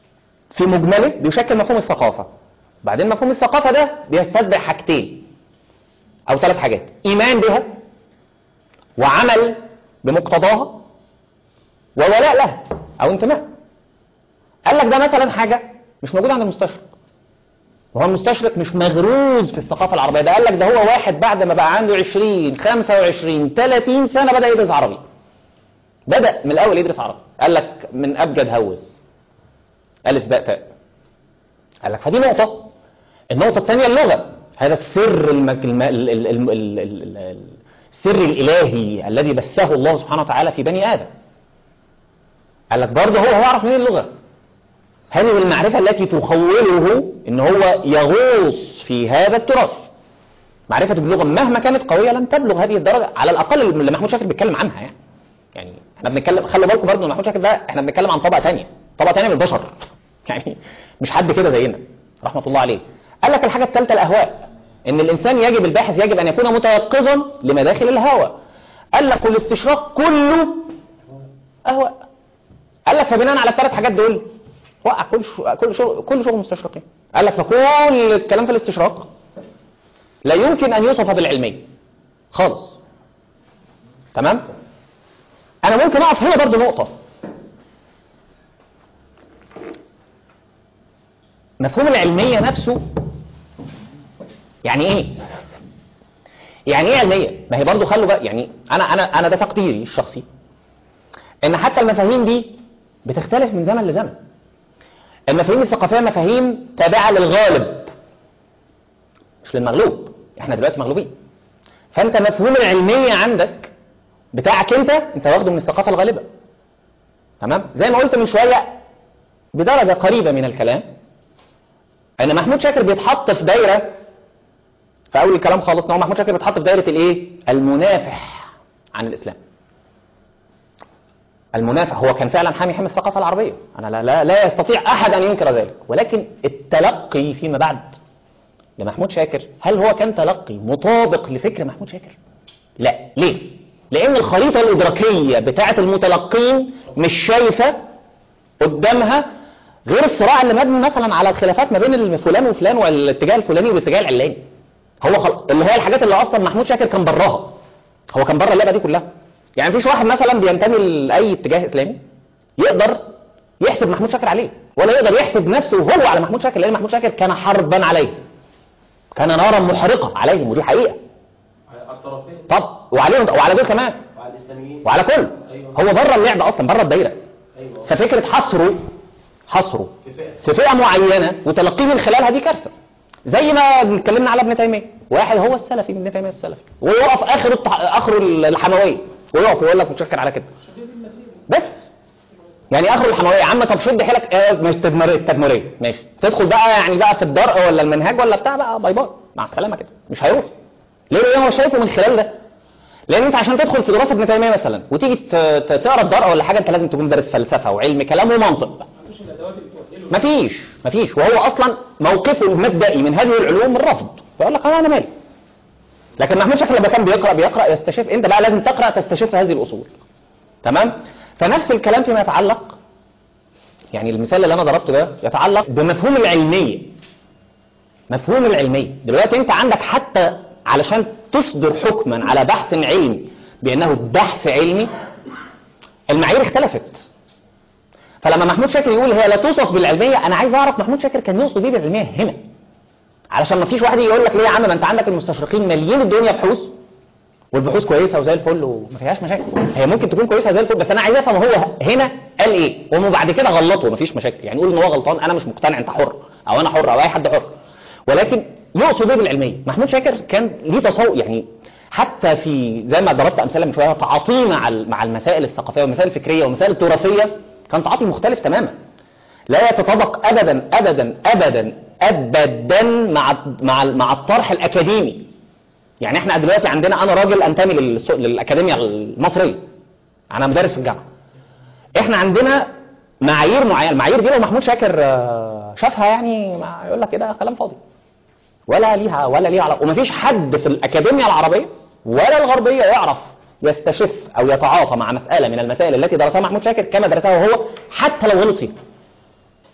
S1: في مجمله بيشكل مفهوم الثقافة بعدين مفهوم الثقافة ده بيستتبع حاجتين أو ثلاث حاجات إيمان بها وعمل بمقتضاها وولاء لها أو انتماء قال لك ده مثلا حاجة مش موجودة عند المستشرق وهو المستشرق مش مغروز في الثقافة العربية ده قال لك ده هو واحد بعد ما بقى عنده 20 25 30 سنة بدأ يدرس عربي بدأ من الأول يدرس عربي قال لك من أبجد هوز ألف باء تاء قال لك فدي نقطة النقطة الثانية اللغة هذا السر المك... الم... ال... ال... ال... ال... ال... ال... السر الإلهي الذي بثه الله سبحانه وتعالى في بني آدم قال لك برضه هو هو يعرف منين اللغة هذه المعرفة التي تخوله ان هو يغوص في هذا التراث معرفة باللغة مهما كانت قوية لن تبلغ هذه الدرجة على الأقل اللي محمود شاكر بيتكلم عنها يعني يعني احنا بنتكلم خلي بالكم برضه ان محمود شاكر ده احنا بنتكلم عن طبقة تانية طبقة تانية من البشر يعني مش حد كده زينا رحمة الله عليه قال لك الحاجة الثالثة الأهواء ان الإنسان يجب الباحث يجب أن يكون متيقظا لمداخل الهوى قال لك والاستشراق كله أهواء قال لك فبناء على الثلاث حاجات دول وقع كل شو... كل شغل كل شغل مستشرقين قال لك فكل الكلام في الاستشراق لا يمكن أن يوصف بالعلمية خالص تمام أنا ممكن أقف هنا برضو نقطة مفهوم العلمية نفسه يعني ايه يعني ايه علمية ما هي برضو خلوا بقى يعني انا انا انا ده تقديري الشخصي ان حتى المفاهيم دي بتختلف من زمن لزمن المفاهيم الثقافية مفاهيم تابعة للغالب مش للمغلوب احنا دلوقتي مغلوبين فانت مفهوم العلمية عندك بتاعك انت انت واخده من الثقافة الغالبة تمام زي ما قلت من شوية بدرجة قريبة من الكلام ان محمود شاكر بيتحط في دايرة في اول الكلام خالص ان هو محمود شاكر بيتحط في دايرة الايه المنافح عن الاسلام المنافع هو كان فعلا حامي حمى الثقافة العربية أنا لا, لا, لا يستطيع أحد أن ينكر ذلك ولكن التلقي فيما بعد لمحمود شاكر هل هو كان تلقي مطابق لفكر محمود شاكر لا ليه لأن الخريطة الإدراكية بتاعة المتلقين مش شايفة قدامها غير الصراع اللي مبني مثلا على الخلافات ما بين فلان وفلان والاتجاه الفلاني والاتجاه العلاني هو خل... اللي هي الحاجات اللي أصلا محمود شاكر كان براها هو كان بره اللعبة دي كلها يعني مفيش واحد مثلا بينتمي لأي اتجاه إسلامي يقدر يحسب محمود شاكر عليه ولا يقدر يحسب نفسه هو على محمود شاكر لأن محمود شاكر كان حربا عليه كان نارا محرقة عليهم ودي حقيقة
S3: على الطرفين
S1: طب وعليهم وعلى دول كمان
S3: وعلى الإسلاميين
S1: وعلى كل
S3: أيوة.
S1: هو بره اللعبة أصلا بره الدايرة
S3: أيوة
S1: ففكرة حصره حصره
S3: في فئة
S1: في فئة معينة وتلقيه من خلالها دي كارثة زي ما اتكلمنا على ابن تيمية واحد هو السلفي من ابن تيمية السلفي ويقف آخر التح... آخر الحموية ويقف ويقول لك متشكر على كده بس يعني اخر الحمويه يا عم طب شد حيلك آه مش تدمريه تدمريه ماشي تدخل بقى يعني بقى في الدرء ولا المنهاج ولا بتاع بقى باي باي مع السلامه كده مش هيروح ليه لان هو شايفه من خلال ده لان انت عشان تدخل في دراسه ابن تيميه مثلا وتيجي ت- ت- تقرا الدرء ولا حاجه انت لازم تكون دارس فلسفه وعلم كلام ومنطق
S2: ما عندوش الادوات اللي تؤهله
S1: مفيش مفيش وهو اصلا موقفه المبدئي من هذه العلوم الرفض فيقول لك انا مالي لكن محمود شاكر لما كان بيقرا بيقرا يستشف انت بقى لازم تقرا تستشف هذه الاصول تمام فنفس الكلام فيما يتعلق يعني المثال اللي انا ضربته ده يتعلق بمفهوم العلميه مفهوم العلميه دلوقتي انت عندك حتى علشان تصدر حكما على بحث علمي بانه بحث علمي المعايير اختلفت فلما محمود شاكر يقول هي لا توصف بالعلميه انا عايز اعرف محمود شاكر كان يقصد ايه بالعلميه هنا علشان ما فيش واحد يقول لك ليه يا عم ما انت عندك المستشرقين ماليين الدنيا بحوث والبحوث كويسه وزي الفل وما فيهاش مشاكل هي ممكن تكون كويسه زي الفل بس انا عايز افهم هو هنا قال ايه ومن بعد كده غلطه مفيش مشاكل يعني يقول ان هو غلطان انا مش مقتنع انت حر او انا حر او اي حد حر ولكن يقصد ايه بالعلميه محمود شاكر كان ليه تصور يعني حتى في زي ما ضربت امثله من شويه تعاطيه مع ال- مع المسائل الثقافيه والمسائل الفكريه والمسائل التراثيه كان تعاطي مختلف تماما لا يتطابق ابدا ابدا ابدا ابدا مع مع مع الطرح الاكاديمي يعني احنا دلوقتي عندنا انا راجل انتمي للسو- للاكاديميه المصريه انا مدرس في الجامعه احنا عندنا معايير معينه المعايير دي لو محمود شاكر آه، شافها يعني ما يقول لك كده كلام فاضي ولا ليها ولا ليها علاقه ومفيش حد في الاكاديميه العربيه ولا الغربيه يعرف يستشف او يتعاطى مع مساله من المسائل التي درسها محمود شاكر كما درسها هو حتى لو غلط فيها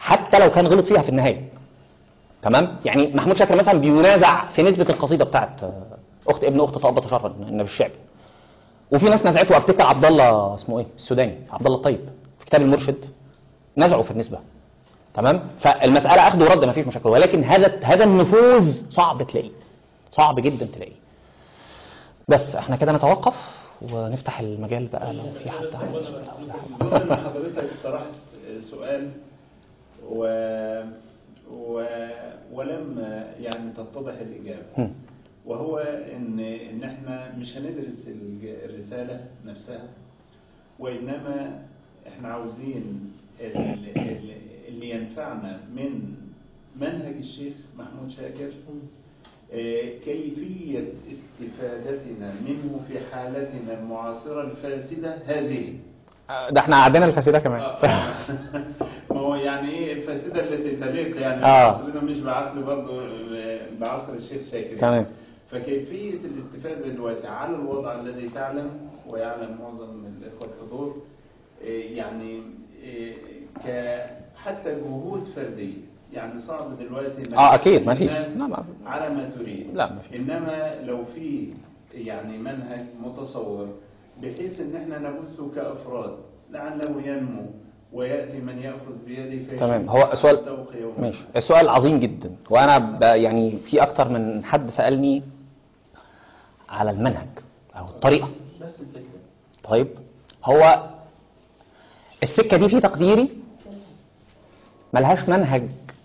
S1: حتى لو كان غلط فيها في النهايه تمام يعني محمود شاكر مثلا بينازع في نسبه القصيده بتاعت آه، اخت ابن اخت طابه شرا النبي الشعبي وفي ناس نزعته وافتكر عبد الله اسمه ايه السوداني عبد الله الطيب في كتاب المرشد نزعوا في النسبه تمام فالمساله اخذ ورد ما فيش مشاكل ولكن هذا هذا النفوذ صعب تلاقيه صعب جدا تلاقيه بس احنا كده نتوقف ونفتح المجال بقى لو في حد عايز يسأل أو حاجة.
S4: بما ان حضرتك طرحت سؤال و... و... ولم يعني تتضح الاجابه
S1: هم.
S4: وهو ان ان احنا مش هندرس الج- الرساله نفسها وانما احنا عاوزين ال- ال- اللي ينفعنا من منهج الشيخ محمود شاكر آه، كيفية استفادتنا منه في حالتنا المعاصرة الفاسدة هذه
S1: ده احنا قعدنا الفاسده كمان
S4: آه. ما هو يعني ايه الفاسدة التي تليق يعني
S1: آه.
S4: أصلنا مش بعصر برضه آه، بعصر الشيخ شاكر يعني.
S1: تمام.
S4: فكيفية الاستفادة دلوقتي على الوضع الذي تعلم ويعلم معظم الإخوة الحضور آه، يعني آه، ك حتى جهود فردية يعني صعب دلوقتي إنك
S1: اه اكيد ما فيش
S4: الناس
S1: لا ما
S4: على ما تريد
S1: لا، ما فيش.
S4: انما لو في يعني منهج متصور بحيث ان احنا نبثه كافراد لعله ينمو وياتي من ياخذ بيدي في
S1: تمام هو السؤال ماشي السؤال عظيم جدا وانا ب... يعني في اكتر من حد سالني على المنهج او الطريقه
S3: نفس الفكرة
S1: طيب هو السكه دي في تقديري ملهاش منهج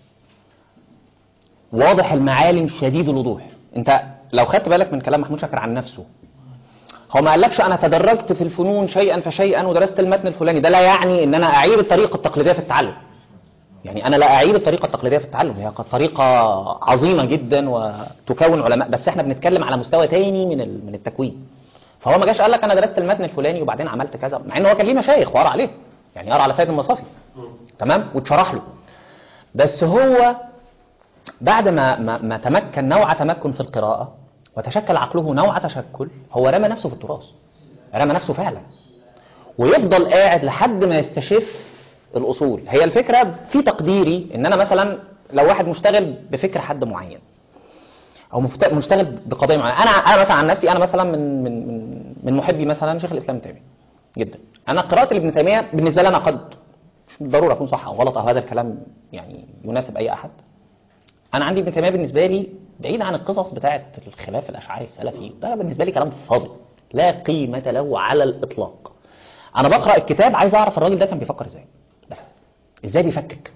S1: واضح المعالم شديد الوضوح انت لو خدت بالك من كلام محمود شاكر عن نفسه هو ما قالكش انا تدرجت في الفنون شيئا فشيئا ودرست المتن الفلاني ده لا يعني ان انا اعيب الطريقه التقليديه في التعلم يعني انا لا اعيب الطريقه التقليديه في التعلم هي قد طريقه عظيمه جدا وتكون علماء بس احنا بنتكلم على مستوى تاني من ال- من التكوين فهو ما جاش قال لك انا درست المتن الفلاني وبعدين عملت كذا مع ان هو كان ليه مشايخ وقرا عليه يعني قرا على سيد المصافي تمام واتشرح له بس هو بعد ما ما, ما تمكن نوع تمكن في القراءه وتشكل عقله نوع تشكل هو رمى نفسه في التراث رمى نفسه فعلا ويفضل قاعد لحد ما يستشف الاصول هي الفكره في تقديري ان انا مثلا لو واحد مشتغل بفكر حد معين او مفت- مشتغل بقضيه معينه انا انا مثلا عن نفسي انا مثلا من من من, من محبي مثلا شيخ الاسلام ابن تيميه جدا انا قراءه لابن تيميه بالنسبه لي انا قد مش بالضروره اكون صح او غلط او هذا الكلام يعني يناسب اي احد انا عندي ابن تيميه بالنسبه لي بعيد عن القصص بتاعه الخلاف الاشعري السلفي ده بالنسبه لي كلام فاضي لا قيمه له على الاطلاق انا بقرا الكتاب عايز اعرف الراجل ده كان بيفكر ازاي بس ازاي بيفكك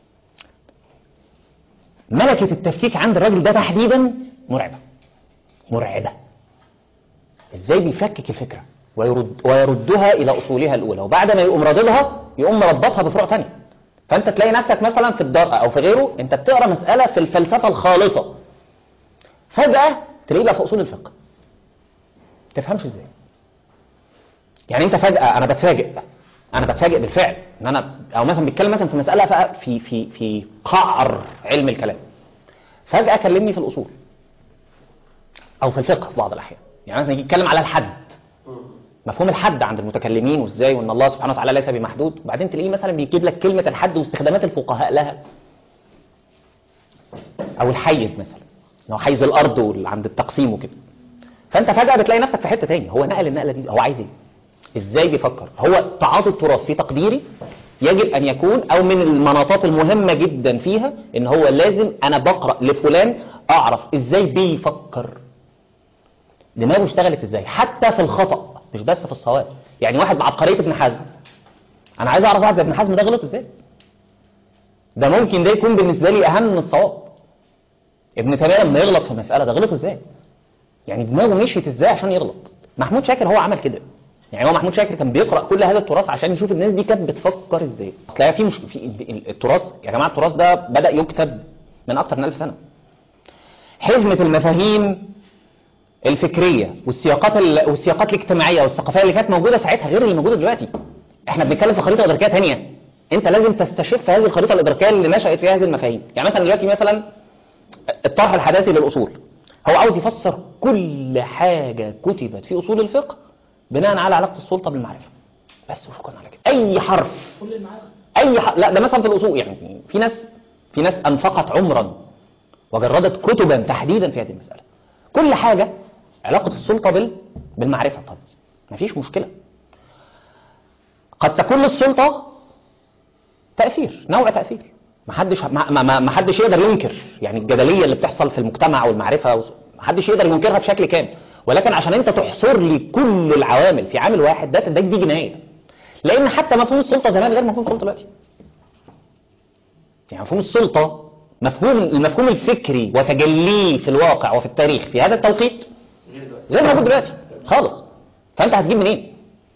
S1: ملكه التفكيك عند الراجل ده تحديدا مرعبه مرعبه ازاي بيفكك الفكره ويرد ويردها الى اصولها الاولى وبعد ما يقوم راددها يقوم مربطها بفروع ثانيه فانت تلاقي نفسك مثلا في الدار او في غيره انت بتقرا مساله في الفلسفه الخالصه فجاه تلاقيه بقى في اصول الفقه تفهمش ازاي يعني انت فجاه انا بتفاجئ انا بتفاجئ بالفعل ان انا او مثلا بيتكلم مثلا في مساله بقى في في في قعر علم الكلام فجاه كلمني في الاصول او في الفقه في بعض الاحيان يعني مثلا يجي يتكلم على الحد مفهوم الحد عند المتكلمين وازاي وان الله سبحانه وتعالى ليس بمحدود وبعدين تلاقيه مثلا بيجيب لك كلمه الحد واستخدامات الفقهاء لها او الحيز مثلا إن هو حيز الارض وال- عند التقسيم وكده فانت فجاه بتلاقي نفسك في حته تاني هو نقل النقله دي هو عايز ايه ازاي بيفكر هو تعاطي التراث في تقديري يجب ان يكون او من المناطات المهمه جدا فيها ان هو لازم انا بقرا لفلان اعرف ازاي بيفكر دماغه اشتغلت ازاي حتى في الخطا مش بس في الصواب يعني واحد بعبقريه ابن حزم انا عايز اعرف واحد زي ابن حزم ده غلط ازاي ده ممكن ده يكون بالنسبه لي اهم من الصواب ابن تيميه لما يغلط في مساله ده غلط ازاي يعني دماغه مشيت ازاي عشان يغلط محمود شاكر هو عمل كده يعني هو محمود شاكر كان بيقرا كل هذا التراث عشان يشوف الناس دي كانت بتفكر ازاي اصل هي في مش في ال- التراث يا جماعه التراث ده بدا يكتب من اكتر من 1000 سنه حزمه المفاهيم الفكريه والسياقات ال... والسياقات الاجتماعيه والثقافيه اللي كانت موجوده ساعتها غير اللي موجوده دلوقتي احنا بنتكلم في خريطه ادراكيه ثانيه انت لازم تستشف هذه الخريطه الادراكيه اللي نشات فيها هذه المفاهيم يعني مثلا دلوقتي مثلا الطرح الحداثي للاصول هو عاوز يفسر كل حاجه كتبت في اصول الفقه بناء على علاقه السلطه بالمعرفه بس وشكرا على كده اي حرف
S2: كل المعارف
S1: اي ح... لا ده مثلا في الاصول يعني في ناس في ناس انفقت عمرا وجردت كتبا تحديدا في هذه المساله كل حاجه علاقه السلطه بال... بالمعرفه طب مفيش مشكله قد تكون للسلطه تاثير نوع تاثير محدش ما ما- ما ما حدش يقدر ينكر يعني الجدليه اللي بتحصل في المجتمع والمعرفه ما حدش يقدر ينكرها بشكل كامل ولكن عشان انت تحصر لي كل العوامل في عامل واحد ده ده دي جنايه لان حتى مفهوم السلطه زمان غير مفهوم السلطه دلوقتي يعني مفهوم السلطه مفهوم المفهوم الفكري وتجليه في الواقع وفي التاريخ في هذا التوقيت غير موجود دلوقتي خالص فانت هتجيب منين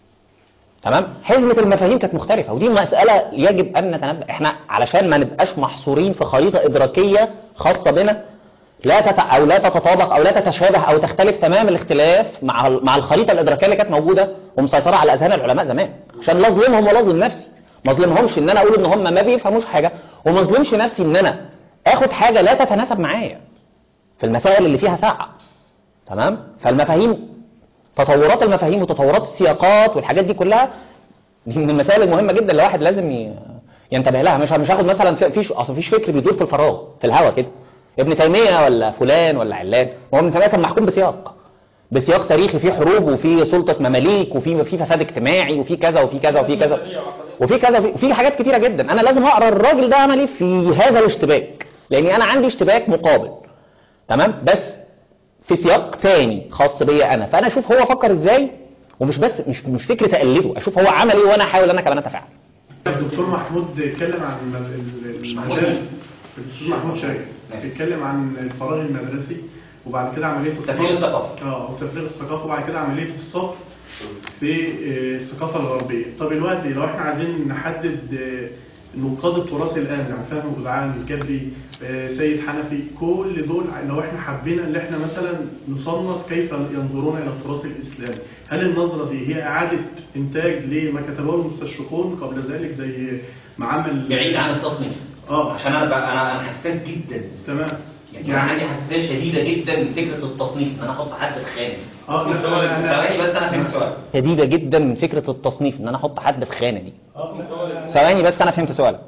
S1: تمام حزمه المفاهيم كانت مختلفه ودي مساله يجب ان نتنبه احنا علشان ما نبقاش محصورين في خريطه ادراكيه خاصه بنا لا تت... او لا تتطابق او لا تتشابه او تختلف تمام الاختلاف مع ال- مع الخريطه الادراكيه اللي كانت موجوده ومسيطره على اذهان العلماء زمان عشان لا اظلمهم ولا اظلم نفسي ما اظلمهمش ان انا اقول ان هم ما بيفهموش حاجه وما اظلمش نفسي ان انا اخد حاجه لا تتناسب معايا في المسائل اللي فيها ساعه تمام فالمفاهيم تطورات المفاهيم وتطورات السياقات والحاجات دي كلها دي من المسائل المهمه جدا اللي الواحد لازم ي- ينتبه لها مش مش هاخد مثلا في- فيش اصل مفيش فكر بيدور في الفراغ في الهواء كده ابن تيميه ولا فلان ولا علان ما هو ابن تيميه كان محكوم بسياق بسياق تاريخي فيه حروب وفيه سلطه مماليك وفيه في فساد اجتماعي وفيه كذا وفيه كذا وفيه كذا وفي كذا وفي- وفي حاجات كتيره جدا انا لازم اقرا الراجل ده عمل ايه في هذا الاشتباك لاني انا عندي اشتباك مقابل تمام بس في سياق تاني خاص بيا انا فانا اشوف هو فكر ازاي ومش بس مش مش فكره اقلده اشوف هو عمل ايه وانا احاول انا كمان اتفاعل
S5: الدكتور محمود اتكلم عن المد- ال- المدارس الدكتور محمود شاكر اتكلم عن الفراغ المدرسي وبعد كده عمليه الصف
S1: تفريغ الثقافة.
S5: اه وتفريغ الثقافه وبعد كده عمليه الصف في آه، الثقافه الغربيه طب دلوقتي لو احنا عايزين نحدد آه، نقاد التراث الان يعني فهم جدعان الكبري آه، سيد حنفي كل دول لو احنا حبينا ان احنا مثلا نصنف كيف ينظرون الى التراث الاسلامي هل النظره دي هي اعاده انتاج لما كتبه المستشرقون قبل ذلك زي معامل
S1: بعيد عن التصنيف
S5: اه
S1: عشان انا بقى انا انا حساس جدا
S5: تمام
S1: يعني انا عندي حساسيه شديده جدا من فكره التصنيف ان انا احط حد في خانه
S5: اه لا لا لا
S1: ثواني بس انا فهمت سؤالك شديده جدا من فكره التصنيف ان انا احط حد في خانه دي ثواني بس انا فهمت سؤالك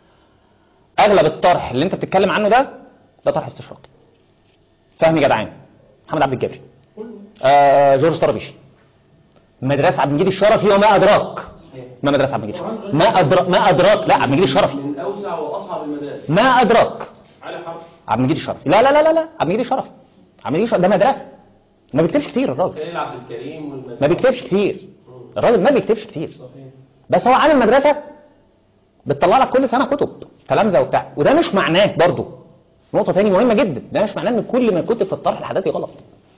S1: اغلب الطرح اللي انت بتتكلم عنه ده ده طرح استشراقي فهمي جدعان محمد عبد الجبري آه جورج طرابيشي مدرسه عبد المجيد الشرفي وما ادراك ما مدرسه عبد المجيد الشرفي ما ادراك ما ادراك لا عبد المجيد الشرفي
S3: من اوسع واصعب المدارس
S1: ما ادراك
S2: على حرف
S1: عبد المجيد الشرفي لا لا لا لا لا عبد المجيد الشرفي عبد المجيد الشرفي ده مدرسه ما بيكتبش كتير الراجل
S3: خليل عبد الكريم والمدارس
S1: ما بيكتبش كتير الراجل ما بيكتبش كتير
S3: صحيح
S1: بس هو عامل مدرسه بتطلع لك كل سنه كتب تلامذه وبتاع وده مش معناه برضو نقطه تاني مهمه جدا ده مش معناه ان كل ما كتب في الطرح الحداثي غلط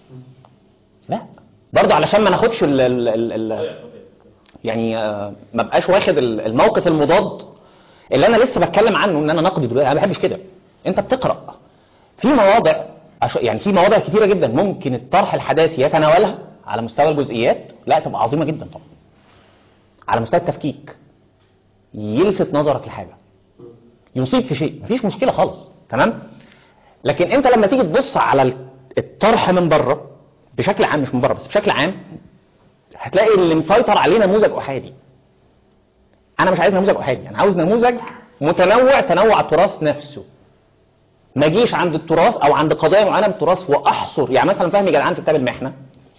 S1: لا برضو علشان ما ناخدش ال ال ال ال يعني آه، ما بقاش واخد ال- الموقف المضاد اللي انا لسه بتكلم عنه ان انا نقد دلوقتي انا ما بحبش كده انت بتقرا في مواضع عش- يعني في مواضع كتيره جدا ممكن الطرح الحداثي يتناولها على مستوى الجزئيات لا تبقى عظيمه جدا طبعا على مستوى التفكيك يلفت نظرك لحاجه يصيب في شيء مفيش مشكله خالص تمام لكن انت لما تيجي تبص على ال- الطرح من بره بشكل عام مش من بره بس بشكل عام هتلاقي اللي مسيطر عليه نموذج احادي انا مش عايز نموذج احادي انا عاوز نموذج متنوع تنوع التراث نفسه ما اجيش عند التراث او عند قضايا معينه من التراث واحصر يعني مثلا فهمي جدعان في كتاب المحنه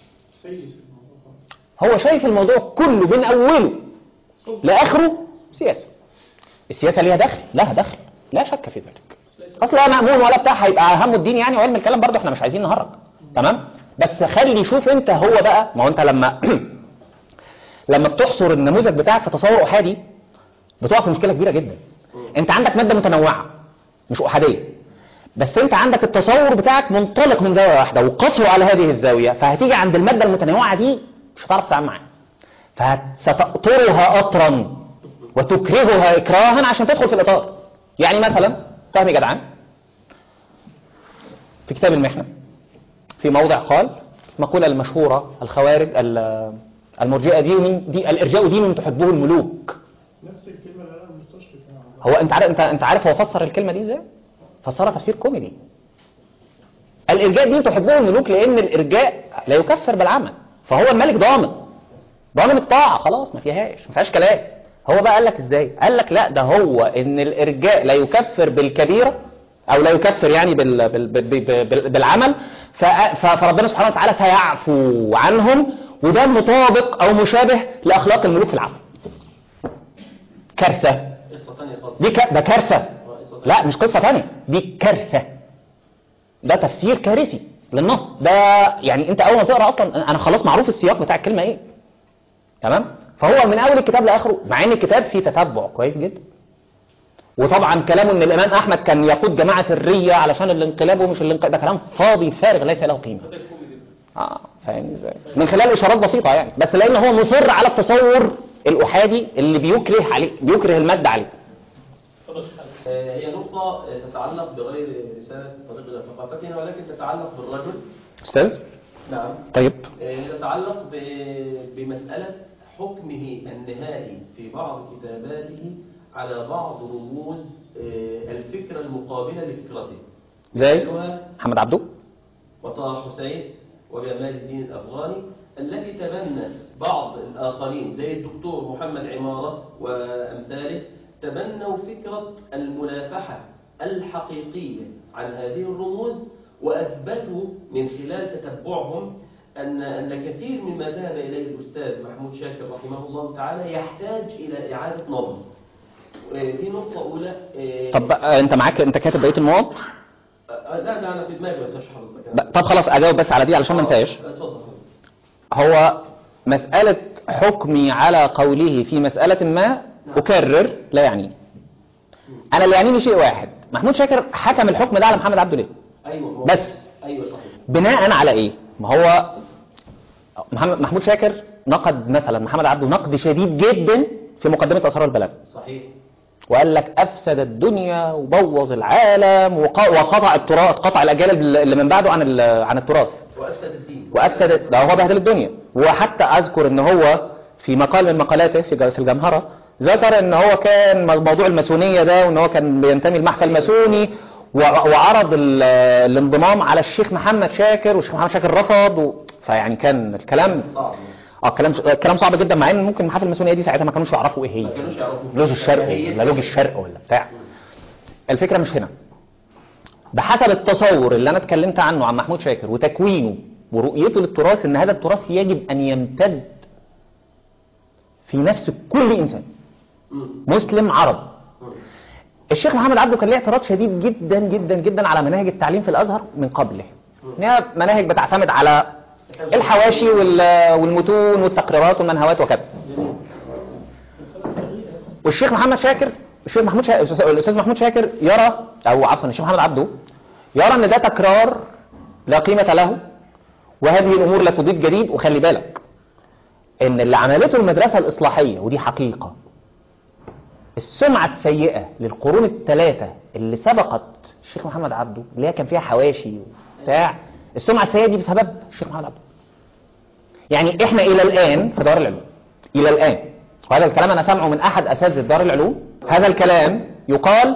S1: هو شايف الموضوع كله من اوله لاخره سياسه السياسه ليها دخل لها دخل لا شك في ذلك اصل لا مأمون ولا بتاع هيبقى اهم الدين يعني وعلم الكلام برضه احنا مش عايزين نهرج تمام بس خلي شوف انت هو بقى ما هو انت لما لما بتحصر النموذج بتاعك في تصور احادي بتقع في مشكله كبيره جدا انت عندك ماده متنوعه مش احاديه بس انت عندك التصور بتاعك منطلق من زاويه واحده وقصره على هذه الزاويه فهتيجي عند الماده المتنوعه دي مش هتعرف تتعامل معاها فستأطرها أطرا وتكرهها إكراها عشان تدخل في الإطار يعني مثلا فهمي جدعان في كتاب المحنة في موضع قال مقولة المشهورة الخوارج ال- المرجئة دين دي الإرجاء دين تحبه الملوك
S5: نفس الكلمه اللي قالها المستشرق يعني.
S1: هو انت عارف انت انت عارف هو فسر الكلمه دي ازاي؟ فسرها تفسير كوميدي. الارجاء دي تحبه الملوك لان الارجاء لا يكفر بالعمل فهو الملك ضامن ضامن الطاعه خلاص ما فيهاش ما فيهاش كلام هو بقى قال لك ازاي قال لك لا ده هو ان الارجاء لا يكفر بالكبيره او لا يكفر يعني بال بال بال بال بالعمل ف- ف- فربنا سبحانه وتعالى سيعفو عنهم وده مطابق او مشابه لاخلاق الملوك في العفو كارثه
S3: قصة ثانية خالص
S1: دي ك... ده كارثه
S3: آه، قصة ثانية.
S1: لا مش قصه ثانيه دي كارثه ده تفسير كارثي للنص ده يعني انت اول ما تقرا اصلا انا خلاص معروف السياق بتاع الكلمه ايه تمام فهو من اول الكتاب لاخره مع ان الكتاب فيه تتبع كويس جدا وطبعا كلامه ان الامام احمد كان يقود جماعه سريه علشان الانقلاب ومش الانقلاب ده كلام فاضي فارغ ليس له قيمه اه فاهمني ازاي من خلال اشارات بسيطه يعني بس لان هو مصر على التصور الاحادي اللي بيكره عليه بيكره الماده عليه
S3: آه، هي نقطة آه، تتعلق بغير رسالة طريق إلى ثقافتنا ولكن تتعلق بالرجل
S1: استاذ
S3: نعم
S1: طيب
S3: آه، تتعلق ب- بمسألة حكمه النهائي في بعض كتاباته على بعض رموز آه، الفكرة المقابلة لفكرته
S1: زي
S3: مثلها
S1: محمد عبده
S3: وطه حسين وجمال الدين الأفغاني الذي تبنى بعض الآخرين زي الدكتور محمد عمارة وأمثاله تبنوا فكرة المنافحة الحقيقية عن هذه الرموز وأثبتوا من خلال تتبعهم أن أن كثير مما ذهب إليه الأستاذ محمود شاكر رحمه الله تعالى يحتاج إلى إعادة نظر آه، دي نقطة أولى آه،
S1: طب بقى انت معاك انت كاتب بقيه النقط
S3: آه، لا لا أنا في دماغي ما تشرح حضرتك
S1: ب- طب خلاص اجاوب بس على دي علشان ما انساش
S3: آه، اتفضل
S1: هو مسألة حكمي على قوله في مسألة ما أكرر لا يعني أنا اللي يعنيني شيء واحد محمود شاكر حكم الحكم ده على محمد عبده ليه
S3: ايوه هو
S1: بس.
S3: ايوه صحيح
S1: بناء على إيه ما هو محمد محمود شاكر نقد مثلا محمد عبده نقد شديد جدا في مقدمة أسرار البلد
S3: صحيح
S1: وقال لك أفسد الدنيا وبوظ العالم وق- وقطع التراث قطع الأجيال اللي من بعده عن ال- عن التراث
S3: وافسد الدين
S1: وافسد ده هو بهدل الدنيا وحتى اذكر ان هو في مقال من مقالاته في في الجمهره ذكر ان هو كان موضوع الماسونيه ده وان هو كان بينتمي للمحفل الماسوني و- وعرض ال- الانضمام على الشيخ محمد شاكر والشيخ محمد شاكر رفض و... فيعني كان الكلام
S3: صعب
S1: اه كلام الكلام صعب جدا مع ان ممكن المحافل الماسونيه دي ساعتها ما كانوش يعرفوا ايه هي
S3: ما كانوش يعرفوا
S1: لوج الشرق
S3: هي-
S1: ولا لوج الشرق ولا بتاع الفكرة مش هنا بحسب التصور اللي انا اتكلمت عنه عن محمود شاكر وتكوينه ورؤيته للتراث ان هذا التراث يجب ان يمتد في نفس كل انسان
S3: مم.
S1: مسلم عرب
S3: مم.
S1: الشيخ محمد عبده كان ليه اعتراض شديد جدا جدا جدا على مناهج التعليم في الازهر من قبله ان هي مناهج بتعتمد على الحواشي وال- والمتون والتقريرات والمنهوات وكذا والشيخ محمد شاكر الشيخ محمود شاكر الاستاذ محمود شاكر يرى او عفوا الشيخ محمد عبده يرى ان ده تكرار لا قيمه له وهذه الامور لا تضيف جديد وخلي بالك ان اللي عملته المدرسه الاصلاحيه ودي حقيقه السمعه السيئه للقرون الثلاثه اللي سبقت الشيخ محمد عبده اللي هي كان فيها حواشي وبتاع السمعه السيئه دي بسبب الشيخ محمد عبده يعني احنا الى الان في دار العلوم الى الان وهذا الكلام انا سامعه من احد اساتذه دار العلوم هذا الكلام يقال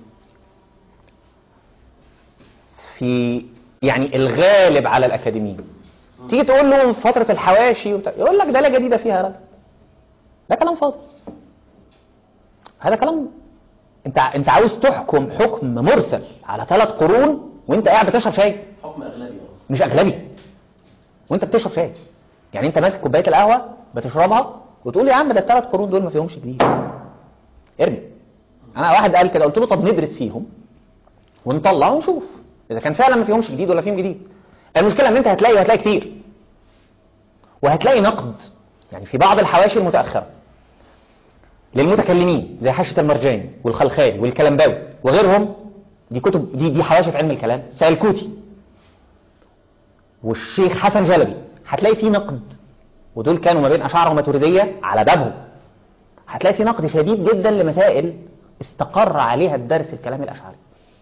S1: في يعني الغالب على الاكاديميين تيجي تقول له في فتره الحواشي وبتاع يقول لك ده لا جديده فيها يا راجل ده كلام فاضي هذا كلام انت انت عاوز تحكم حكم مرسل على ثلاث قرون وانت قاعد بتشرب شاي
S3: حكم اغلبي أصلاً.
S1: مش اغلبي وانت بتشرب شاي يعني انت ماسك كوبايه القهوه بتشربها وتقول يا عم ده الثلاث قرون دول ما فيهمش جديد ارمي انا واحد قال كده قلت له طب ندرس فيهم ونطلع ونشوف اذا كان فعلا ما فيهمش جديد ولا فيهم جديد المشكله ان انت هتلاقي وهتلاقي كتير وهتلاقي نقد يعني في بعض الحواشي المتاخره للمتكلمين زي حاشيه المرجاني والخلخالي والكلمباوي وغيرهم دي كتب دي دي حواشي في علم الكلام سالكوتي والشيخ حسن جلبي هتلاقي فيه نقد ودول كانوا ما بين أشاعرة وماتريدية على بابهم هتلاقي فيه نقد شديد جدا لمسائل استقر عليها الدرس الكلام الأشعري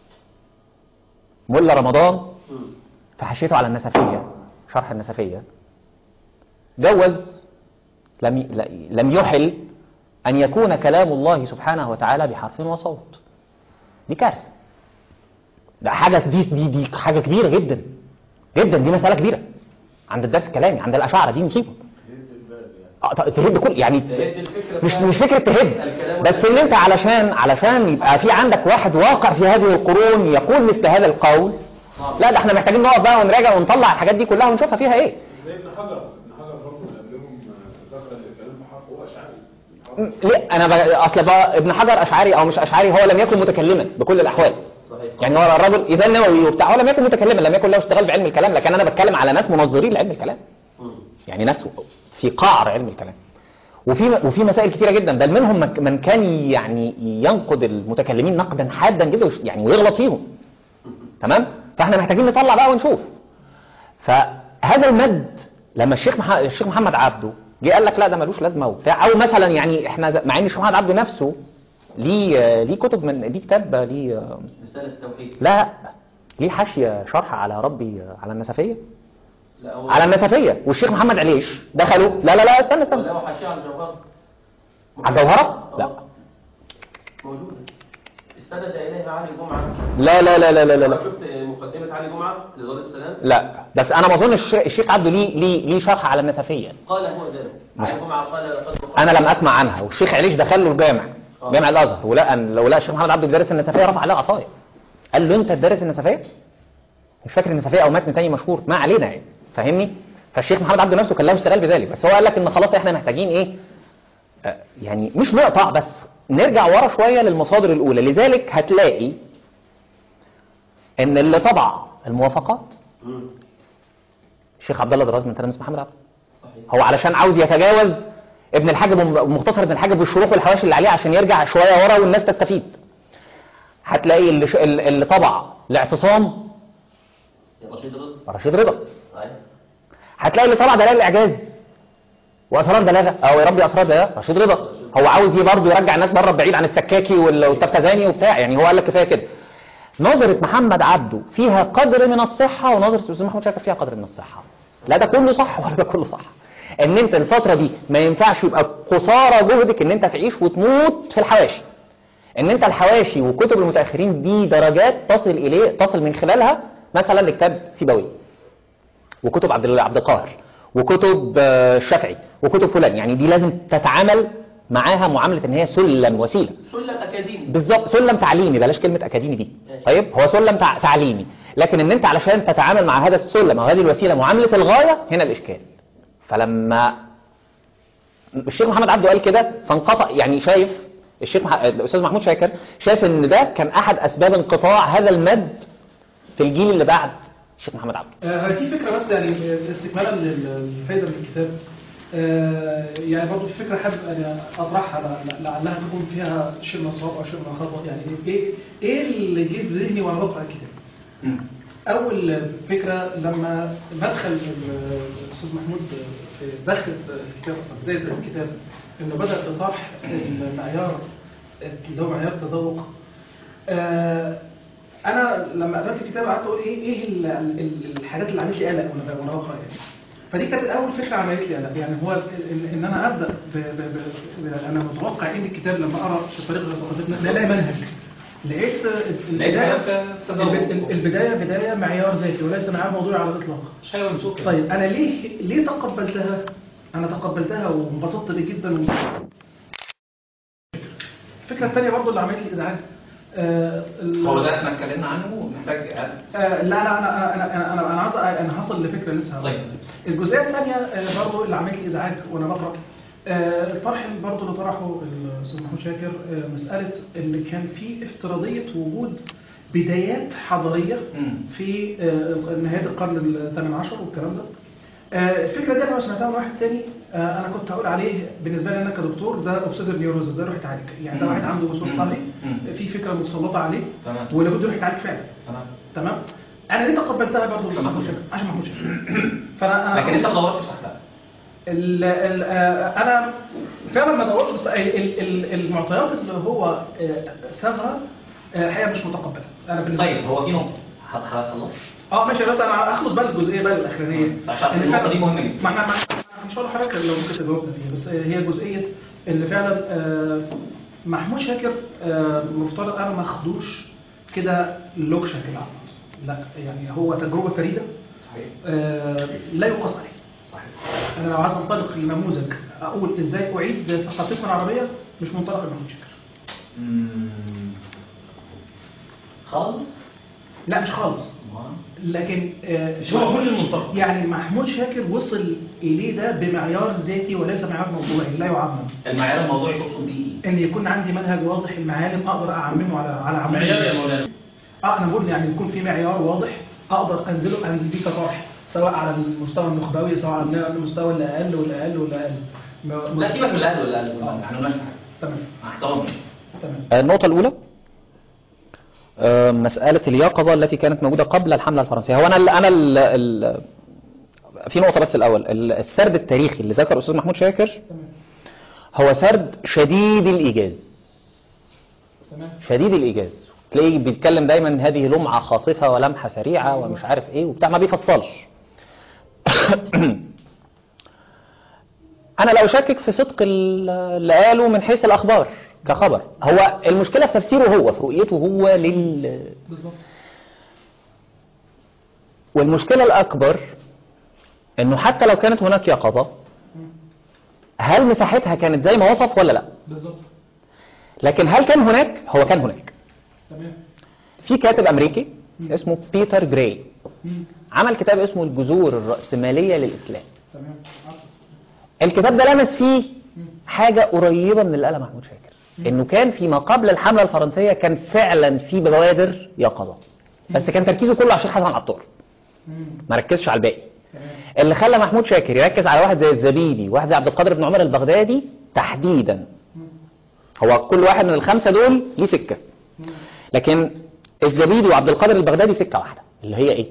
S1: ملا رمضان
S3: مم.
S1: في حاشيته على النسفية شرح النسفية جوز لم ي- ل- لم يحل أن يكون كلام الله سبحانه وتعالى بحرف وصوت دي كارثة ده حاجة دي دي دي حاجة كبيرة جدا جدا دي مسألة كبيرة عند الدرس الكلامي عند الأشاعرة دي مصيبة آه، ط- تهد كل يعني ت-
S3: تهد الفكرة
S1: مش
S3: بتاعت
S1: مش فكره تهد
S3: الكلام
S1: بس ان انت علشان علشان يبقى في عندك واحد واقع في هذه القرون يقول مثل هذا القول لا ده احنا محتاجين نقف بقى ونراجع ونطلع الحاجات دي كلها ونشوفها فيها ايه
S6: زي ابن حجر ابن حجر برضه اللي قبلهم آه، ذكر ان الكلام في حرف هو اشعري
S1: م- ليه انا بقى اصل بقى ابن حجر اشعري او مش اشعري هو لم يكن متكلما بكل الاحوال
S3: صحيح
S1: يعني هو الراجل اذا النووي وبتاع هو لم يكن متكلما لم يكن له اشتغال بعلم الكلام لكن انا بتكلم على ناس منظرين لعلم الكلام
S3: مم.
S1: يعني ناس في قعر علم الكلام وفي وفي مسائل كثيره جدا بل منهم من- من كان يعني ينقد المتكلمين نقدا حادا جدا وش- يعني ويغلط فيهم تمام فاحنا محتاجين نطلع بقى ونشوف فهذا المد لما الشيخ مح... الشيخ محمد عبده جه قال لك لا ده ملوش لازمه وبتاع او مثلا يعني احنا ز- مع ان الشيخ محمد عبده نفسه ليه ليه كتب من ليه كتاب ليه
S3: رسالة التوحيد
S1: لا ليه حاشيه شرح على ربي على النسفيه
S3: لا هو
S1: على النسفيه والشيخ محمد عليش دخلوا لا لا لا استنى استنى
S3: وله حاشية على الجوهرة
S1: على الجوهرة؟ لا.
S3: آه. موجودة استند إليها علي جمعة
S1: لا لا لا لا لا لا, لا.
S3: شفت مقدمة علي جمعة لدار السلام
S1: لا بس انا ما اظن الش- الشيخ عبده ليه ليه ليه شرح على النسفيه
S3: قال هو ذلك
S1: مش-
S3: علي جمعة قال لقد وقعت
S1: انا لم اسمع عنها والشيخ عليش دخل له الجامع
S3: آه.
S1: جامع الازهر ولقى ان لو لقى الشيخ محمد عبده بيدرس النسفيه رفع عليه عصايه قال له انت تدرس النسفيه مش فاكر النسفيه او متن تاني مشهور ما علينا يعني فاهمني فالشيخ محمد عبده نفسه كان له اشتغال بذلك بس هو قال لك ان خلاص احنا محتاجين ايه آه، يعني مش نقطع بس نرجع ورا شويه للمصادر الاولى لذلك هتلاقي ان اللي طبع الموافقات
S3: مم.
S1: الشيخ عبد الله دراز من تلاميذ محمد عبده
S3: صحيح
S1: هو علشان عاوز يتجاوز ابن الحاجب مختصر ابن الحاجب والشروح والحواشي اللي عليه عشان يرجع شويه ورا والناس تستفيد هتلاقي اللي, ش... اللي طبع الاعتصام
S3: يا رشيد رضا
S1: رشيد رضا
S3: أيوة.
S1: هتلاقي اللي طبع دلائل الاعجاز واسرار بلاغه او يا ربي اسرار بلاغه رشيد رضا هو عاوز يه برضه يرجع الناس بره بعيد عن السكاكي وال- والتفتزاني وبتاع يعني هو قال لك كفايه كده نظرة محمد عبده فيها قدر من الصحة ونظرة الأستاذ محمود شاكر فيها قدر من الصحة لا ده كله صح ولا ده كله صح ان انت الفترة دي ما ينفعش يبقى قصارى جهدك ان انت تعيش وتموت في الحواشي ان انت الحواشي وكتب المتأخرين دي درجات تصل اليه تصل من خلالها مثلا لكتاب سيبوي وكتب عبد عبد القاهر وكتب آه، الشافعي وكتب فلان يعني دي لازم تتعامل معاها معاملة ان هي سلم وسيلة
S3: سلم أكاديمي
S1: بالظبط سلم تعليمي بلاش كلمة أكاديمي دي
S3: ماشي.
S1: طيب هو سلم تع... تعليمي لكن ان انت علشان تتعامل مع هذا السلم او هذه الوسيلة معاملة الغاية هنا الإشكال فلما الشيخ محمد عبده قال كده فانقطع يعني شايف الشيخ مح... الأستاذ محمود شاكر شايف ان ده كان أحد أسباب انقطاع هذا المد في الجيل اللي بعد الشيخ محمد عبده
S2: آه، في فكرة بس يعني آه، استكمالا لل- للفايدة من الكتاب آه، يعني برضه في فكرة حابب أن أطرحها لع- لعلها تكون فيها شيء من الصواب أو شيء من الخطأ يعني إيه إيه اللي جه في ذهني وأنا بقرأ الكتاب؟ أول فكرة لما مدخل ال- الأستاذ محمود في دخل الكتاب أصلا بداية الكتاب إنه بدأ بطرح المعيار اللي هو معيار التذوق آه، انا لما قرأت الكتاب قعدت اقول ايه ايه ال- ال- الحاجات اللي عملت لي قلق وانا ب- وانا بقرا يعني فدي كانت اول فكره عملت لي قلق يعني هو ال- ال- ان انا ابدا ب ب ب ب انا متوقع ان الكتاب لما اقرا في الطريق الى ثقافتنا لا الاقي منهج لقيت البدايه الب- البدايه بدايه معيار ذاتي وليس معيار موضوعي على الاطلاق مش حاجة ممسوكة طيب انا ليه ليه تقبلتها انا تقبلتها وانبسطت بيه جدا الفكره الثانيه برضو اللي عملت لي ازعاج آه، ال-
S1: هو ده احنا اتكلمنا عنه محتاج
S2: آه، لا انا انا انا انا انا انا عايز انا هصل لفكره لسه
S1: طيب.
S2: الجزئيه الثانيه آه، برضو اللي عملت لي ازعاج وانا بقرا آه، الطرح اللي برضو اللي طرحه الاستاذ محمود شاكر آه، مساله ان كان في افتراضيه وجود بدايات حضاريه في آه، نهايه القرن الثامن عشر والكلام ده آه، الفكره دي انا لما سمعتها من واحد تاني آه، انا كنت هقول عليه بالنسبه لي انا كدكتور ده اوبسيسيف نيوروز ازاي يروح يتعالج يعني ده واحد عنده وسواس قهري في فكره متسلطه عليه
S1: تمام.
S2: ولابد يروح يتعالج فعلا
S1: تمام
S2: تمام انا ليه تقبلتها برضه عشان محمود شاكر عشان محمود شاكر فانا أنا
S1: لكن انت ما دورتش تحتها
S2: ال ال آه، انا فعلا ما دورتش بس ال- ال- ال- المعطيات اللي هو آه، سابها آه، الحقيقه مش متقبله انا بالنسبه
S1: طيب
S2: لي
S1: هو في نقطة خلصت
S2: اه ماشي بس انا هخلص بقى الجزئيه بقى الاخرانيه
S1: عشان
S2: إن
S1: النقطة
S2: فعلاً-
S1: دي مهمة جدا.
S2: ما احنا ما- مش هقول حضرتك لو ممكن تجاوبنا فيها بس هي جزئيه اللي فعلا آه، محمود شاكر آه، مفترض انا ما اخدوش كده لوكشه كده على الأرض. لا يعني هو تجربه فريده
S1: صحيح
S2: آه، لا يقاس عليه
S1: صحيح
S2: انا لو عايز انطلق لنموذج اقول ازاي اعيد ثقافتنا العربيه مش منطلق محمود شاكر
S7: خالص
S2: لا مش خالص لكن آه،
S7: مش هو كل المنطلق
S2: يعني محمود شاكر وصل اليه ده بمعيار ذاتي وليس معيار موضوعي لا يعمم
S7: المعيار الموضوعي تقصد بيه ايه؟
S2: ان يكون عندي منهج واضح المعالم اقدر اعممه على على عموم
S7: معيار يا
S2: الناس.
S7: مولانا
S2: اه انا بقول يعني يكون في معيار واضح اقدر انزله انزل بيه كطرح سواء على المستوى النخبوي سواء على المستوى الاقل والاقل والاقل م-
S7: لا سيبك من الاهل ولا الاهل
S2: آه.
S7: يعني ماشي
S2: تمام
S7: مع احترامي
S2: تمام
S1: النقطة الأولى آه، مسألة اليقظة التي كانت موجودة قبل الحملة الفرنسية هو أنا ال أنا ال ال في نقطة بس الأول ال- السرد التاريخي اللي ذكر الأستاذ محمود شاكر
S2: تمام
S1: هو سرد شديد الإيجاز
S2: تمام
S1: شديد الإيجاز تلاقيه بيتكلم دايما هذه لمعة خاطفة ولمحة سريعة ومش عارف إيه وبتاع ما بيفصلش أنا لا أشكك في صدق ال- اللي قاله من حيث الأخبار كخبر هو المشكلة في تفسيره هو في رؤيته هو لل
S2: بالظبط
S1: والمشكلة الأكبر إنه حتى لو كانت هناك يقظة هل مساحتها كانت زي ما وصف ولا لا
S2: بالظبط
S1: لكن هل كان هناك هو كان هناك
S2: تمام
S1: في كاتب أمريكي اسمه بيتر جراي
S2: مم.
S1: عمل كتاب اسمه الجذور الرأسمالية للإسلام
S2: تمام عارف.
S1: الكتاب ده لمس فيه حاجة قريبة من اللي قالها محمود شاكر انه كان فيما قبل الحملة الفرنسية كان فعلا في بوادر يقظة بس كان تركيزه كله على الشيخ حسن عطار
S2: مم.
S1: ما ركزش على الباقي
S2: تمام
S1: اللي خلى محمود شاكر يركز على واحد زي الزبيدي وواحد زي عبد القادر بن عمر البغدادي تحديدا هو كل واحد من الخمسة دول ليه سكة لكن الزبيدي وعبد القادر البغدادي سكة واحدة اللي هي ايه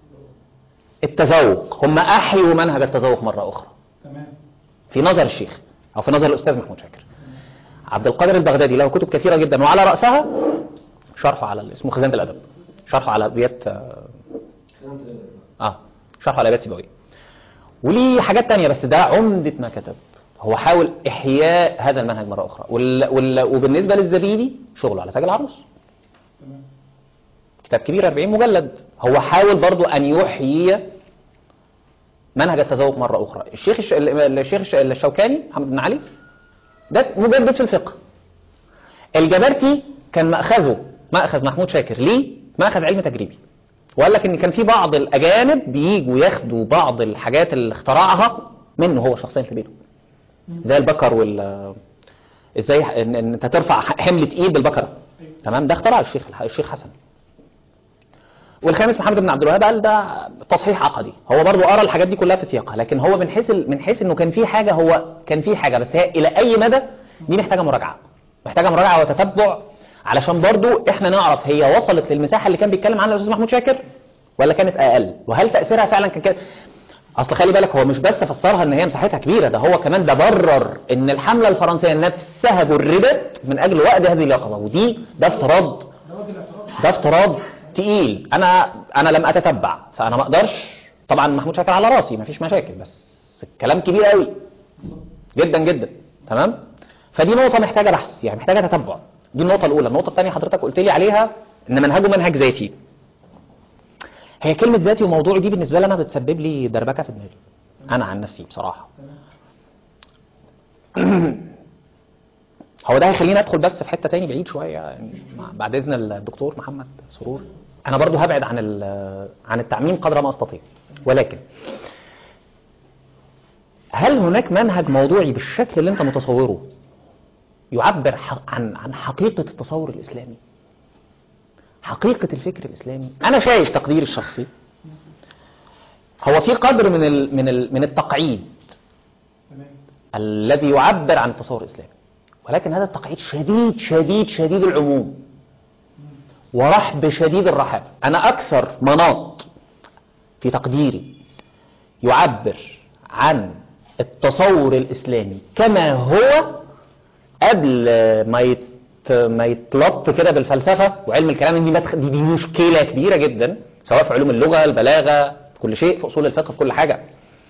S1: التذوق هم احيوا منهج التذوق مرة اخرى
S2: تمام
S1: في نظر الشيخ او في نظر الاستاذ محمود شاكر عبد القادر البغدادي له كتب كثيرة جدا وعلى رأسها شرحه على اسمه خزانة الادب شرحه على ابيات اه, آه شرحه على ابيات سيبويه وليه حاجات تانية بس ده عمدة ما كتب هو حاول إحياء هذا المنهج مرة أخرى وال... وال... وبالنسبة للزبيدي شغله على تاج العروس
S2: تمام
S1: كتاب كبير 40 مجلد هو حاول برضو أن يحيي منهج التذوق مرة أخرى الشيخ الش... الشيخ الش... الشوكاني محمد بن علي ده مجدد في الفقه الجبرتي كان مأخذه مأخذ محمود شاكر ليه مأخذ علم تجريبي وقال لك ان كان في بعض الاجانب بييجوا ياخدوا بعض الحاجات اللي اخترعها منه هو شخصيا في بيته زي البكر وال ازاي ان, إن انت ترفع حمل تقيل بالبكره تمام ده اخترع الشيخ الشيخ حسن والخامس محمد بن عبد الوهاب قال ده تصحيح عقدي هو برضو قرا الحاجات دي كلها في سياقها لكن هو من حيث ال- من حيث انه كان في حاجه هو كان في حاجه بس هي الى اي مدى دي محتاجه مراجعه محتاجه مراجعه وتتبع علشان برضو احنا نعرف هي وصلت للمساحه اللي كان بيتكلم عنها الاستاذ محمود شاكر ولا كانت اقل وهل تاثيرها فعلا كان كده اصل خلي بالك هو مش بس فسرها ان هي مساحتها كبيره ده هو كمان ده برر ان الحمله الفرنسيه نفسها جربت من اجل وقت هذه اليقظه ودي ده افتراض
S2: ده وجه الاعتراض
S1: ده افتراض تقيل انا انا لم اتتبع فانا ما اقدرش طبعا محمود شاكر على راسي مفيش مشاكل بس الكلام كبير قوي جدا جدا تمام فدي نقطه محتاجه بحث يعني محتاجه تتبع دي النقطه الاولى النقطه الثانيه حضرتك قلت لي عليها ان منهجه منهج ذاتي هي كلمه ذاتي وموضوعي دي بالنسبه لي انا بتسبب لي دربكه في دماغي انا عن نفسي بصراحه هو ده هيخليني ادخل بس في حته تاني بعيد شويه يعني مع- بعد اذن الدكتور محمد سرور انا برضو هبعد عن ال- عن التعميم قدر ما استطيع ولكن هل هناك منهج موضوعي بالشكل اللي انت متصوره يعبر ح- عن عن حقيقه التصور الاسلامي حقيقه الفكر الاسلامي انا شايف تقديري الشخصي هو في قدر من ال من ال من التقعيد
S2: تمام
S1: الذي يعبر عن التصور الإسلامي ولكن هذا التقعيد شديد شديد شديد العموم ورحب شديد الرحاب أنا أكثر مناط في تقديري يعبر عن التصور الإسلامي كما هو قبل ما يت ما يتلط كده بالفلسفة وعلم الكلام دي مدخ- دي, دي مشكلة كبيرة جدا سواء في علوم اللغة البلاغة في كل شيء في أصول الفقه في كل حاجة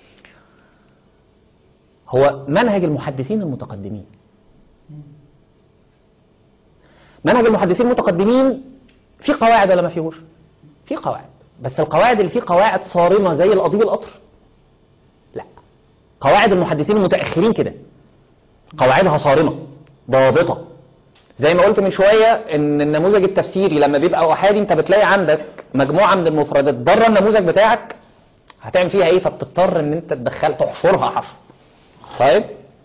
S1: هو منهج المحدثين المتقدمين منهج المحدثين المتقدمين في قواعد ولا ما فيهوش في قواعد بس القواعد اللي فيه قواعد صارمة زي القضيب القطر لا قواعد المحدثين المتاخرين كده قواعدها صارمه ضابطه زي ما قلت من شويه ان النموذج التفسيري لما بيبقى احادي انت بتلاقي عندك مجموعه من المفردات بره النموذج بتاعك هتعمل فيها ايه فبتضطر ان انت تدخل تحشرها حشر طيب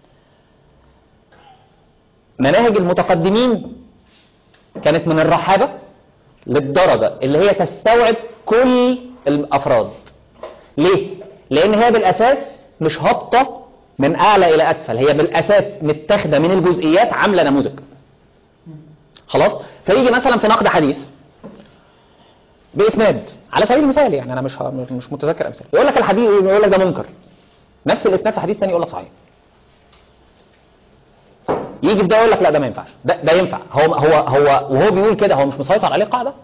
S1: مناهج المتقدمين كانت من الرحابة للدرجة اللي هي تستوعب كل الأفراد ليه؟ لأن هي بالأساس مش هابطة من أعلى إلى أسفل هي بالأساس متاخدة من الجزئيات عاملة نموذج خلاص؟ فيجي مثلا في نقد حديث بإسناد على سبيل المثال يعني أنا مش ه- مش- مش متذكر أمثال يقول لك الحديث يقول لك ده منكر نفس الإسناد في حديث ثاني يقول لك صحيح يجي في ده يقول لك لا ده ما ينفعش ده, ده ينفع هو هو هو وهو بيقول كده هو مش مسيطر عليه قاعده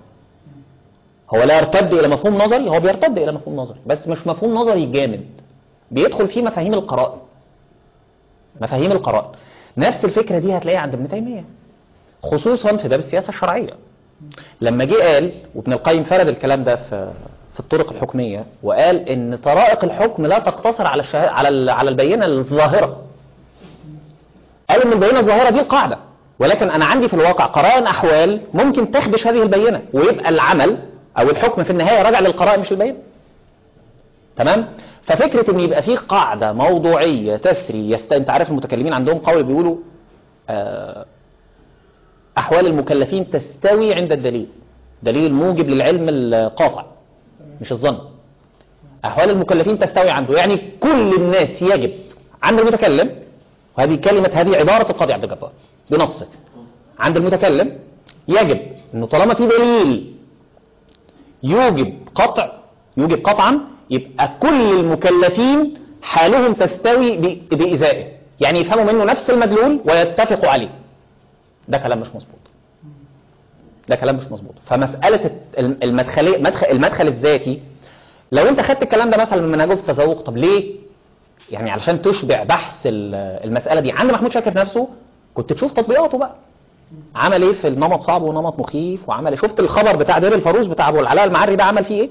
S1: هو لا يرتد الى مفهوم نظري هو بيرتد الى مفهوم نظري بس مش مفهوم نظري جامد بيدخل فيه مفاهيم القرائن مفاهيم القرائن نفس الفكره دي هتلاقيها عند ابن تيميه خصوصا في باب السياسه الشرعيه لما جه قال وابن القيم فرد الكلام ده في في الطرق الحكميه وقال ان طرائق الحكم لا تقتصر على الشهاده على ال- على البينه الظاهره قالوا ان البينه الظاهره دي القاعده ولكن انا عندي في الواقع قرائن احوال ممكن تخدش هذه البينه ويبقى العمل او الحكم في النهايه راجع للقرائن مش البينه تمام ففكره ان يبقى فيه قاعده موضوعيه تسري يست... انت عارف المتكلمين عندهم قول بيقولوا آه، احوال المكلفين تستوي عند الدليل دليل موجب للعلم القاطع مش الظن احوال المكلفين تستوي عنده يعني كل الناس يجب عند المتكلم وهذه كلمة هذه عبارة القاضي عبد الجبار بنصه عند المتكلم يجب انه طالما في دليل يوجب قطع يوجب قطعا يبقى كل المكلفين حالهم تستوي ب- بإزائه يعني يفهموا منه نفس المدلول ويتفقوا عليه ده كلام مش مظبوط ده كلام مش مظبوط فمسألة المدخلية مدخل المدخل الذاتي لو انت خدت الكلام ده مثلا من منهجه في التذوق طب ليه يعني علشان تشبع بحث ال- المسألة دي عند محمود شاكر نفسه كنت تشوف تطبيقاته بقى عمل ايه في النمط صعب ونمط مخيف وعمل ايه شفت الخبر بتاع دير الفاروس بتاع ابو العلاء المعري ده عمل فيه ايه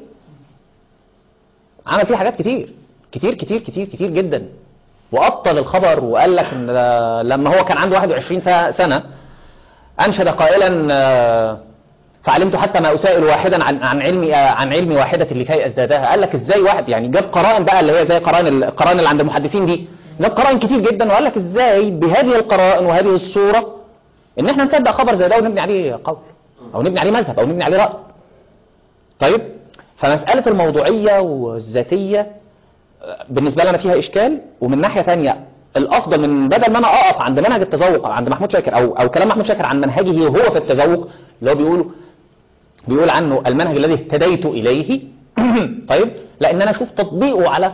S1: عمل فيه حاجات كتير كتير كتير كتير كتير جدا وابطل الخبر وقال لك ان ده لما هو كان عنده 21 سا- سنة انشد قائلا آه، فعلمت حتى ما اسائل واحدا عن عن علمي آه، عن علمي واحده لكي ازدادها قال لك ازاي واحد يعني جاب قرائن بقى اللي هي زي قرائن القرائن اللي عند المحدثين دي جاب قرائن كتير جدا وقال لك ازاي بهذه القرائن وهذه الصوره ان احنا نصدق خبر زي ده ونبني عليه قول او نبني عليه مذهب او نبني عليه راي طيب فمساله الموضوعيه والذاتيه آه، بالنسبه لنا فيها اشكال ومن ناحيه ثانيه الافضل من بدل ما انا اقف عند منهج التذوق أو عند محمود شاكر او او كلام محمود شاكر عن منهجه هو في التذوق اللي هو بيقوله بيقول عنه المنهج الذي اهتديت إليه طيب لأن أنا أشوف تطبيقه على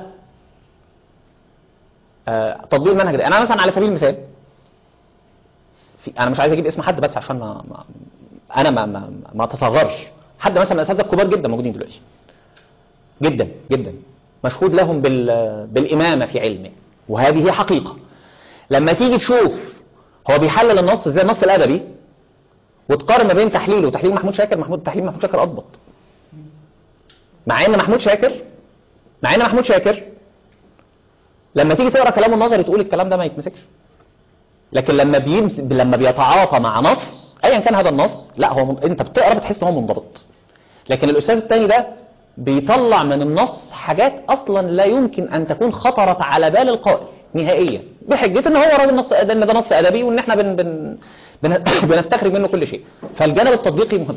S1: آه، تطبيق المنهج ده أنا مثلا على سبيل المثال في أنا مش عايز أجيب اسم حد بس عشان ما, ما أنا ما ما, ما أتصغرش حد مثلا من الأساتذة الكبار جدا موجودين دلوقتي جدا جدا مشهود لهم بال بالإمامة في علمه وهذه حقيقة لما تيجي تشوف هو بيحلل النص زي النص الأدبي وتقارن ما بين تحليله وتحليل محمود شاكر محمود تحليل محمود شاكر اضبط مع ان محمود شاكر مع ان محمود شاكر لما تيجي تقرا كلامه النظري تقول الكلام ده ما يتمسكش لكن لما بيمس... لما بيتعاطى مع نص ايا كان هذا النص لا هو من... انت بتقرا بتحس ان هو منضبط لكن الاستاذ الثاني ده بيطلع من النص حاجات اصلا لا يمكن ان تكون خطرت على بال القائل نهائيا بحجه ان هو راجل نص ان ده نص ادبي وان احنا بن... بن... بن... بنستخرج منه كل شيء فالجانب التطبيقي مهم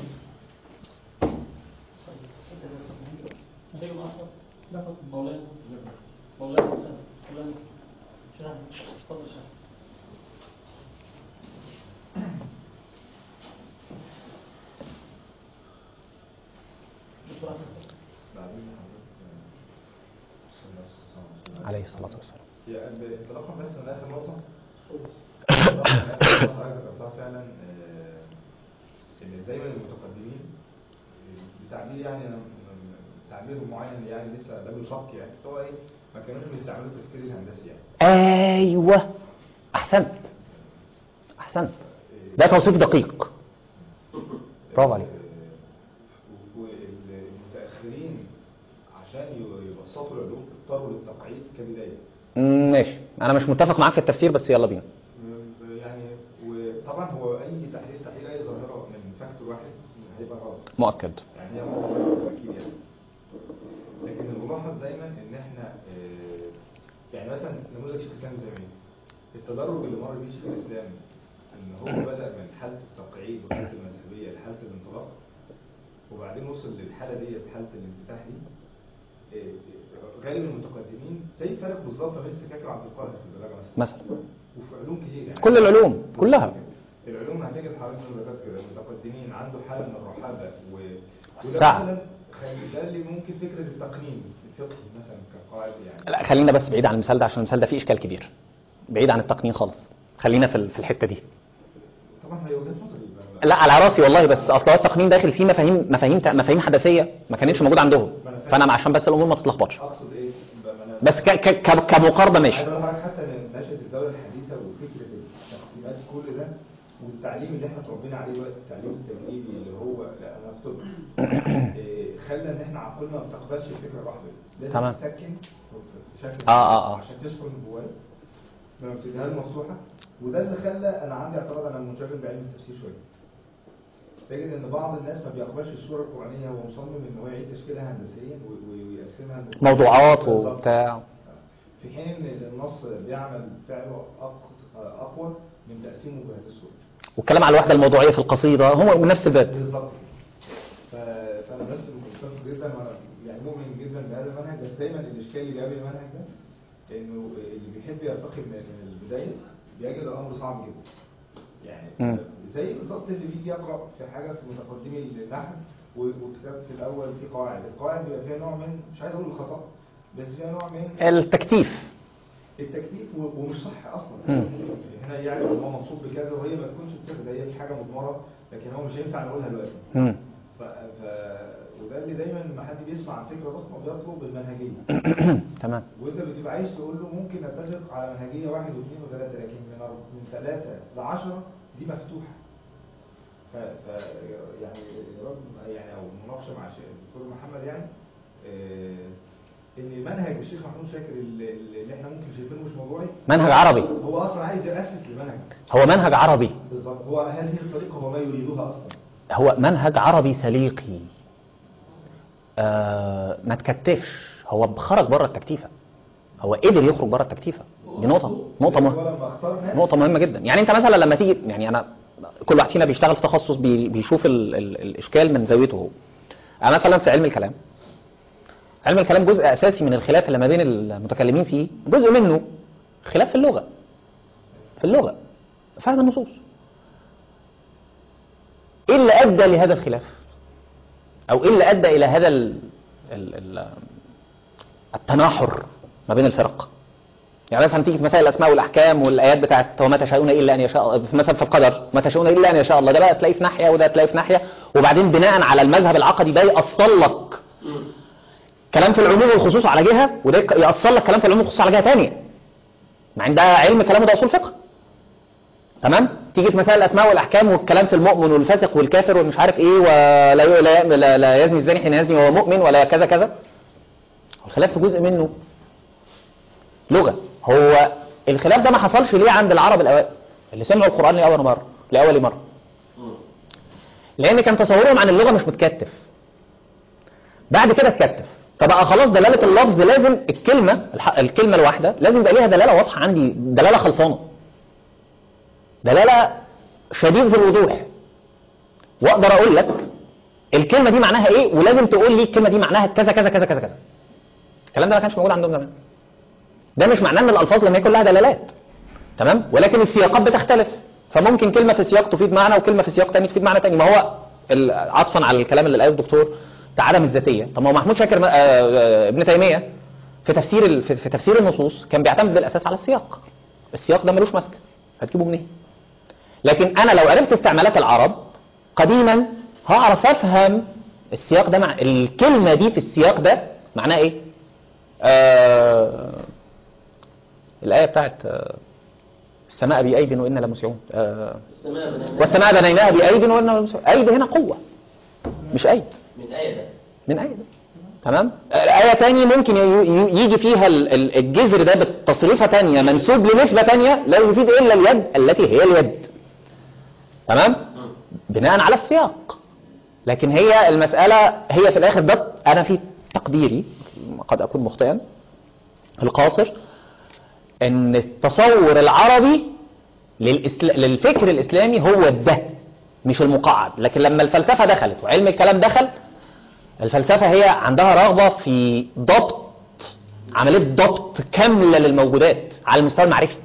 S7: مولانا مولانا مولانا شرح اتفضل شرح
S6: بعدين حضرتك
S1: عليه الصلاه والسلام
S6: هي انطلاقا بس من اخر نقطه حضرتك ذكرتها فعلا آه، ان دايما المتقدمين آه، بتعبير يعني أنا- تعبير معين يعني لسه له شق يعني هو ايه ما كانوش بيستعملوا التفكير الهندسي يعني
S1: ايوه احسنت احسنت ده توصيف دقيق برافو عليك
S6: آه، والمتاخرين عشان ي- يبسطوا العلوم اضطروا للتقعيد كبدايه
S1: امم مم، ماشي انا مش متفق معاك في التفسير بس يلا بينا
S6: يعني وطبعا هو اي تحليل تحليل اي ظاهره من فاكتور واحد هيبقى غلط
S1: مؤكد
S6: يعني هي مؤكد اكيد يعني لكن الملاحظ دايما ان احنا آه، يعني مثلا نموذج شيخ الاسلام ابن تيميه التدرج اللي مر بيه شيخ الاسلام ان هو بدا من حاله التقعيد والحاله المذهبيه لحاله الانطلاق وبعدين وصل للحاله ديت حاله الانفتاح دي آه، غالب المتقدمين زي فرق بالظبط ما بين السكاكر وعبد القاهر في البلاغه مثلا
S1: مثلا
S6: وفي علوم كتير يعني
S1: كل العلوم كلها
S6: العلوم هتجد حضرتك زي ما ذكرت كده المتقدمين عنده حاله من الرحابه و وده
S1: سعة.
S6: مثلا خلي- ده اللي ممكن فكره التقنين الفقهي مثلا كقاعده يعني
S1: لا خلينا بس بعيد عن المثال ده عشان المثال ده فيه اشكال كبير بعيد عن التقنين خالص خلينا في ال- في الحته دي
S6: طبعا هي وجهه نظري بقى.
S1: لا على راسي والله بس اصل هو التقنين داخل فيه مفاهيم مفاهيم مفاهيم حدثيه ما كانتش موجوده عندهم فانا عشان بس الامور ما تتلخبطش
S6: اقصد ايه بقى ما أنا-
S1: بس ك ك ك كمقاربه ماشي
S6: عايز اقول لحضرتك حتى ان نشأة الدوله الحديثه وفكره التقسيمات كل ده والتعليم اللي احنا اتربينا عليه دلوقتي التعليم التجريبي اللي هو لا انا في طب إيه، خلى ان احنا عقولنا ما بتقبلش الفكره الواحده لازم
S1: تمام.
S6: تسكن بشكل
S1: آه، آه، آه.
S6: عشان تسكن جواك لما بتديها له مفتوحه وده اللي خلى انا عندي اعتراض انا منشغل بعلم التفسير شويه تجد ان بعض الناس ما بيقبلش الصوره القرانيه هو مصمم ان هو يعيد تشكيلها هندسيا و- و- ويقسمها لمجموعات.
S1: موضوعات
S6: بالظبط.
S1: وبتاع
S6: في حين ان النص بيعمل فعله أق- اقوى من تقسيمه بهذه الصوره
S1: والكلام على الوحده الموضوعيه في القصيده هو من نفس الباب
S6: بالظبط ف- فانا بس متفق جدا وانا يعني مؤمن جدا بهذا المنهج بس دايما الاشكال اللي بيقابل المنهج ده انه اللي بيحب يرتقي من من البدايه بيجد الامر صعب جدا يعني
S1: مم.
S6: زي بالظبط اللي بيجي يقرا في حاجه في متقدمي النحو و- وكتاب في الاول في قواعد القواعد بيبقى فيها نوع من مش عايز اقول الخطا بس فيها نوع من
S1: التكتيف
S6: التكتيف و- ومش صح اصلا
S1: مم.
S6: هنا يعني هو مقصود بكذا وهي ما تكونش بكذا ده هي في حاجه مضمره لكن هو مش هينفع نقولها دلوقتي
S1: مم.
S6: ف... ف... وده اللي دايما لما حد بيسمع عن فكره ضخمه بيطلب المنهجيه
S1: تمام
S6: وانت بتبقى عايز تقول له ممكن نتفق على منهجيه واحد واثنين وثلاثه لكن من أر- من ثلاثه لعشره دي مفتوحه ف... ف يعني يا رب يعني او مناقشه مع الشيخ الدكتور محمد يعني آه، ان منهج الشيخ محمود شاكر اللي, اللي احنا ممكن شايفينه مش موضوعي
S1: منهج عربي
S6: هو اصلا عايز ياسس لمنهج
S1: هو منهج عربي
S6: بالظبط هو هذه الطريقه هو ما يريدها اصلا
S1: هو منهج عربي سليقي آه ما تكتفش هو خرج بره التكتيفه هو قدر يخرج بره التكتيفه دي نقطه نقطه مهمه
S6: هو لما اختار ناس
S1: نقطة مهمة جدا يعني انت مثلا لما تيجي يعني انا كل واحد فينا بيشتغل في تخصص بي- بيشوف ال ال الاشكال من زاويته هو انا مثلا في علم الكلام علم الكلام جزء اساسي من الخلاف اللي ما بين المتكلمين فيه جزء منه خلاف في اللغة في اللغة فهم النصوص ايه اللي ادى لهذا الخلاف او ايه اللي ادى الى هذا ال ال ال التناحر ما بين الفرق يعني مثلا تيجي في مسائل الاسماء والاحكام والايات بتاعت وما تشاءون الا ان يشاء في مثلا في القدر ما تشاءون الا ان يشاء الله ده بقى تلاقيه في ناحيه وده تلاقيه في ناحيه وبعدين بناء على المذهب العقدي ده يأصل لك كلام في العموم والخصوص على جهه وده يك- يأصل لك كلام في العموم والخصوص على جهه ثانيه مع ان ده علم كلام ده اصول فقه تمام تيجي في مسائل الاسماء والاحكام والكلام في المؤمن والفاسق والكافر والمش عارف ايه ولا ي- لا, لا, لا يزني الزاني حين يزني وهو مؤمن ولا كذا كذا الخلاف في جزء منه لغة هو الخلاف ده ما حصلش ليه عند العرب الأوائل اللي سمعوا القرآن لأول مرة لأول مرة لأن كان تصورهم عن اللغة مش متكتف بعد كده اتكتف فبقى خلاص دلالة اللفظ لازم الكلمة الح- الكلمة الواحدة لازم يبقى ليها دلالة واضحة عندي دلالة خلصانة دلالة شديدة الوضوح واقدر اقول لك الكلمة دي معناها ايه ولازم تقول لي الكلمة دي معناها كذا كذا كذا كذا كذا الكلام ده ما كانش موجود عندهم زمان ده مش معناه ان الالفاظ لما يكون لها دلالات تمام ولكن السياقات بتختلف فممكن كلمه في سياق تفيد معنى وكلمه في سياق تاني تفيد معنى تاني ما هو ال- عطفا على الكلام اللي قاله الدكتور بتاع عدم الذاتيه طب ما هو محمود شاكر آه، آه، ابن تيميه في تفسير ال- في في تفسير النصوص كان بيعتمد بالاساس على السياق السياق ده ملوش ماسكه هتجيبه منين لكن انا لو عرفت استعمالات العرب قديما هعرف افهم السياق ده مع الكلمه دي في السياق ده معناها ايه آه الآية بتاعت آه، السماء بأيد وإنا لمسعون آه،
S3: السماء بنيناها
S1: والسماء بنيناها بأيد وإنا لمسعون أيد هنا قوة مش أيد
S3: من آية ده
S1: من أيد تمام آية تاني ممكن ي- ي- يجي فيها ال- ال- الجذر ده بتصريفة تانية منسوب لنسبة تانية لا يفيد إلا اليد التي هي اليد تمام بناء على السياق لكن هي المسألة هي في الآخر ده أنا في تقديري قد أكون مخطئا القاصر أن التصور العربي للإسل... للفكر الإسلامي هو ده مش المقعد لكن لما الفلسفة دخلت وعلم الكلام دخل الفلسفة هي عندها رغبة في ضبط عملية ضبط كاملة للموجودات على المستوى المعرفي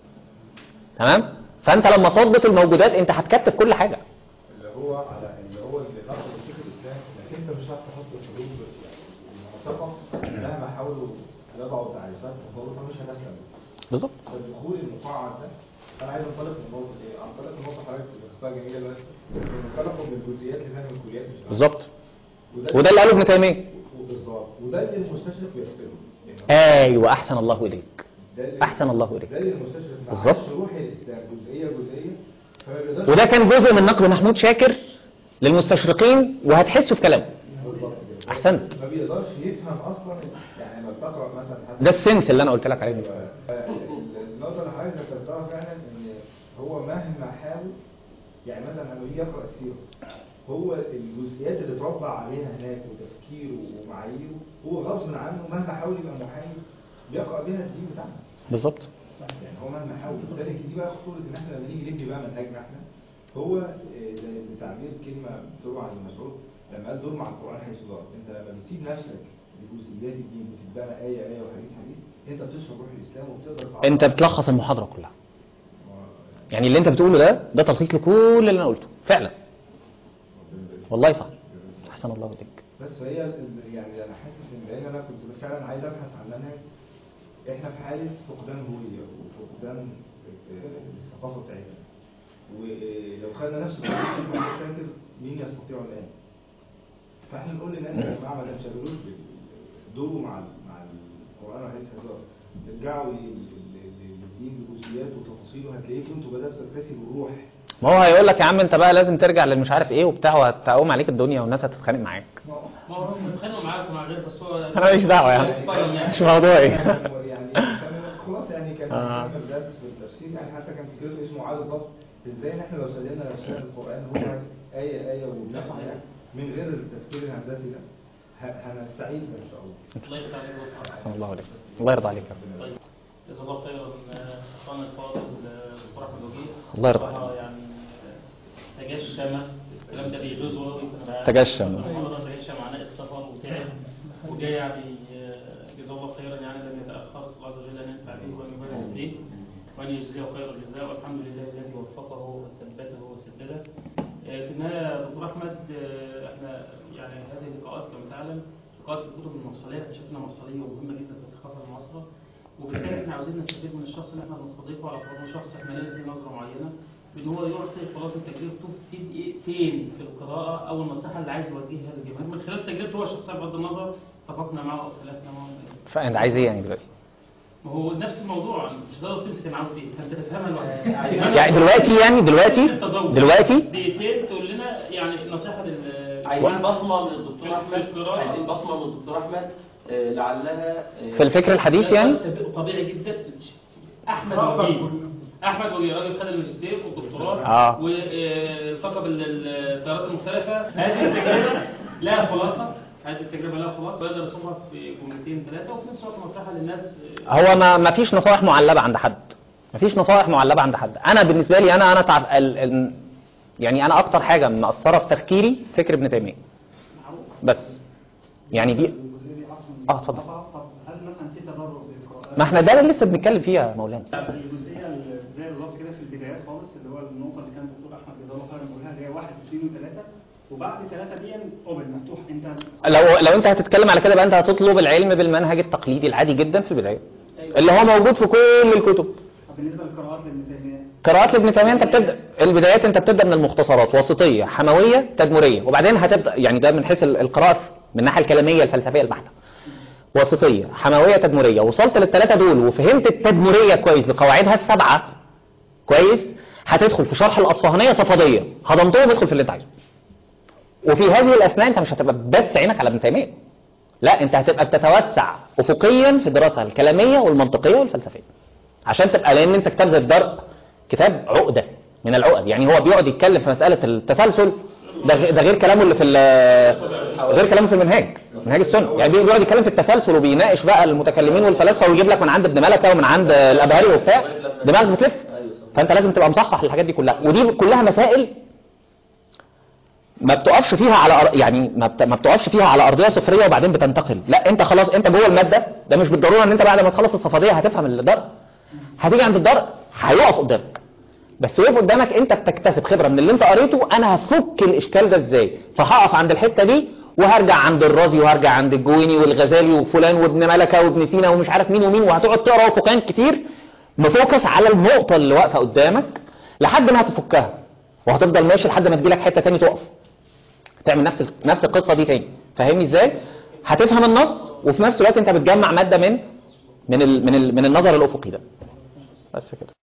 S1: تمام فأنت لما تضبط الموجودات أنت هتكتف كل حاجة
S6: اللي هو على اللي هو اللي نقص الفكر الاسلامي انك انت مش هتعرف تحط الحدود المعتقه مهما حاولوا يضعوا تعريفات مطلقه مش هتسلم
S1: بالظبط
S6: فالدخول المقعد ده انا عايز انطلق من نقطه ايه؟ انطلق من نقطه حضرتك ذكرتها جميله دلوقتي انطلقوا من الجزئيات لفهم الكليات مش العام.
S1: بالظبط وده اللي قاله ابن تيمية
S6: بالظبط وده اللي المستشرق بيحترمه يعني
S1: أيوة أحسن الله إليك
S6: ده اللي-
S1: أحسن الله إليك
S6: ده اللي المستشرق ما
S1: بالظبط.
S6: عادش روح الاسلام جزئيه جزئيه فما بيقدرش
S1: وده كان جزء من نقد محمود شاكر للمستشرقين وهتحسه في كلامه
S6: بالظبط كده.
S1: أحسنت
S6: ما بيقدرش يفهم اصلا يعني لما بتقرا مثلا حتى
S1: ده السنس اللي أنا قلت لك عليه ده.
S6: النقطة اللي حضرتك ذكرتها فعلا ان هو مهما حاول يعني مثلا لما يجي يقرا السيرة هو الجزئيات اللي اتربى عليها هناك وتفكيره ومعاييره هو غصب عنه مهما حاول يبقى محايد بيقرا بيها الدين بتاعنا
S1: بالظبط
S6: يعني هو مهما حاول وذلك دي بقى خطورة ان احنا لما نيجي نبني بقى منهجنا احنا هو آه، زي بتعبير كلمة بتروى عن المسعود لما قال دور مع القرآن حيث دار انت لما بتسيب نفسك لجزئيات الدين بتتبنى آية آية وحديث حديث انت بتشرب روح الإسلام وبتقدر تعبر
S1: أنت بتلخص المحاضرة كلها
S6: و-
S1: يعني اللي أنت بتقوله ده ده تلخيص لكل اللي أنا قلته فعلا والله صح أحسن الله إليك
S6: بس هي ال- يعني انا حاسس ان لان انا كنت فعلا عايز ابحث عن منهج احنا في حاله فقدان هويه وفقدان آه، الثقافه بتاعتنا ولو خدنا نفس الطريقه اللي احنا فاكر مين يستطيع الان فاحنا نقول للناس يا جماعه ما تنشغلوش بال- دوروا مع ال- مع القران وحديث هزار ارجعوا لل- لل- للدين بجزئياته وتفاصيله هتلاقيكم انتوا بداتوا تكتسبوا الروح
S1: ما هو هيقول لك يا عم أنت بقى لازم ترجع للمش عارف إيه وبتاع وهتقوم عليك الدنيا والناس هتتخانق معاك
S7: ما هو هم بيتخانقوا معاك ومع غير بس هو
S1: أنا ماليش دعوة يعني
S7: محترم يعني.
S1: مش موضوعي
S6: يعني كان خلاص يعني كان
S1: آه.
S6: كان درس في التفسير يعني حتى كان في كتاب اسمه عاد الضبط ازاي ان احنا لو سلمنا نفسنا القران هو آية آية وبنفهم من غير التفكير الهندسي ده ه- هنستعيد ده ان شاء الله
S7: الله يفتح عليك ويوفقك.
S1: أحسن الله إليك الله يرضى عليك يا رب.
S7: طيب جزا الله خيرا آه، اخواننا الفاضل آه، الدكتور احمد وجيه
S1: الله يرضى
S7: بصراحة
S1: عليك.
S7: يعني آه، تجشم الكلام ده بيغيظه قوي
S1: تجشم.
S7: المحاضرة تجشم عناء السفر وتعب وجاي يعني آه، جزا الله خيرا يعني لم يتاخر اسال الله عز وجل ان ينفع به وان يبارك فيه وان يجزيه خير الجزاء والحمد لله الذي وفقه وثبته وسدده آه، في النهايه دكتور احمد آه، احنا يعني هذه اللقاءات كما تعلم لقاءات في الكتب المفصليه اكتشفنا مفصليه ومهمه جدا في الثقافه المعاصره وبالتالي احنا عاوزين نستفيد من الشخص اللي احنا بنستضيفه على اعتباره شخص احنا لنا فيه نظره معينه بان هو يعطي خلاصه تجربته في ايه فين في القراءه او النصيحه اللي عايز يوجهها للجماهير من خلال تجربته هو الشخصيه بغض النظر اتفقنا معه او اختلفنا معه
S1: فأنت عايز إيه يعني دلوقتي
S7: ما هو نفس الموضوع مش هتقدر تمسك انا عاوز ايه فانت تفهمها لوحدك
S1: يعني دلوقتي يعني دلوقتي
S7: التذوق.
S1: دلوقتي
S7: دقيقتين تقول لنا يعني نصيحه لل
S3: عايزين بصمة من الدكتور
S7: في
S3: أحمد
S7: القراءة.
S3: عايزين بصمة من الدكتور أحمد آه، لعلها آه،
S1: في الفكر الحديث يعني
S7: طبيعي جدا احمد
S2: رغبة
S7: وجيه
S2: كل-
S7: احمد وجيه راجل خد الماجستير والدكتوراه
S1: آه.
S7: والتقى بالتيارات المختلفه هذه التجربه لها خلاصه هذه التجربه لها خلاصه ويقدر يصوغها في جملتين ثلاثه وفي نفس الوقت نصيحه للناس
S1: هو ما ما فيش نصائح معلبة عند حد ما فيش نصائح معلبة عند حد انا بالنسبة لي انا انا تعب ال... ال... يعني انا اكتر حاجة مأثرة في تفكيري فكر ابن تيمية بس يعني دي
S8: الجزئيه دي اصلا
S1: اه اتفضل
S8: طب هل مثلا في تضرر بالقراءات
S1: ما احنا ده اللي لسه بنتكلم فيها يا مولانا
S8: الجزئيه اللي زي بالظبط كده في البدايات خالص اللي هو النقطه اللي كان الدكتور احمد جزاه الله خيرا بيقولها اللي هي واحد واثنين وثلاثه وبعد ثلاثه دي اوبن مفتوح انت
S1: لو لو انت هتتكلم على كده يبقى انت هتطلب العلم بالمنهج التقليدي العادي جدا في البداية اللي هو موجود في كل الكتب
S8: طب بالنسبه للقراءات لابن تيميه
S1: قراءات لابن تيمية انت بتبدا البدايات انت بتبدا من المختصرات وسطيه حمويه تدمريه وبعدين هتبدا يعني ده من حيث ال- القراءه من الناحيه الكلاميه الفلسفيه البحته وسطيه حمويه تدمريه وصلت للثلاثه دول وفهمت التدمريه كويس بقواعدها السبعه كويس هتدخل في شرح الاصفهانيه صفديه هضمتهم ادخل في اللي انت عايزه وفي هذه الاثناء انت مش هتبقى بس عينك على ابن تيميه لا انت هتبقى بتتوسع افقيا في الدراسه الكلاميه والمنطقيه والفلسفيه عشان تبقى لان انت كتاب زي الدرء كتاب عقده من العقد يعني هو بيقعد يتكلم في مساله التسلسل ده غ- ده غير كلامه اللي في ال- غير كلامه في المنهاج منهاج السنه يعني بي- بيقعد يتكلم في التسلسل وبيناقش بقى المتكلمين والفلاسفه ويجيب لك من عند ابن ملكه ومن عند الابهري وبتاع دماغك بتلف فانت لازم تبقى مصحح الحاجات دي كلها ودي كلها مسائل ما بتقفش فيها على أر- يعني ما بت- ما بتقفش فيها على ارضيه صفريه وبعدين بتنتقل لا انت خلاص انت جوه الماده ده مش بالضروره ان انت بعد ما تخلص الصفديه هتفهم الدرء هتيجي عند الدرء هيقف قدامك بس وقف قدامك انت بتكتسب خبره من اللي انت قريته انا هفك الاشكال ده ازاي فهقف عند الحته دي وهرجع عند الرازي وهرجع عند الجويني والغزالي وفلان وابن ملكه وابن سينا ومش عارف مين ومين وهتقعد تقرا افقان كتير مفوكس على النقطه اللي واقفه قدامك لحد ما هتفكها وهتفضل ماشي لحد ما تجيلك حته تاني تقف تعمل نفس نفس القصه دي تاني فاهمني ازاي هتفهم النص وفي نفس الوقت انت بتجمع ماده من من ال من, ال من النظر الافقي ده بس كده